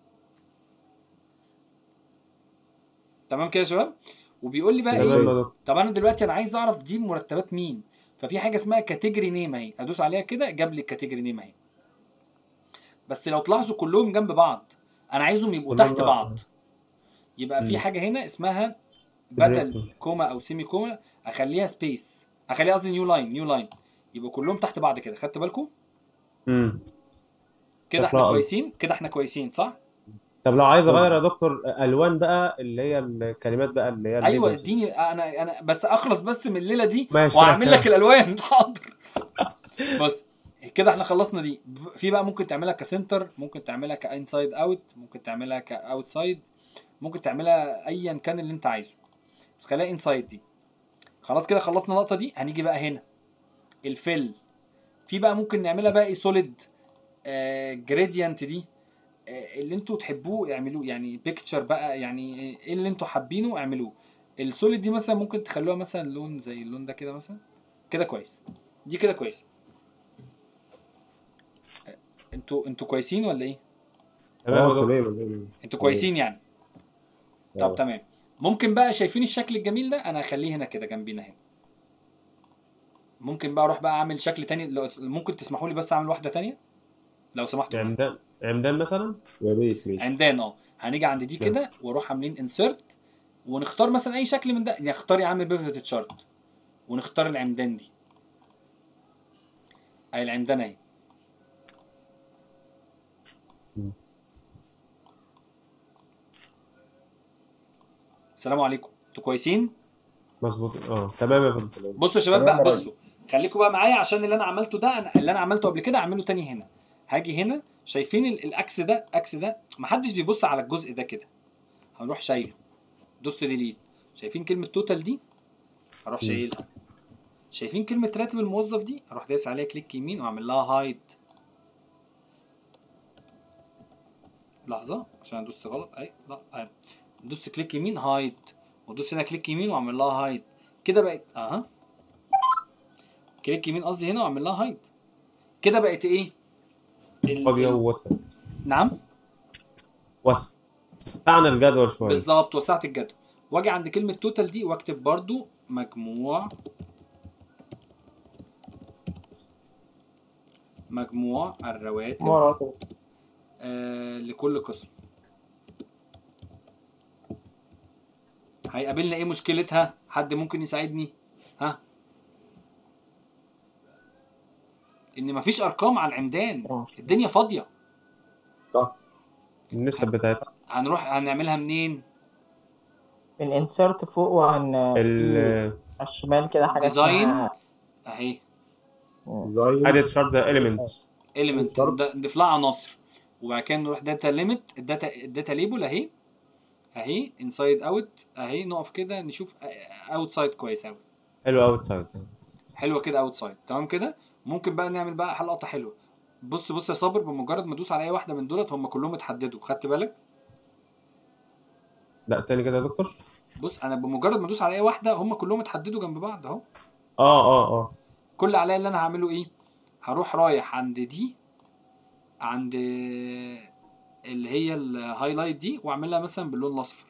تمام كده يا شباب وبيقول لي بقى تمام يا ايه دكتور. طب انا دلوقتي انا عايز اعرف دي مرتبات مين ففي حاجه اسمها كاتيجوري نيم اهي ادوس عليها كده جاب لي الكاتيجوري نيم اهي بس لو تلاحظوا كلهم جنب بعض انا عايزهم يبقوا كلهم تحت بقى. بعض يبقى في مم. حاجه هنا اسمها بدل سيبريت. كوما او سيمي كوما اخليها سبيس اخليها قصدي نيو لاين نيو لاين يبقوا كلهم تحت بعض كده خدت بالكم امم كده احنا شكلها أوي. كويسين كده احنا كويسين صح طب لو عايز اغير يا دكتور الوان بقى اللي هي الكلمات بقى اللي هي ايوه الليبلز. اديني انا انا بس اخلص بس من الليله دي ماشي، واعمل تمام. لك الالوان حاضر بص كده احنا خلصنا دي في بقى ممكن تعملها كسنتر ممكن تعملها كانسايد اوت ممكن تعملها كاوتسايد ممكن تعملها ايا كان اللي انت عايزه بس خليها انسايد دي خلاص كده خلصنا النقطه دي هنيجي بقى هنا الفيل في بقى ممكن نعملها بقى ايه سوليد جريدينت دي آه، اللي انتوا تحبوه اعملوه يعني بيكتشر بقى يعني ايه اللي انتوا حابينه اعملوه السوليد دي مثلا ممكن تخلوها مثلا لون زي اللون ده كده مثلا كده كويس دي كده كويس آه، انتوا انتوا كويسين ولا ايه تمام يا اه دكتور. تمام تمام انتوا كويسين يعني طب اه. تمام ممكن بقى شايفين الشكل الجميل ده انا هخليه هنا كده جنبينا هنا ممكن بقى اروح بقى اعمل شكل تاني لو ممكن تسمحوا لي بس اعمل واحده تانية لو سمحتوا عمدان عمدان مثلا يا ريت ماشي عمدان اه هنيجي عند دي كده واروح عاملين انسرت ونختار مثلا اي شكل من ده يعني اختار يا عم بيفت تشارت ونختار العمدان دي اي العمدان اهي السلام عليكم انتوا كويسين مظبوط اه تمام يا فندم بصوا يا شباب تمام بقى يا راجل. بصوا خليكم بقى معايا عشان اللي انا عملته ده أنا اللي انا عملته قبل كده اعمله تاني هنا هاجي هنا شايفين ال- الاكس ده اكس ده محدش بيبص على الجزء ده كده هنروح شايله دوست ديليت شايفين كلمه توتال دي هروح مم. شايلها شايفين كلمه راتب الموظف دي اروح دايس عليها كليك يمين واعمل لها هايد لحظه عشان انا دوست غلط اي لا أي. دوست كليك يمين هايد وادوس هنا كليك يمين واعمل لها هايد كده بقت اها كليك يمين قصدي هنا واعمل لها هايد كده بقت ايه ال- فاضية ال- ووسع نعم وسعنا الجدول شوية بالظبط وسعت الجدول واجي عند كلمه توتال دي واكتب برضو مجموع مجموع الرواتب مراتب آه لكل قسم هيقابلنا ايه مشكلتها حد ممكن يساعدني ها ان مفيش ارقام على العمدان الدنيا فاضيه صح النسب بتاعتها هنروح هنعملها منين الانسرت فوق وهن ال على الشمال كده حاجه ديزاين اسمها اهي ديزاين اديت شارت اليمنتس اليمنت نضيف لها عناصر وبعد كده نروح داتا ليميت الداتا الداتا ليبل اهي اهي انسايد اوت اهي نقف كده نشوف اوت سايد كويس قوي حلو اوت سايد حلوه كده اوت سايد تمام كده ممكن بقى نعمل بقى حلقه حلوه بص بص يا صابر بمجرد ما ادوس على اي واحده من دولت هم كلهم اتحددوا خدت بالك لا تاني كده يا دكتور بص انا بمجرد ما ادوس على اي واحده هم كلهم اتحددوا جنب بعض اهو اه اه اه كل اللي عليا اللي انا هعمله ايه هروح رايح عند دي عند اللي هي الهايلايت دي واعملها مثلا باللون الاصفر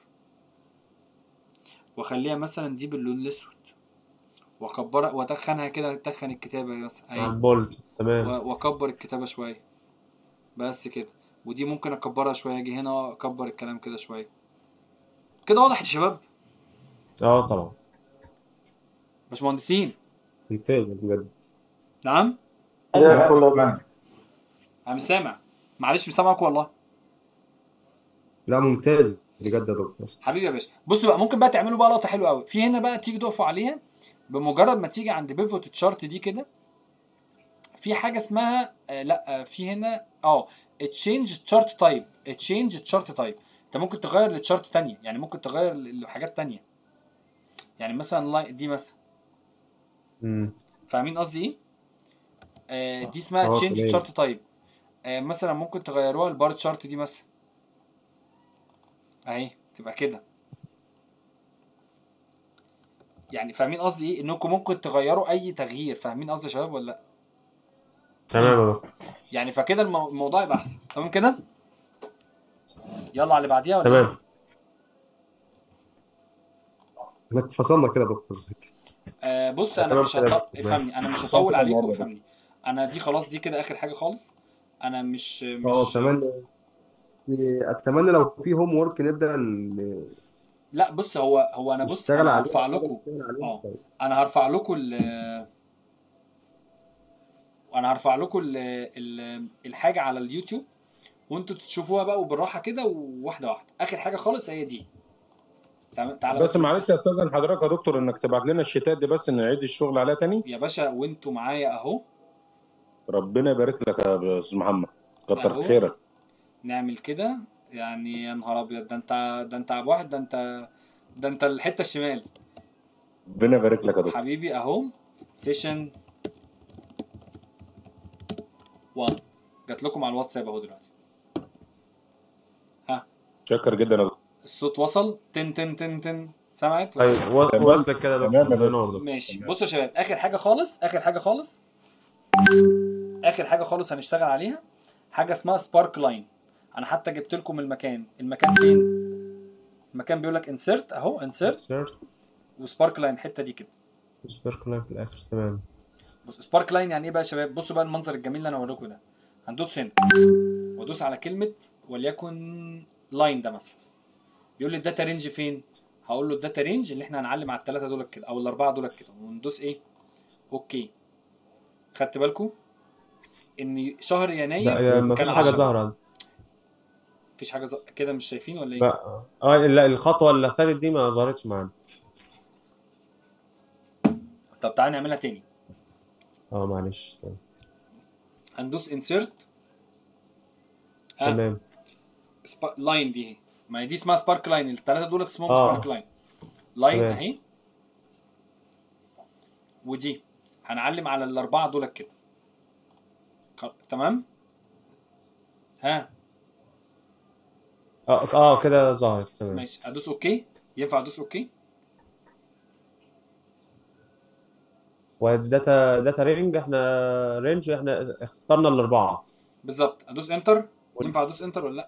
واخليها مثلا دي باللون الاسود واكبرها وادخنها كده ادخن الكتابه مثلا مع اهي البولد تمام و- واكبر الكتابه شويه بس كده ودي ممكن اكبرها شويه اجي هنا اكبر الكلام كده شويه كده واضح يا شباب اه طبعا باشمهندسين ممتاز بجد نعم زي الفل يا مان انا مش سامع معلش مش سامعك والله لا ممتاز بجد يا دكتور حبيبي يا باشا بصوا بقى ممكن بقى تعملوا بقى لقطه حلوه قوي في هنا بقى تيجي تقفوا عليها بمجرد ما تيجي عند بيفوت تشارت دي كده في حاجه اسمها آه لا آه في هنا اه تشينج تشارت تايب تشينج تشارت تايب انت ممكن تغير لتشارت تانية يعني ممكن تغير ل- لحاجات تانية يعني مثلا لاي- دي مثلا امم فاهمين قصدي ايه آه دي اسمها اه، تشينج تمام. تشارت تايب آه مثلا ممكن تغيروها البار تشارت دي مثلا اهي تبقى كده يعني فاهمين قصدي ايه انكم ممكن تغيروا اي تغيير فاهمين قصدي يا شباب ولا لا تمام يا دكتور يعني فكده المو- الموضوع يبقى احسن تمام كده يلا على اللي بعديها ولا تمام إيه؟ احنا اتفصلنا كده يا دكتور آه بص انا تمام مش كده. هط... افهمني انا مش هطول عليكم افهمني انا دي خلاص دي كده اخر حاجه خالص انا مش اه مش اتمنى اتمنى لو في هوم ورك نبدا ن- لا بص هو هو انا بص نشتغل انا عليه هرفع حاجة لكم نشتغل عليها اه طيب. انا هرفع لكم ال انا هرفع لكم ال... ال... الحاجه على اليوتيوب وانتوا تشوفوها بقى وبالراحه كده وواحده واحده اخر حاجه خالص هي دي تعال- تعالى بس معلش استاذن حضرتك يا دكتور انك تبعت لنا الشيتات دي بس نعيد الشغل عليها تاني يا باشا وانتوا معايا اهو ربنا يبارك لك يا استاذ محمد كتر أهو. خيرك نعمل كده يعني يا نهار ابيض ده انت ده انت ابو واحد ده انت ده انت الحته الشمال ربنا يبارك لك يا دكتور حبيبي اهو سيشن 1 جات لكم على الواتساب اهو دلوقتي ها شكر جدا يا دكتور الصوت وصل تن تن تن تن سمعت طيب و- تمام. وصلك كده يا تمام دكتور يا الله دكتور. ينور دكتور. ماشي بصوا يا شباب اخر حاجه خالص اخر حاجه خالص اخر حاجه خالص هنشتغل عليها حاجه اسمها سبارك لاين انا حتى جبت لكم المكان المكان فين المكان بيقول لك انسرت اهو انسرت سيرت وسبارك لاين الحته دي كده سبيرك لاين في الاخر تمام بص سبارك لاين يعني ايه بقى يا شباب بصوا بقى المنظر الجميل اللي انا هوريكم ده هندوس هنا وادوس على كلمه وليكن لاين ده مثلا بيقول لي الداتا رينج فين هقول له الداتا رينج اللي احنا هنعلم على الثلاثه دول كده او الاربعه دول كده وندوس ايه اوكي خدت بالكم ان شهر يناير لا يا ما كان فيش حاجه 10. ظاهره مفيش حاجه ز... كده مش شايفين ولا ايه لا اه لا الخطوه اللي فاتت دي ما ظهرتش معانا طب تعالى نعملها تاني اه معلش طيب. هندوس انسيرت تمام سبا... لاين دي اهي ما هي دي اسمها سبارك لاين الثلاثه دول اسمهم آه. سبارك لاين لاين تمام. اهي ودي هنعلم على الاربعه دول كده ك- تمام ها اه اه كده ظهرت تمام ماشي ادوس اوكي ينفع ادوس اوكي والداتا داتا رينج احنا رينج احنا اخترنا الاربعه بالظبط ادوس انتر ينفع ادوس انتر ولا لا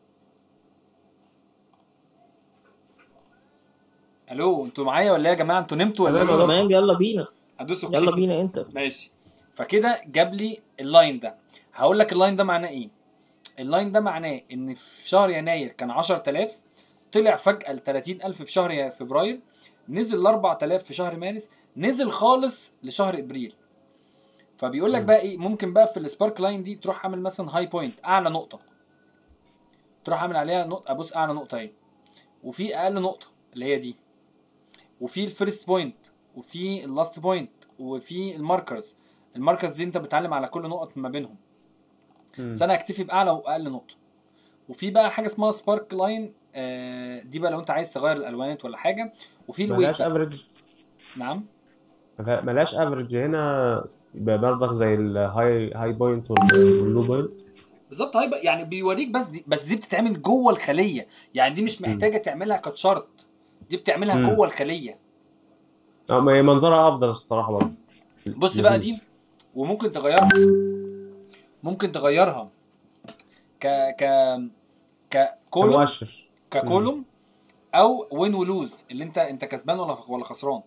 الو انتوا معايا ولا ايه يا جماعه انتوا نمتوا ولا تمام ايه تمام يلا بينا ادوس اوكي يلا بينا انت ماشي فكده جاب لي اللاين ده هقول لك اللاين ده معناه ايه اللاين ده معناه ان في شهر يناير كان 10000 طلع فجأة ل 30000 في شهر ي- فبراير نزل ل 4000 في شهر مارس نزل خالص لشهر ابريل فبيقول لك بقى ايه ممكن بقى في السبارك لاين دي تروح عامل مثلا هاي بوينت اعلى نقطة تروح عامل عليها نقطة ابص اعلى نقطة اهي وفي اقل نقطة اللي هي دي وفي الفيرست بوينت وفي اللاست بوينت وفي الماركرز الماركرز دي انت بتعلم على كل نقط ما بينهم بس انا هكتفي باعلى واقل نقطه وفي بقى حاجه اسمها سبارك لاين آه دي بقى لو انت عايز تغير الالوانات ولا حاجه وفي الويت ملهاش بقى. افريج نعم ملهاش افريج هنا يبقى برضك زي الهاي هاي بوينت واللو بوينت بالظبط هاي بقى يعني بيوريك بس دي بس دي بتتعمل جوه الخليه يعني دي مش محتاجه تعملها كتشارت دي بتعملها مم. جوه الخليه اه ما هي منظرها افضل الصراحه برضه بص بقى لذيذ. دي وممكن تغيرها ممكن تغيرها ك ك ككولوم كمؤشر ككولوم او وين ولوز اللي انت انت كسبان ولا ولا خسران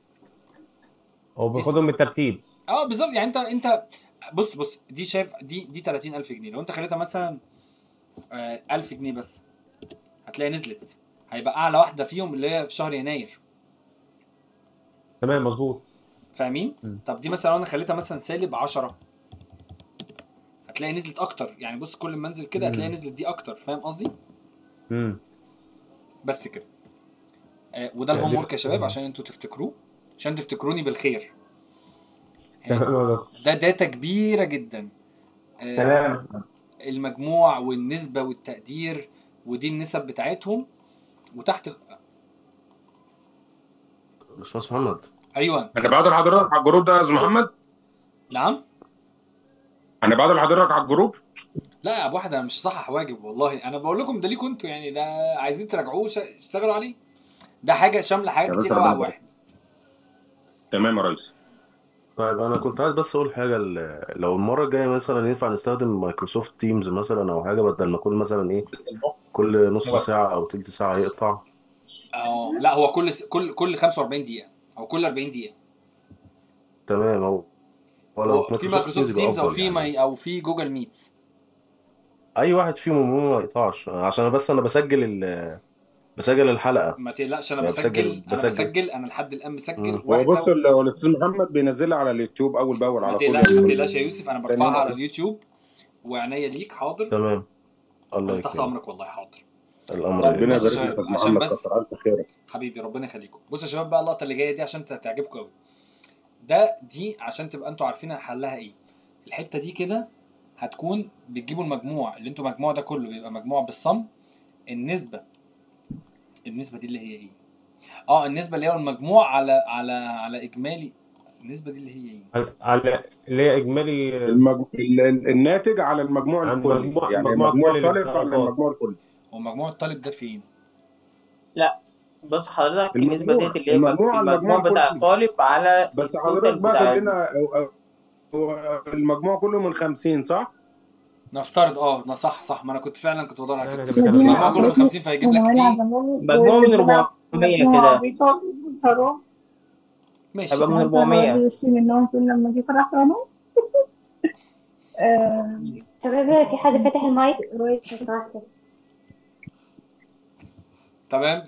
هو بياخدهم من الترتيب اه بالظبط يعني انت انت بص بص دي شايف دي دي 30000 جنيه لو انت خليتها مثلا آه 1000 جنيه بس هتلاقي نزلت هيبقى اعلى واحده فيهم اللي هي في شهر يناير تمام مظبوط فاهمين مم. طب دي مثلا لو انا خليتها مثلا سالب 10 هتلاقي نزلت اكتر يعني بص كل ما انزل كده هتلاقي مم. نزلت دي اكتر فاهم قصدي امم بس كده آه وده يعني- الهوم ورك يا شباب مم. عشان انتوا تفتكروه عشان تفتكروني بالخير تمام يا دكتور ده داتا كبيره جدا آه، تمام المجموع والنسبه والتقدير ودي النسب بتاعتهم وتحت باشمهندس محمد ايوه انا بعد لحضرتك على الجروب ده يا استاذ محمد نعم انا بعد لحضرتك على الجروب لا يا ابو واحد انا مش صحح واجب والله انا بقول لكم ده ليكوا انتوا يعني ده عايزين تراجعوه ش- اشتغلوا عليه ده حاجه شامله حاجات يا كتير باشا قوي على ربنا واحد تمام يا ريس طيب انا كنت عايز بس اقول حاجه ل- لو المره الجايه مثلا ينفع نستخدم مايكروسوفت تيمز مثلا او حاجه بدل ما كل مثلا ايه كل نص ساعه او تلت ساعه يقطع اه لا هو كل س... كل كل 45 دقيقه او كل 40 دقيقه تمام او ولو هو في مايكروسوفت مايكروسوفت يبقى تيمز او افضل في يعني ماي او في جوجل ميت اي واحد فيهم المهم ما يقطعش عشان بس انا بسجل ال بسجل الحلقه ما تقلقش انا يعني بسجل بسجل انا بسجل بسجل انا لحد الان مسجل مم. هو واحده بص ال- هو الاستاذ محمد بينزلها على اليوتيوب اول باول ما على طول تقلقش ما يعني تقلقش يا يوسف انا لان برفعها على انا اليوتيوب وعناية ليك حاضر تمام الله انا تحت يكرمك امرك والله حاضر الامر طيب ربنا بصوا يا يبارك لك شباب يا عشان محمد بس كتر الف خيرك حبيبي ربنا يخليكم بصوا يا شباب بقى اللقطه اللي جايه دي عشان تعجبكم قوي ده دي عشان تبقى انتوا عارفين حلها ايه الحته دي كده هتكون بتجيبوا المجموع اللي انتوا المجموع ده كله بيبقى مجموع بالصم النسبه النسبه دي اللي هي ايه اه النسبه اللي هو المجموع على على على اجمالي النسبه دي اللي هي ايه على- على اللي هي اجمالي المج... ال- ال- الناتج على المجموع على الكلي المجموع- يعني المجموع المجموع الكلي الطالب على للطلبات. المجموع الكلي هو مجموع الطالب ده فين لا بص حضرتك النسبة المجموع ديت اللي هي المجموع على المجموع المجموع بتاع الكلي الطالب على بس حضرتك التوتال بقى بتاع تقول لنا هو- هو المجموع كله من 50 صح؟ نفترض اه ده صح صح ما انا كنت فعلا كنت بدور على كده كده المجموع كله من 50 فهيجيب لك ايه مجموع من 400 كده ماشي هيبقى من 400 منهم كل لما جه فرح عنهم شباب في حد فاتح المايك تمام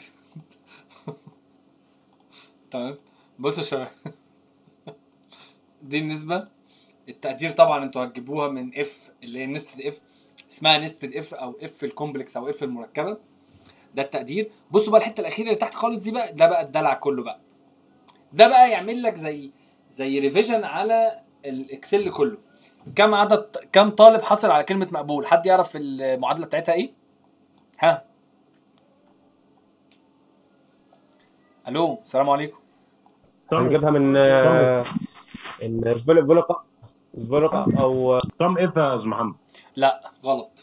تمام بصوا يا شباب دي النسبة التقدير طبعا انتوا هتجيبوها من اف اللي هي نستد اف اسمها نستد اف او اف الكومبلكس او اف المركبة ده التقدير بصوا بقى الحتة الأخيرة اللي تحت خالص دي بقى ده بقى الدلع كله بقى ده بقى يعمل لك زي زي ريفيجن على الاكسل كله كم عدد كم طالب حصل على كلمة مقبول حد يعرف المعادلة بتاعتها ايه ها الو السلام عليكم هنجيبها من آه، الفول- فولوكا فولوكا او كم اف يا استاذ محمد؟ لا غلط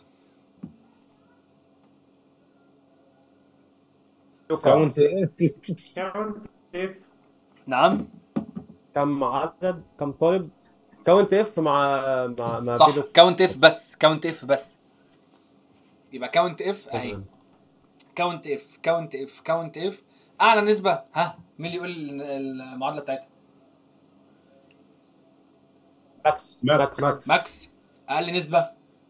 كاونت اف نعم كم عدد كم طالب كاونت اف مع مع مع صح فيديو كاونت اف بس كاونت اف بس يبقى كاونت اف اهي تمام. كاونت اف كاونت اف كاونت اف اعلى نسبه ها مين اللي يقول المعادله بتاعتها ماكس ماكس ماكس اقل نسبه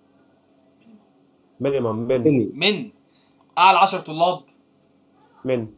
مينيمم من من اعلى 10 طلاب من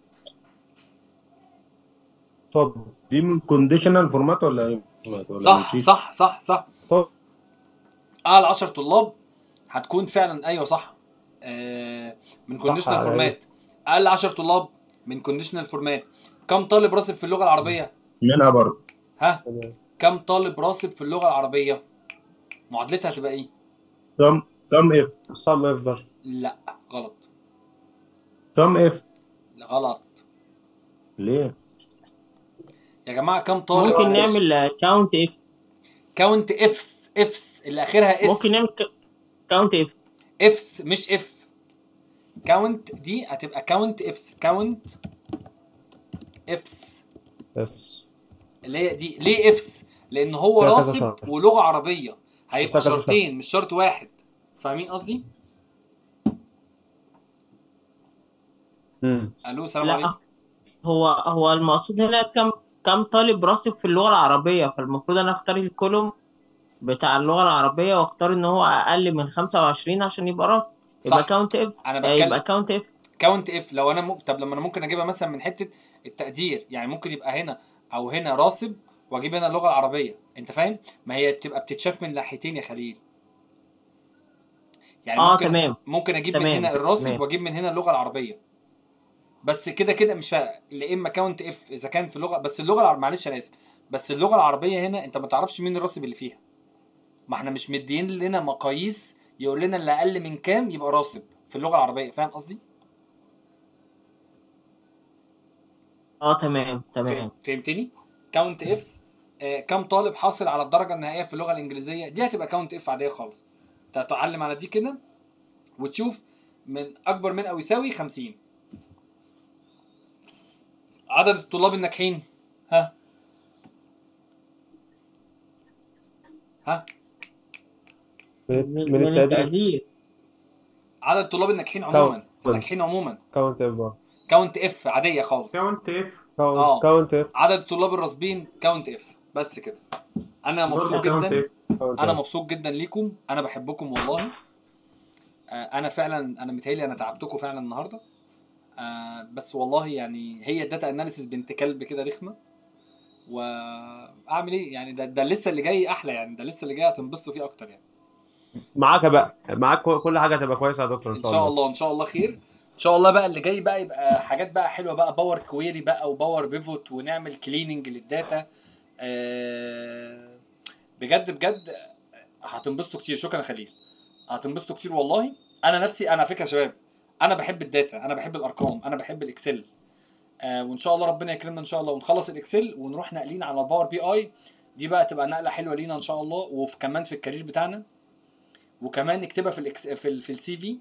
طب دي من كونديشنال فورمات ولا ايه؟ ولا من صح شيت؟ صح صح صح طب اعلى 10 طلاب هتكون فعلا ايوه صح آه من صح كونديشنال على فورمات اقل 10 طلاب من كونديشنال فورمات كم طالب راسب في اللغه العربيه منها برضه ها كم طالب راسب في اللغه العربيه معادلتها هتبقى ايه كم كم اف صم اف بس لا غلط كم اف لا غلط ليه؟ يا جماعه كم طالب ممكن نعمل كاونت اف كاونت افس افس اللي اخرها اف ممكن نعمل كاونت اف افس مش اف كاونت دي هتبقى كاونت افس كاونت افس افس اللي هي دي ليه افس لان هو فيها كذا راسب شرط. ولغه عربيه هيبقى فيها كذا شرطين مش شرط واحد فاهمين قصدي امم الو السلام لا عليكم هو هو المقصود هنا كم كم طالب راسب في اللغة العربية فالمفروض انا اختار الكولوم بتاع اللغة العربية واختار ان هو اقل من 25 عشان يبقى راسب يبقى صح. كاونت اف انا بتكلم يبقى كاونت اف كاونت اف لو انا م... طب لما انا ممكن اجيبها مثلا من حته التقدير يعني ممكن يبقى هنا او هنا راسب واجيب هنا اللغه العربيه انت فاهم ما هي بتبقى بتتشاف من ناحيتين يا خليل يعني اه ممكن تمام ممكن اجيب من تمام، هنا الراسب تمام. واجيب من هنا اللغه العربيه بس كده كده مش فارقه لا اما كاونت اف اذا كان في اللغه بس اللغه العربيه معلش انا اسف بس اللغه العربيه هنا انت ما تعرفش مين الراسب اللي فيها ما احنا مش مدين لنا مقاييس يقول لنا اللي اقل من كام يبقى راسب في اللغه العربيه فاهم قصدي اه تمام تمام فهمتني كاونت افس آه كم طالب حاصل على الدرجه النهائيه في اللغه الانجليزيه دي هتبقى كاونت اف عاديه خالص تتعلم على دي كده وتشوف من اكبر من او يساوي 50 عدد الطلاب الناجحين ها ها من, من, من من التقدير التقدير عدد الطلاب الناجحين عموما كاونت الناجحين عموما كاونت اف بقى. كاونت اف عاديه خالص كاونت اف اه كاونت كاونت اف عدد الطلاب الراسبين كاونت اف بس كده انا مبسوط برضه كاونت جدا اف كاونت انا اف مبسوط جدا ليكم انا بحبكم والله آه، انا فعلا انا متهيألي انا تعبتكم فعلا النهارده آه، بس والله يعني هي الداتا اناليسيس بنت كلب كده رخمه واعمل ايه يعني ده, ده لسه اللي جاي احلى يعني ده لسه اللي جاي هتنبسطوا فيه اكتر يعني معاك بقى معاك كل حاجه هتبقى كويسه يا دكتور ان شاء الله ان شاء الله خير ان شاء الله بقى اللي جاي بقى يبقى حاجات بقى حلوه بقى باور كويري بقى وباور بيفوت ونعمل كليننج للداتا آه، بجد بجد هتنبسطوا كتير شكرا يا خليل هتنبسطوا كتير والله انا نفسي انا على فكره يا شباب انا بحب الداتا انا بحب الارقام انا بحب الاكسل آه وان شاء الله ربنا يكرمنا ان شاء الله ونخلص الاكسل ونروح ناقلين على باور بي اي دي بقى تبقى نقله حلوه لينا ان شاء الله وكمان في الكارير بتاعنا وكمان نكتبها في الاكس في ال في السي في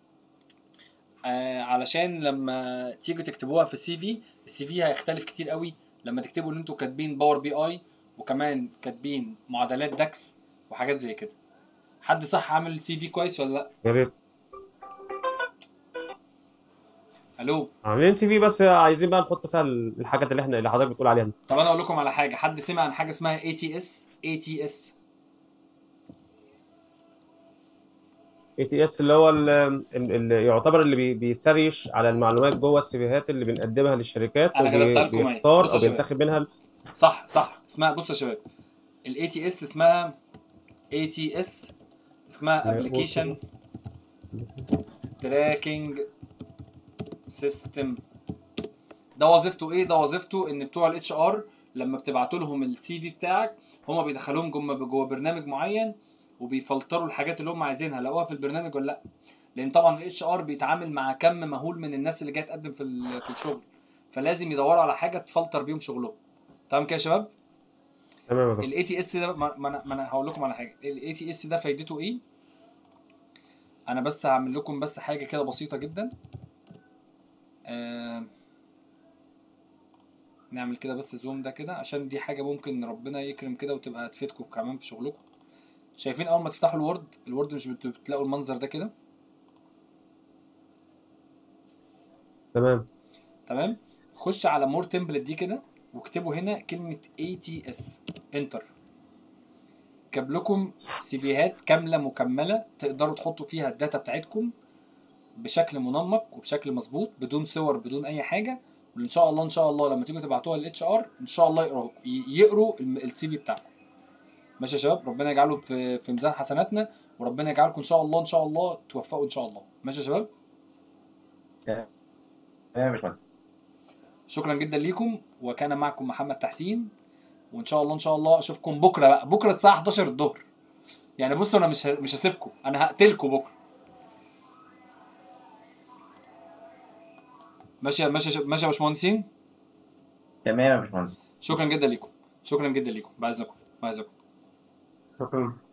آه علشان لما تيجي تكتبوها في السي في السي في هيختلف كتير قوي لما تكتبوا ان انتوا كاتبين باور بي اي وكمان كاتبين معادلات داكس وحاجات زي كده حد صح عامل سي في كويس ولا لا يا ريت الو عاملين سي في بس عايزين بقى نحط فيها الحاجات اللي احنا اللي حضرتك بتقول عليها دي طب انا اقول لكم على حاجه حد سمع عن حاجه اسمها اي تي اس اي تي اس اي تي اس اللي هو ال- اللي يعتبر اللي بي- بيسريش على المعلومات جوه السيفيهات اللي بنقدمها للشركات أنا كتبتها لكم أهي. وبيختار بصوا او يا شباب. بينتخب منها ال- صح صح اسمها بصوا يا شباب الاي تي اس اسمها اي تي اس اسمها ابلكيشن تراكنج سيستم ده وظيفته ايه ده وظيفته ان بتوع الاتش ار لما بتبعتوا لهم السي في بتاعك هما بيدخلوهم جوه جوه برنامج معين وبيفلتروا الحاجات اللي هم عايزينها لقوها في البرنامج ولا لا لان طبعا الاتش ار بيتعامل مع كم مهول من الناس اللي جايه تقدم في ال- في الشغل فلازم يدوروا على حاجه تفلتر بيهم شغلهم تمام كده يا شباب تمام يا دكتور. الاي تي اس ده ما ما انا ما انا هقول لكم على حاجه الاي تي اس ده فايدته ايه انا بس هعمل لكم بس حاجه كده بسيطه جدا آه نعمل كده بس زوم ده كده عشان دي حاجه ممكن ربنا يكرم كده وتبقى تفيدكم كمان في شغلكم شايفين اول ما تفتحوا الوورد الوورد مش بت- بتلاقوا المنظر ده كده تمام تمام خش على مور تمبلت دي كده واكتبوا هنا كلمه اي تي اس انتر جاب لكم سيفيهات كامله مكمله تقدروا تحطوا فيها الداتا بتاعتكم بشكل منمق وبشكل مظبوط بدون صور بدون اي حاجه وان شاء الله ان شاء الله لما تيجوا تبعتوها للاتش ار ان شاء الله يقروا ي- يقروا السي في بتاعكم ماشي يا شباب ربنا يجعله في في ميزان حسناتنا وربنا يجعلكم ان شاء الله ان شاء الله توفقوا ان شاء الله ماشي يا شباب تمام يا باشمهندس شكرا جدا ليكم وكان معكم محمد تحسين وان شاء الله ان شاء الله اشوفكم بكره بقى بكره الساعه 11 الظهر يعني بصوا انا مش ه- مش هسيبكم انا هقتلكم بكره ماشي يا- ماشي يا ش- ماشي يا باشمهندسين تمام يا باشمهندس شكرا جدا ليكم شكرا جدا ليكم بعد اذنكم بعد اذنكم شكرا